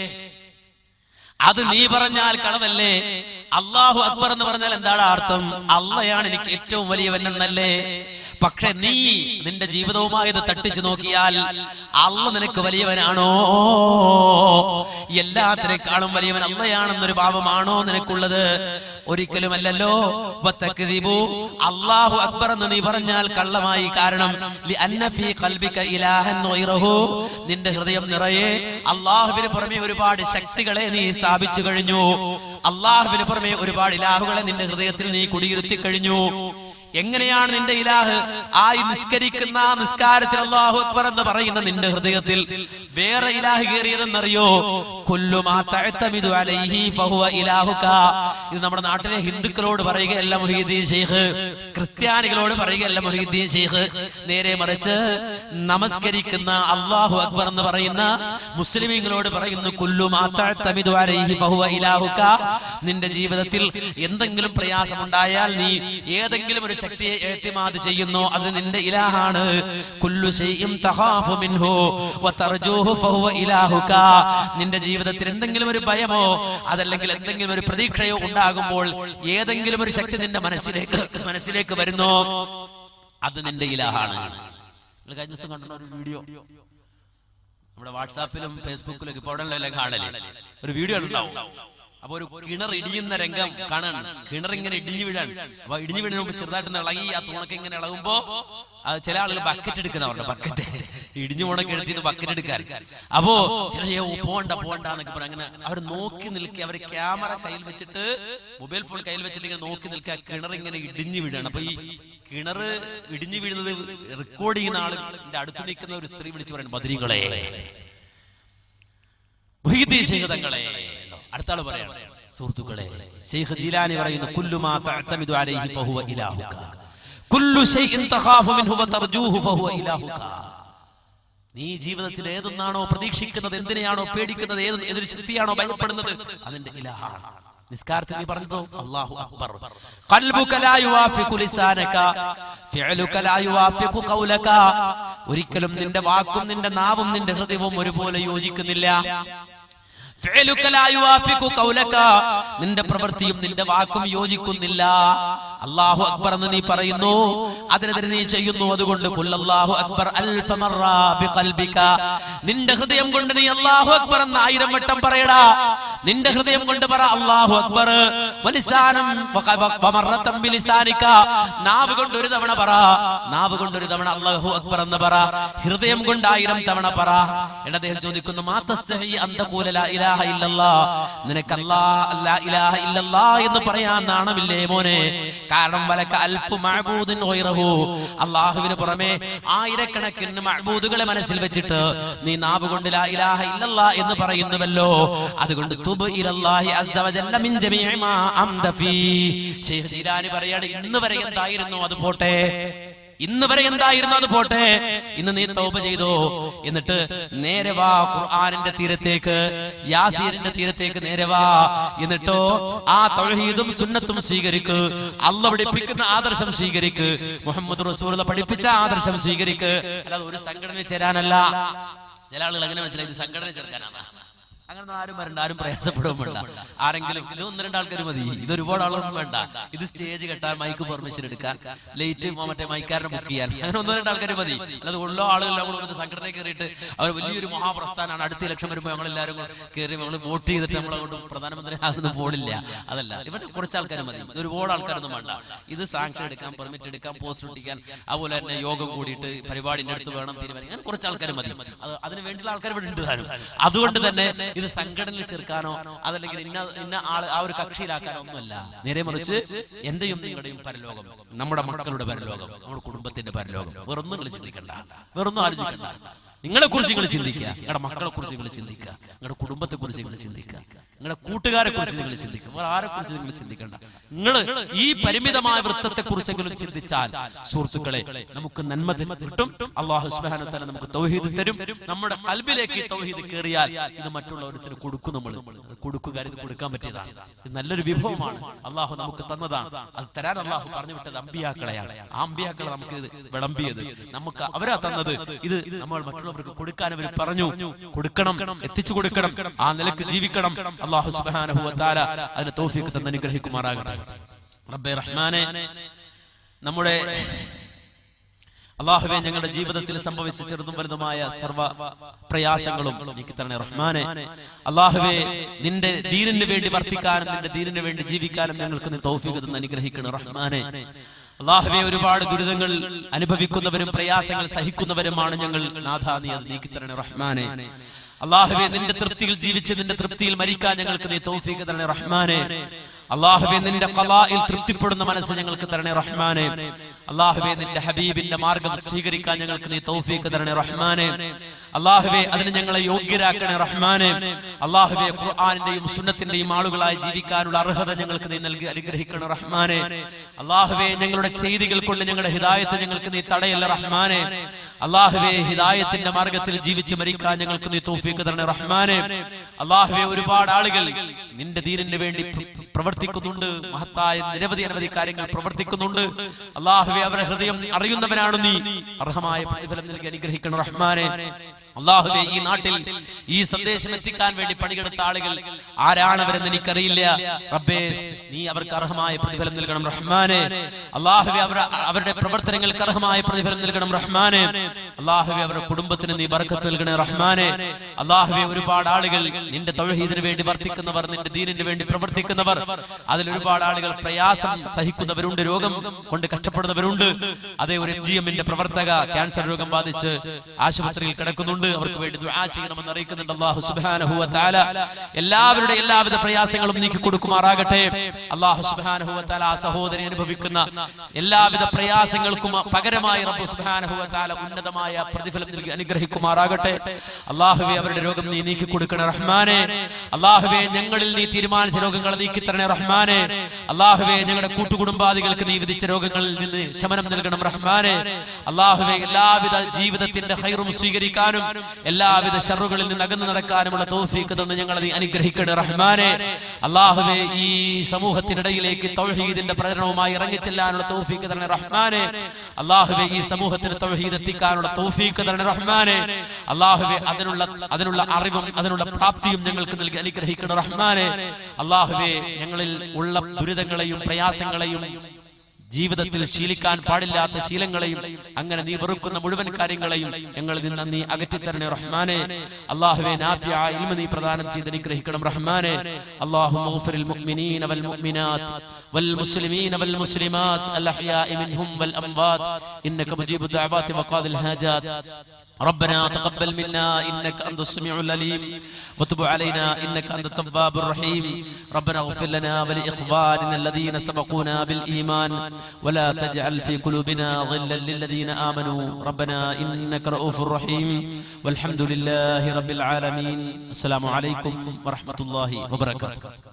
Speaker 2: അത് നീ പറഞ്ഞാൽ കളവല്ലേ അള്ളാഹു അക്ബർ എന്ന് പറഞ്ഞാൽ എന്താണ് അർത്ഥം അള്ളയാണ് എനിക്ക് ഏറ്റവും വലിയവൻ എന്നല്ലേ പക്ഷെ നീ നിന്റെ ജീവിതവുമായി ഇത് തട്ടിച്ചു നോക്കിയാൽ അള്ള നിനക്ക് വലിയവനാണോ എല്ലാത്തിനേക്കാളും വലിയവൻ അള്ളയാണെന്നൊരു ഭാവമാണോ നിനക്കുള്ളത് ഒരിക്കലുമല്ലല്ലോ വത്തക്ദിബു. അള്ളാഹു അക്ബർ എന്ന് നീ പറഞ്ഞാൽ കള്ളമായി കാരണം ലിഅന്ന ഫീ ഖൽബിക ഇലാഹൻ ഗൈറഹു. നിന്റെ ഹൃദയം നിറയെ അള്ളാഹുവിന് പുറമെ ഒരുപാട് ശക്തികളെ നീ സ്ഥാപിച്ചു കഴിഞ്ഞു അള്ളാഹുവിന് പുറമെ ഒരുപാട് ഇലാഹുകളെ നിന്റെ ഹൃദയത്തിൽ നീ കുടിയിരുത്തി കഴിഞ്ഞു എങ്ങനെയാണ് നിന്റെ ഇലാഹ് ആ ഈ നിസ്കരിക്കുന്ന ആ നിസ്കാരത്തിൽ അള്ളാഹു അക്ബർ എന്ന് പറയുന്ന നിന്റെ ഹൃദയത്തിൽ വേറെ ഇലാഹ് കയറിയതെന്നറിയോ കൊല്ലു മാ തഅ്തമിദു അലൈഹി ഫഹുവ ഇലാഹുക ഇത് നമ്മുടെ നാട്ടിലെ ഹിന്ദുക്കളോട് പറയുകയല്ല മുഹീദ്ദീൻ ഷെയ്ഖ് ക്രിസ്ത്യാനികളോട് പറയുകയല്ല മുഹീദ്ദീൻ ഷെയ്ഖ് നേരെ മറിച്ച് നമസ്കരിക്കുന്ന അള്ളാഹു അക്ബർ എന്ന് പറയുന്ന മുസ്ലിമീങ്ങളോട് പറയുന്നു കുല്ലു മാ തഅ്തമിദു അലൈഹി ഫഹുവ ഇലാഹുക നിന്റെ ജീവിതത്തിൽ എന്തെങ്കിലും പ്രയാസമുണ്ടായാൽ നീ ഏതെങ്കിലും ഒരു ശക്തിയെ ഏത്തിമാത് ചെയ്യുന്നു അത് നിന്റെ ഇലാഹാണ് കുല്ലു ശൈഇൻ തഖാഫു മിൻഹു വതർജൂഹു ഫഹുവ ഇലാഹുക നിന്റെ ജീവിതത്തിൽ എന്തെങ്കിലും ഒരു ഭയമോ അതല്ലെങ്കിൽ എന്തെങ്കിലും ഒരു പ്രതീക്ഷയോ ഉണ്ടാകുമ്പോൾ ഏതെങ്കിലും ഒരു ശക്തി നിന്റെ മനസ്സിലേക്ക് മനസ്സിലേക്ക് വരുന്നോ അത് നിന്റെ ഇലാഹാണ് നിങ്ങൾ കഴിഞ്ഞ ദിവസം കണ്ടോ ഒരു വീഡിയോ നമ്മുടെ വാട്സാപ്പിലും ഫേസ്ബുക്കിലും ഒക്കെ ഇപ്പോൾ ഉടനെ എല്ലാം കാണല് ഒരു വീഡിയോ ഉണ്ടാവും അപ്പൊ ഒരു കിണർ ഇടിയുന്ന രംഗം കാണാൻ കിണർ ഇങ്ങനെ ഇടിഞ്ഞു വീഴാൻ അപ്പൊ ഇടിഞ്ഞു വീഴുന്ന മുമ്പ് ചെറുതായിട്ട് ഇളകി ആ തൂണൊക്കെ ഇങ്ങനെ ഇളകുമ്പോ അത് ചില ആളുകൾ ബക്കറ്റ് എടുക്കുന്നവരുടെ ബക്കറ്റ് ഇടിഞ്ഞു പോണ കിണറ്റിൽ ബക്കറ്റ് എടുക്കാൻ അപ്പോ ചില "ഏ, ഓ, പോണ്ട പോണ്ട എന്നൊക്കെ പറഞ്ഞ് അങ്ങനെ അവർ നോക്കി നിൽക്കുക അവർ ക്യാമറ കയ്യിൽ വെച്ചിട്ട് മൊബൈൽ ഫോൺ കയ്യിൽ വെച്ചിട്ട് ഇങ്ങനെ നോക്കി നിൽക്കുക കിണർ ഇങ്ങനെ ഇടിഞ്ഞു വീഴാണ് അപ്പൊ ഈ കിണർ ഇടിഞ്ഞു വീഴുന്നത് റെക്കോർഡ് ചെയ്യുന്ന ആളിന്റെ അടുത്ത് നിൽക്കുന്ന ഒരു സ്ത്രീ വിളിച്ചു പറയുന്നു ബദരികളെ മുഹീദ്ദീൻ ശൈഖ് തങ്ങളെ അടുത്ത ആള് പറയാണ് സുഹൃത്തുക്കളെ ശൈഖ് ജീലാനി പറയുന്നു കുല്ലു മാ തഅ്തമിദു അലൈഹി ഫഹുവ ഇലാഹുക കുല്ലു ശൈഇൻ തഖാഫു മിൻഹു വതർജൂഹു ഫഹുവ ഇലാഹുക നീ ജീവിതത്തിൽ ഏതൊന്നാണോ പ്രതീക്ഷിക്കുന്നത് എന്തിനെയാണോ പേടിക്കുന്നത് ഏത് ഏതൊരു ശക്തിയാണോ ഭയപ്പെടുന്നത് അതിന്റെ ഇലാഹാണ് നിസ്കാരത്തിൽ നീ പറഞ്ഞതോ അല്ലാഹു അക്ബർ ഖൽബുക ലാ യുവാഫിഖു ലിസാനക ഫിഅലുക ലാ യുവാഫിഖു ഖൗലക ഒരിക്കലും നിന്റെ വാക്കും നിന്റെ നാവും നിന്റെ ഹൃദയവും ഒരുപോലെ യോജിക്കുന്നില്ല ഫിഅലുക ലാ യുവാഫിഖു ഖൗലക നിന്റെ പ്രവൃത്തിയും നിന്റെ വാക്കും യോജിക്കുന്നില്ല അല്ലാഹു അക്ബർ എന്ന് നീ പറയുന്നു അതിനെതിരെ നീ ചെയ്യുന്നു അതുകൊണ്ട് കുല്ലല്ലാഹു അക്ബർ അൽഫ മറ ബിഖൽബിക നിന്റെ ഹൃദയം കൊണ്ട് നീ അല്ലാഹു അക്ബർ എന്ന് ആയിരം വട്ടം പറയടാ നിന്റെ ഹൃദയം കൊണ്ട് പറ അല്ലാഹു അക്ബർ വലിസാനം വക- വ- വമറത്തം ബിലിസാനിക നാവ് കൊണ്ട് ഒരു തവണ പറ നാവ് കൊണ്ട് ഒരു തവണ അല്ലാഹു അക്ബർ എന്ന് പറ ഹൃദയം കൊണ്ട് ആയിരം തവണ പറ എടാ അദ്ദേഹം ചോദിക്കുന്നു മാതസ്തഹി അന്തകൂല ലാ ഇലാഹ ഇല്ലല്ലാ നിനക്ക് അല്ലാ ലാ ഇലാഹ ഇല്ലല്ലാ എന്ന് പറയാൻ നാണമില്ലേ മോനെ കാരണം വലക അൽഫു മഅബൂദിൻ ഗൈറഹു അല്ലാഹുവിന് പുറമെ ആയിരക്കണക്കിന് മഅബൂദുകളെ മനസ്സിൽ വെച്ചിട്ട് നീ നാവ് കൊണ്ട് ലാ ഇലാഹ ഇല്ലല്ലാ എന്ന് പറയുന്നുവല്ലോ അതുകൊണ്ട് തുബ് ഇലല്ലാഹി അസ്സ വജല്ല മിൻ ജമീഇ മാ അംദ ഫീ ശൈഖ് ജീലാനി പറയാണ് ഇന്ന് വരെ എന്തായിരുന്നു അത് പോട്ടെ ഇന്ന് വരെ എന്തായിരുന്നു അത് പോട്ടെ ഇന്ന് നീ തൗബ ചെയ്തോ എന്നിട്ട് നേരെ വാ ഖുർആനിന്റെ തീരത്തേക്ക് യാസീനിന്റെ തീരത്തേക്ക് നേരെ വാ എന്നിട്ടോ ആ തൗഹീദും സുന്നത്തും സ്വീകരിക്ക് അല്ല പഠിപ്പിക്കുന്ന ആദർശം സ്വീകരിക്ക് മുഹമ്മദ് റസൂൽ പഠിപ്പിച്ച ആദർശം സ്വീകരിക്ക് അല്ലാതെ ഒരു സംഘടന ചേരാനല്ല ചില ആളുകൾ അങ്ങനെ മനസ്സിലായി ഇത് സംഘടന ചേർക്കാനാണ് അങ്ങനെ ആരും വരണ്ട ആരും പ്രയാസപ്പെടുകയും വേണ്ട ആരെങ്കിലും ഇത് ഒന്ന് രണ്ട് ആൾക്കാർ മതി ഇത് ഒരുപാട് ആളൊന്നും വേണ്ട ഇത് സ്റ്റേജ് കെട്ടാൻ മൈക്ക് പെർമിഷൻ എടുക്കാൻ ലേറ്റ് മറ്റേ മൈക്കാരനെ ബുക്ക് ചെയ്യാൻ അങ്ങനെ ഒന്നോ രണ്ട് ആൾക്കാർ മതി അല്ലാതെ ഉള്ള ആളുകളെല്ലാം കൂടെ ഒരു സംഘടന കയറിയിട്ട് അവർ വലിയൊരു മഹാപ്രസ്ഥാനമാണ് അടുത്ത ഇലക്ഷൻ വരുമ്പോൾ ഞങ്ങൾ എല്ലാവരും കയറി നമ്മൾ വോട്ട് ചെയ്തിട്ട് നമ്മൾ അങ്ങോട്ട് പ്രധാനമന്ത്രി ആകുന്ന പോണില്ല അതല്ല ഇവിടെ കുറച്ച് ആൾക്കാർ മതി ഇത് ഒരുപാട് ആൾക്കാരൊന്നും വേണ്ട ഇത് സാങ്ഷൻ എടുക്കാൻ പെർമിറ്റ് എടുക്കാൻ പോസ്റ്റ് ഒട്ടിക്കാൻ അതുപോലെ തന്നെ യോഗം കൂടിയിട്ട് പരിപാടിന്റെ അടുത്ത് വേണം തീരുമാനിക്കാൻ അങ്ങനെ കുറച്ച് ആൾക്കാർ മതി അത് അതിന് വേണ്ടിയുള്ള ആൾക്കാർ ഇവിടെ ഉണ്ട് താനും അതുകൊണ്ട് തന്നെ ഇത് സംഘടനയിൽ ചേർക്കാനോ അതല്ലെങ്കിൽ ഇന്ന ഇന്ന ആള് ആ ഒരു കക്ഷിയിലാക്കാനോ ഒന്നുമല്ല നേരെ മറിച്ച് എന്റെയും നിങ്ങളുടെയും പരലോകം നമ്മുടെ മക്കളുടെ പരലോകം നമ്മുടെ കുടുംബത്തിന്റെ പരലോകം വേറൊന്നും നിങ്ങൾ ചിന്തിക്കണ്ട വേറൊന്നും ആലോചിക്കണ്ട നിങ്ങളെ കുറിച്ച് നിങ്ങൾ ചിന്തിക്കുക നിങ്ങളുടെ മക്കളെ കുറിച്ച് നിങ്ങൾ ചിന്തിക്കുക നിങ്ങളുടെ കുടുംബത്തെ കുറിച്ച് നിങ്ങൾ ചിന്തിക്കുക നിങ്ങളുടെ കൂട്ടുകാരെ കുറിച്ച് നിങ്ങൾ ചിന്തിക്കുക വേറെ ആരെ കുറിച്ച് നിങ്ങൾ ചിന്തിക്കണ്ട നിങ്ങൾ ഈ പരിമിതമായ വൃത്തത്തെ കുറിച്ചെങ്കിലും ചിന്തിച്ചാൽ സുഹൃത്തുക്കളെ നമുക്ക് നന്മ ത- കിട്ടും അള്ളാഹു സുബ്ഹാനഹു വതആല നമുക്ക് തൗഹീദ് തരും നമ്മുടെ കൽബിലേക്ക് ഈ തൗഹീദ് കയറിയാൽ ഇത് മറ്റുള്ളവർക്ക് കൊടുക്കും നമ്മൾ കൊടുക്കുക ഇത് കൊടുക്കാൻ പറ്റിയതാണ് ഇത് നല്ലൊരു വിഭവമാണ് അള്ളാഹു നമുക്ക് തന്നതാണ് അത് തരാൻ അള്ളാഹു പറഞ്ഞു വിട്ടത് അമ്പിയാക്കളെയാണ് ആ അമ്പിയാക്കളെ നമുക്ക് ഇത് വിളമ്പിയത് നമുക്ക് അവരാ തന്നത് ഇത് നമ്മൾ മറ്റുള്ളവർക്ക് കൊടുക്കാൻ അവർ പറഞ്ഞു കൊടുക്കണം എത്തിച്ചു കൊടുക്കണം ആ നിലക്ക് ജീവിക്കണം അള്ളാഹു സുബ്ഹാനഹു വതആല അതിന് തൗഫീഖ് തന്ന് അനുഗ്രഹിക്കുമാറാകട്ടെ റബ്ബേ റഹ്മാനെ നമ്മുടെ അള്ളാഹുവെ ഞങ്ങളുടെ ജീവിതത്തിൽ സംഭവിച്ച ചെറുതും വലുതുമായ സർവ പ്രയാസങ്ങളും നീക്കി തരണേ റഹ്മാനെ അള്ളാഹുവെ നിന്റെ ദീനിന് വേണ്ടി വർത്തിക്കാനും നിന്റെ ദീനിന് വേണ്ടി ജീവിക്കാനും ഞങ്ങൾക്ക് നീ തൗഫീഖ് തന്ന് അനുഗ്രഹിക്കണം റഹ്മാനെ അള്ളാഹുവെ ഒരുപാട് ദുരിതങ്ങൾ അനുഭവിക്കുന്നവരും പ്രയാസങ്ങൾ സഹിക്കുന്നവരുമാണ് ഞങ്ങൾ നാഥ നീ അത് നീക്കി തരണേ റഹ്മാനെ അള്ളാഹുവെ നിന്റെ തൃപ്തിയിൽ ജീവിച്ച് നിന്റെ തൃപ്തിയിൽ മരിക്കാൻ ഞങ്ങൾക്ക് നീ തൗഫീഖ് തരണേ റഹ്മാനെ അള്ളാഹുവെ നിന്റെ കലായിൽ തൃപ്തിപ്പെടുന്ന മനസ്സ് ഞങ്ങൾക്ക് തരണേ റഹ്മാനെ അള്ളാഹുവെ നിന്റെ ഹബീബിന്റെ മാർഗം സ്വീകരിക്കാൻ ഞങ്ങൾക്ക് നീ തൗഫീഖ് തരണേ റഹ്മാനെ അള്ളാഹുവെ അതിന് ഞങ്ങളെ യോഗ്യരാക്കണേ റഹ്മാനെ അള്ളാഹുവെ ഖുർആാനിന്റെയും സുന്നത്തിന്റെയും ആളുകളായി ജീവിക്കാനുള്ള അർഹത ഞങ്ങൾക്ക് നീ നൽകി അനുഗ്രഹിക്കണം റഹ്മാനെ അള്ളാഹുവെ ഞങ്ങളുടെ ചെയ്തികൾ കൊണ്ട് ഞങ്ങളുടെ ഹിദായത്ത് ഞങ്ങൾക്ക് നീ തടയല്ല റഹ്മാനെ അള്ളാഹുവെ ഹിദായത്തിന്റെ മാർഗത്തിൽ ജീവിച്ച് മരിക്കാൻ ഞങ്ങൾക്ക് നീ തൗഫീഖ് തരണേ റഹ്മാനെ അള്ളാഹുവെ ഒരുപാട് ആളുകൾ നിന്റെ ദീനിന് വേണ്ടി പ്ര- പ്രവർത്തിക്കുന്നുണ്ട് മഹത്തായ നിരവധി അനവധി കാര്യങ്ങൾ പ്രവർത്തിക്കുന്നുണ്ട് അള്ളാഹുവെ അള്ളാഹുവെ അവരുടെ ഹൃദയം അറിയുന്നവനാണ് നീ അർഹമായ പ്രതിഫലം നൽകി അനുഗ്രഹിക്കണം റഹ്മാനെ അള്ളാഹുവെ ഈ നാട്ടിൽ ഈ സന്ദേശം എത്തിക്കാൻ വേണ്ടി പണിയെടുത്ത ആളുകൾ ആരാണവരെന്ന് എനിക്കറിയില്ല റബ്ബേ നീ അവർക്ക് അർഹമായ പ്രതിഫലം നൽകണം റഹ്മാനെ അള്ളാഹുവെ അവർ അവരുടെ പ്രവർത്തനങ്ങൾക്ക് അർഹമായ പ്രതിഫലം നൽകണം റഹ്മാനെ അള്ളാഹുവെ അവരുടെ കുടുംബത്തിന് നീ ബർക്കത്ത് നൽകണേ റഹ്മാനെ അള്ളാഹുവെ ഒരുപാട് ആളുകൾ നിന്റെ തൗഹീദിന് വേണ്ടി വർത്തിക്കുന്നവർ നിന്റെ ദീനിന് വേണ്ടി പ്രവർത്തിക്കുന്നവർ അതിൽ ഒരുപാട് ആളുകൾ പ്രയാസം സഹിക്കുന്നവരുണ്ട് രോഗം കൊണ്ട് കഷ്ടപ്പെടുന്നവരുണ്ട് അതേ ഒരു എം ജി എമ്മിന്റെ പ്രവർത്തക ക്യാൻസർ രോഗം ബാധിച്ച് ആശുപത്രിയിൽ കിടക്കുന്നുണ്ട് അവർക്ക് വേണ്ടി ദുആ ചെയ്യണമെന്ന് അറിയിക്കുന്നുണ്ട് അള്ളാഹു സുബ്ഹാനഹു വ തആല എല്ലാവരുടെ എല്ലാവിധ പ്രയാസങ്ങളും നീക്കി കൊടുക്കുമാറാകട്ടെ അള്ളാഹു സുബ്ഹാനഹു വ തആല ആ സഹോദരി അനുഭവിക്കുന്ന എല്ലാവിധ പ്രയാസങ്ങൾക്കും പകരമായി റബ്ബ് സുബ്ഹാനഹു വ തആല ഉന്നതമായ പ്രതിഫലം നൽകി അനുഗ്രഹിക്കുമാറാകട്ടെ അള്ളാഹുവെ അവരുടെ രോഗം നീ നീക്കി കൊടുക്കണേ റഹ്മാനെ അള്ളാഹുവെ ഞങ്ങളിൽ നീ തീരുമാനിച്ച രോഗങ്ങൾ നീക്കി തരണേ റഹ്മാനെ അള്ളാഹുവെ ഞങ്ങളുടെ കൂട്ടുകുടുംബാദികൾക്ക് നീ വിധിച്ച രോഗങ്ങളിൽ നിന്ന് ശമനം നൽകണം റഹ്മാനെ അള്ളാഹുവെ എല്ലാവിധ ജീവിതത്തിന്റെ ഹൈറും സ്വീകരിക്കാനും എല്ലാവിധ ഷറുകളിൽ നിന്ന് അകന്നു നടക്കാനുമുള്ള തോഫീക്ക് തന്ന് ഞങ്ങളെ നീ അനുഗ്രഹിക്കണേ റഹ്മാനെ അള്ളാഹുവെ ഈ സമൂഹത്തിനിടയിലേക്ക് തൗഹീദിന്റെ പ്രചരണവുമായി ഇറങ്ങിച്ചെല്ലാനുള്ള തോഫീക്ക് തരണേ റഹ്മാനെ അള്ളാഹുവെ ഈ സമൂഹത്തിന് തൗഹീദ് എത്തിക്കാനുള്ള തോഫീക്ക് തരണേ റഹ്മാനെ അള്ളാഹുവെ അതിനുള്ള അതിനുള്ള അറിവും അതിനുള്ള പ്രാപ്തിയും ഞങ്ങൾക്ക് നൽകി അനുഗ്രഹിക്കണം റഹ്മാനെ അള്ളാഹുവെ ഞങ്ങളിൽ ഉള്ള ദുരിതങ്ങളെയും പ്രയാസങ്ങളെയും ജീവിതത്തിൽ ശീലിക്കാൻ പാടില്ലാത്ത ശീലങ്ങളെയും അങ്ങനെ നീ വെറുക്കുന്ന മുഴുവൻ കാര്യങ്ങളെയും ഞങ്ങളിൽ നിന്ന് നീ അകറ്റിത്തരണേ റഹ്മാനെ അള്ളാഹുവെ നാഫിയ ഇൽമ നീ പ്രദാനം ചെയ്ത് അനുഗ്രഹിക്കണം റഹ്മാനെ അള്ളാഹു മഗ്ഫിറിൽ മുഅ്മിനീന വൽ മുഅ്മിനാത്ത് വൽ മുസ്ലിമീന വൽ മുസ്ലിമാത്ത് അൽ അഹ്യാഇ മിൻഹും വൽ അംവാത്ത് ഇന്നക മുജീബു ദഅവാതി വഖാദിൽ ഹാജാത്ത് ربنا تقبل منا انك انت السميع العليم وتب علينا انك انت التواب الرحيم ربنا اغفر لنا ولاخواننا الذين سبقونا بالايمان ولا تجعل في قلوبنا غلا للذين امنوا ربنا انك رؤوف رحيم والحمد لله رب العالمين السلام عليكم ورحمه الله وبركاته